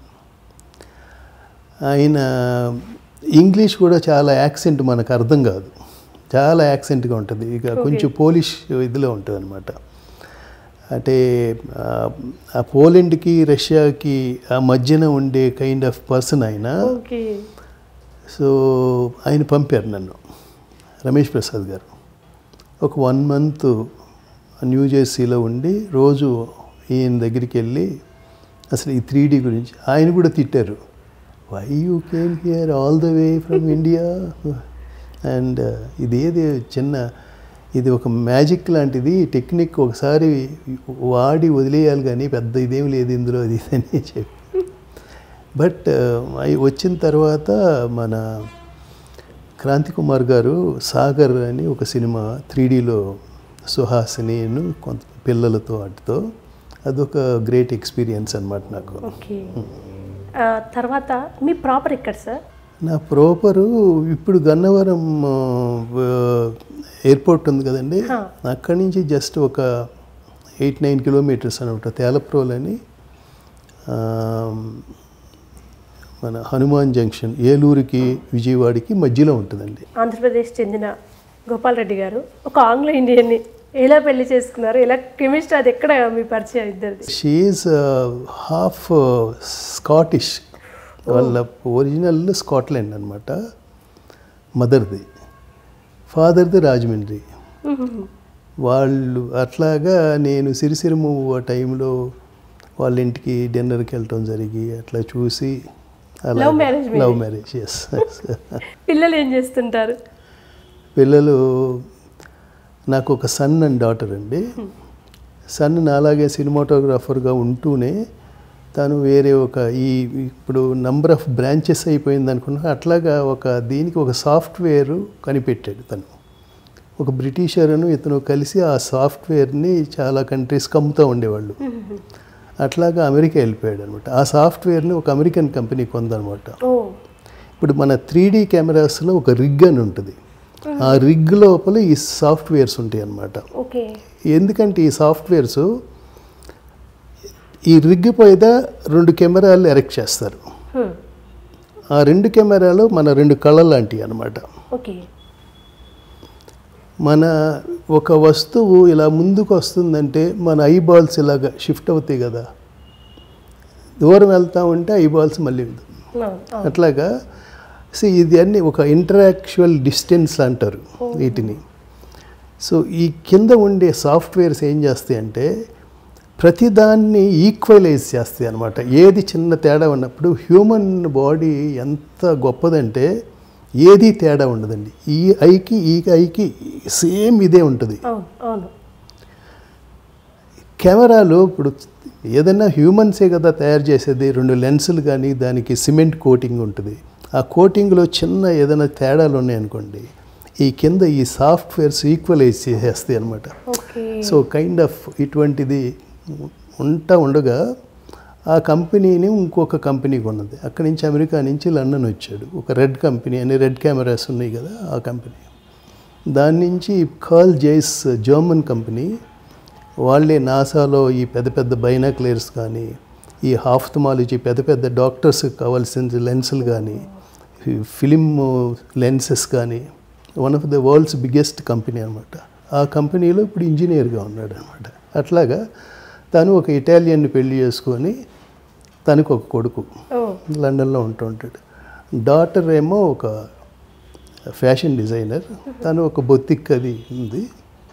ఆయన ఇంగ్లీష్ కూడా చాలా యాక్సెంట్ మనకు అర్థం కాదు చాలా యాక్సెంట్గా ఉంటుంది ఇక కొంచెం పోలిష్ ఇదిలో ఉంటుంది అనమాట అంటే ఆ, ఆ పోలెండ్కి రష్యాకి ఆ మధ్యన ఉండే కైండ్ ఆఫ్ పర్సన్ ఆయన ఓకే సో ఆయన పంపారు నన్ను రమేష్ ప్రసాద్ గారు ఒక వన్ మంత్ న్యూ జెర్సీలో ఉండి రోజు ఈయన దగ్గరికి వెళ్ళి అసలు ఈ త్రీ గురించి ఆయన కూడా తిట్టారు why you came here all the way from India and ఇదేది చిన్న ఇది ఒక మ్యాజిక్ లాంటిది టెక్నిక్ ఒకసారి వాడి వదిలేయాలి కానీ పెద్ద ఇదేం లేదు ఇందులో అది ఇది అని చెప్పి బట్ అవి వచ్చిన తర్వాత మన క్రాంతి కుమార్ గారు సాగర్ అని ఒక సినిమా త్రీ డీలో సుహాసినిను కొంత పిల్లలతో వాటితో అదొక గ్రేట్ ఎక్స్పీరియన్స్ అనమాట నాకు ఓకే ఆ, తర్వాత మీ ప్రాపర్ ఎక్కడ సార్ నా ప్రోపరు ఇప్పుడు గన్నవరం ఆ, ఎయిర్పోర్ట్ ఉంది కదండి హా. అక్కడి నుంచి జస్ట్ ఒక ఎయిట్ నైన్ కిలోమీటర్స్ అనమాట తేలప్రోల్ అని ఆ, మన హనుమాన్ జంక్షన్ ఏలూరుకి విజయవాడకి మధ్యలో ఉంటుందండి ఆంధ్రప్రదేశ్ చెందిన గోపాల్ రెడ్డి గారు ఒక ఆంగ్ల ఇండియన్ని ఎలా పెళ్లి చేసుకున్నారు ఎలా కెమిస్ట్రీ అది ఎక్కడ మీ పరిచయం ఇద్దరిది షీఈస్ హాఫ్ స్కాటిష్ వాళ్ళ ఒరిజినల్ స్కాట్లాండ్ అనమాట మదర్ది ఫాదర్ది రాజమండ్రి వాళ్ళు అట్లాగా నేను సిరిసిరిము ఆ టైంలో వాళ్ళ ఇంటికి డిన్నర్కి వెళ్ళటం జరిగి అట్లా చూసి Love marriage మీది? లవ్ మ్యారేజ్ ఎస్ పిల్లలు ఏం చేస్తుంటారు పిల్లలు నాకు ఒక సన్ అండ్ డాటర్ అండి సన్ నాలాగే సినిమాటోగ్రాఫర్గా ఉంటూనే తను వేరే ఒక ఈ ఇప్పుడు నంబర్ ఆఫ్ బ్రాంచెస్ అయిపోయింది అనుకున్నా అట్లాగా ఒక దీనికి ఒక సాఫ్ట్వేర్ కనిపెట్టాడు తను ఒక బ్రిటిషర్ను ఇతను కలిసి ఆ సాఫ్ట్వేర్ని చాలా కంట్రీస్కి అమ్ముతూ ఉండేవాళ్ళు అట్లాగా అమెరికా వెళ్ళిపోయాడు అనమాట ఆ సాఫ్ట్వేర్ని ఒక అమెరికన్ కంపెనీ కొందనమాట ఓ ఇప్పుడు మన త్రీ డీ కెమెరాస్లో ఒక రిగ్ అని ఉంటుంది ఆ రిగ్ లోపల ఈ సాఫ్ట్వేర్స్ ఉంటాయి అన్నమాట ఓకే ఎందుకంటే ఈ సాఫ్ట్వేర్స్ ఈ రిగ్ పైన రెండు కెమెరాలు ఎరెక్ట్ చేస్తారు హ్మ్. ఆ రెండు కెమెరాలు మన రెండు కళ్ళ లాంటివి అన్నమాట ఓకే మన ఒక వస్తువు ఇలా ముందుకు వస్తుందంటే మన ఐ బాల్స్ ఇలాగ షిఫ్ట్ అవుతాయి కదా దూరం వెళ్తా ఉంటే ఐ బాల్స్ మళ్ళీ అవును, అవును. అట్లాగా సో ఇది అన్ని ఒక ఇంటరాక్చువల్ డిస్టెన్స్ అంటారు వీటిని సో ఈ కింద ఉండే సాఫ్ట్వేర్స్ ఏం చేస్తాయి అంటే ప్రతిదాన్ని ఈక్వలైజ్ చేస్తాయి అనమాట ఏది చిన్న తేడా ఉన్నప్పుడు హ్యూమన్ బాడీ ఎంత గొప్పదంటే ఏది తేడా ఉండదండి ఈ ఐకి ఈ ఐకి సేమ్ ఇదే ఉంటుంది అవును అవును కెమెరాలు ఇప్పుడు ఏదైనా హ్యూమన్సే కదా తయారు చేసేది రెండు లెన్సులు కానీ దానికి సిమెంట్ కోటింగ్ ఉంటుంది ఆ కోటింగ్లో చిన్న ఏదైనా తేడాలు ఉన్నాయనుకోండి ఈ కింద ఈ సాఫ్ట్వేర్స్ ఈక్వలైజ్ చేసేస్తాయి అనమాట ఓకే సో కైండ్ ఆఫ్ ఇటువంటిది ఉంటా ఉండగా ఆ కంపెనీని ఇంకొక కంపెనీకి ఉన్నది అక్కడి నుంచి అమెరికా నుంచి లండన్ వచ్చాడు ఒక రెడ్ కంపెనీ అని రెడ్ కెమెరాస్ ఉన్నాయి కదా ఆ కంపెనీ దాని నుంచి కార్ల్ జైస్ జర్మన్ కంపెనీ వాళ్ళే నాసాలో ఈ పెద్ద పెద్ద బైనాక్లేర్స్ కానీ ఈ హాఫ్థమాలజీ పెద్ద పెద్ద డాక్టర్స్కి కావాల్సిన లెన్సులు కానీ ఫిలిం లెన్సెస్ కానీ one of the world's biggest company అనమాట ఆ కంపెనీలో ఇప్పుడు ఇంజనీర్గా ఉన్నాడు అనమాట అట్లాగా తను ఒక ఇటాలియన్ని పెళ్లి చేసుకొని తనకు ఒక కొడుకు ఓ లండన్లో ఉంటూ ఉంటాడు డాటర్ ఏమో ఒక ఫ్యాషన్ డిజైనర్ తను ఒక బొత్తిక్ అది ఉంది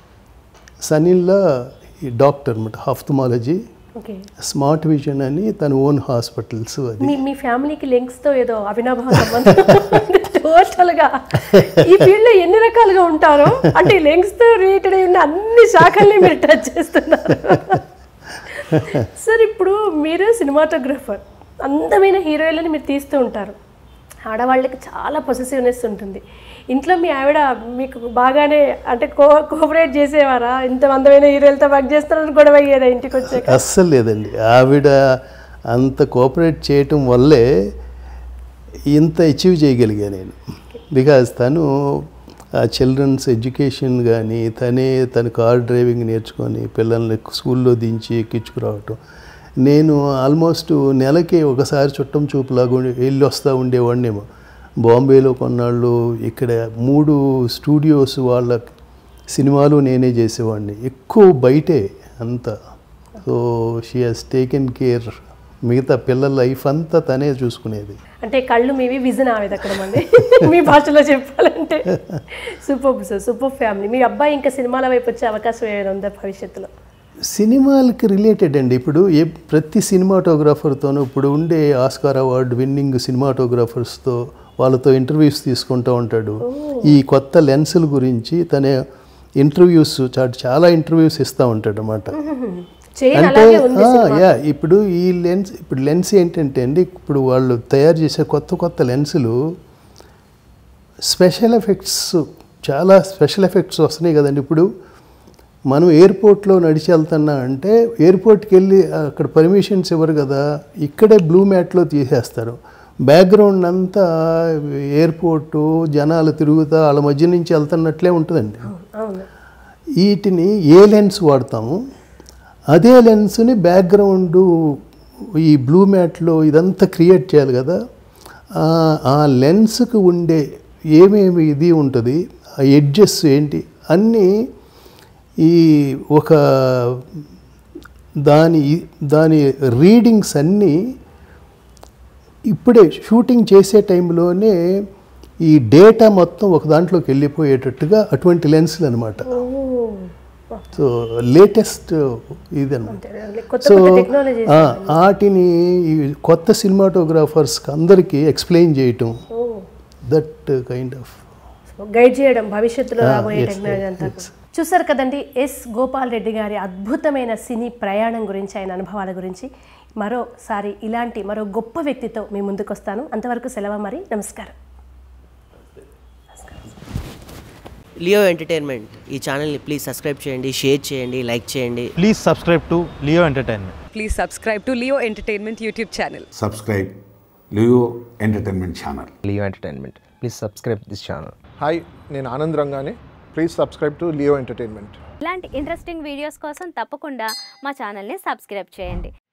సనిల్లా ఈ డాక్టర్ అనమాట హాఫ్థమాలజీ ఓకే స్మార్ట్ విజన్ అని తన ఓన్ హాస్పిటల్స్ అది మీ మీ ఫ్యామిలీకి లింక్స్ తో ఏదో అవినాభావ సంబంధం టోటల్ గా ఈ ఫీల్డ్ లో ఎన్ని రకాలుగా ఉంటారో అంటే లింక్స్ తో రిలేటెడ్ అయి ఉన్న అన్ని శాఖల్ని మీరు టచ్ చేస్తున్నారు సార్ ఇప్పుడు మీరు సినిమాటోగ్రఫర్ అందమైన హీరోయిన్లని మీరు తీస్తూ ఉంటారు ఆడవాళ్ళకి చాలా పొసెసివ్నెస్ ఉంటుంది ఇంట్లో మీ ఆవిడ మీకు బాగానే అంటే కో కోఆపరేట్ చేసేవారా ఇంత అందమైన హీరోయిన్తో వర్క్ చేస్తారని గొడవ అయ్యేదా ఇంటికి వచ్చాక అస్సలు లేదండి ఆవిడ అంత కోఆపరేట్ చేయటం వల్లే ఇంత అచీవ్ చేయగలిగా నేను బికాజ్ తను ఆ చిల్డ్రన్స్ ఎడ్యుకేషన్ కానీ తనే తన కార్ డ్రైవింగ్ నేర్చుకొని పిల్లల్ని స్కూల్లో దించి ఎక్కించుకురావటం నేను ఆల్మోస్ట్ నెలకి ఒకసారి చుట్టం చూపులాగా ఉండి వెళ్ళి వస్తూ ఉండేవాడినేమో బాంబేలో కొన్నాళ్ళు ఇక్కడ మూడు స్టూడియోస్ వాళ్ళ సినిమాలు నేనే చేసేవాడిని ఎక్కువ బయటే అంతా so she has taken care మిగతా పిల్లల లైఫ్ అంతా తనే చూసుకునేది అంటే కళ్ళు మీవి విజన్ ఆవేది అక్కడ మంది మీ భాషలో చెప్పాలంటే సూపర్ సార్ సూపర్ ఫ్యామిలీ మీ అబ్బాయి ఇంకా సినిమాల వైపు వచ్చే అవకాశం ఏమైనా ఉందా భవిష్యత్తులో సినిమాలకి రిలేటెడ్ అండి ఇప్పుడు ఏ ప్రతి సినిమాటోగ్రాఫర్తోనూ ఇప్పుడు ఉండే ఆస్కార్ అవార్డు విన్నింగ్ సినిమాటోగ్రాఫర్స్తో వాళ్ళతో ఇంటర్వ్యూస్ తీసుకుంటూ ఉంటాడు ఈ కొత్త లెన్సుల గురించి తన ఇంటర్వ్యూస్ చాలా ఇంటర్వ్యూస్ ఇస్తూ ఉంటాడు అన్నమాట చైన్ అంటే అలాగే ఉంది ఆ, యా ఇప్పుడు ఈ లెన్స్ ఇప్పుడు లెన్స్ ఏంటంటే అండి ఇప్పుడు వాళ్ళు తయారు చేసే కొత్త కొత్త లెన్సులు స్పెషల్ ఎఫెక్ట్స్ చాలా స్పెషల్ ఎఫెక్ట్స్ వస్తున్నాయి కదండి ఇప్పుడు మనం ఎయిర్పోర్ట్లో నడిచి వెళ్తున్నా అంటే ఎయిర్పోర్ట్కి వెళ్ళి అక్కడ పర్మిషన్స్ ఇవ్వరు కదా ఇక్కడే బ్లూ మ్యాట్లో తీసేస్తారు బ్యాక్గ్రౌండ్ అంతా ఎయిర్పోర్టు జనాలు తిరుగుతా వాళ్ళ మధ్య నుంచి వెళ్తున్నట్లే ఉంటుందండి అవును వీటిని ఏ లెన్స్ వాడతాము అదే లెన్స్ని బ్యాక్గ్రౌండ్ ఈ బ్లూ మ్యాట్లో ఇదంతా క్రియేట్ చేయాలి కదా ఆ- ఆ లెన్స్కి ఉండే ఏమేమి ఇది ఉంటుంది ఆ ఎడ్జెస్ ఏంటి అన్నీ ఈ ఒక దాని దాని రీడింగ్స్ అన్నీ ఇప్పుడే షూటింగ్ చేసే టైంలోనే ఈ డేటా మొత్తం ఒక దాంట్లోకి వెళ్ళిపోయేటట్టుగా అటువంటి లెన్సులు అనమాట ఓ సో లేటెస్ట్ ఇదన్నమాట అంటే కొత్త సో కొత్త టెక్నాలజీ ఆ, వాటిని ఈ కొత్త సినిమాటోగ్రాఫర్స్కి అందరికీ ఎక్స్ప్లెయిన్ చేయటం దట్ కైండ్ ఆఫ్ గైడ్ చేయడం భవిష్యత్తులో Ah, రాబోయే yes, టెక్నాలజీ yes, అంతా yes. చూసారు కదండి ఎస్ గోపాల్ రెడ్డి గారి అద్భుతమైన సినీ ప్రయాణం గురించి ఆయన అనుభవాల గురించి మరోసారి ఇలాంటి మరో గొప్ప వ్యక్తితో మీ ముందుకు వస్తాను అంతవరకు సెలవు మరి నమస్కారం లియో ఎంటర్టైన్మెంట్ ఈ ఛానల్ని ప్లీజ్ సబ్స్క్రైబ్ చేయండి షేర్ చేయండి లైక్ చేయండి Please subscribe to Leo Entertainment. Please subscribe to Leo Entertainment YouTube channel. subscribe Leo Entertainment Channel. Leo Entertainment. Please subscribe this channel. Hi నేను ఆనంద్ రంగానే please subscribe to Leo entertainment ఇలాంటి interesting videos కోసం తప్పకుండా మా ఛానల్ని subscribe చేయండి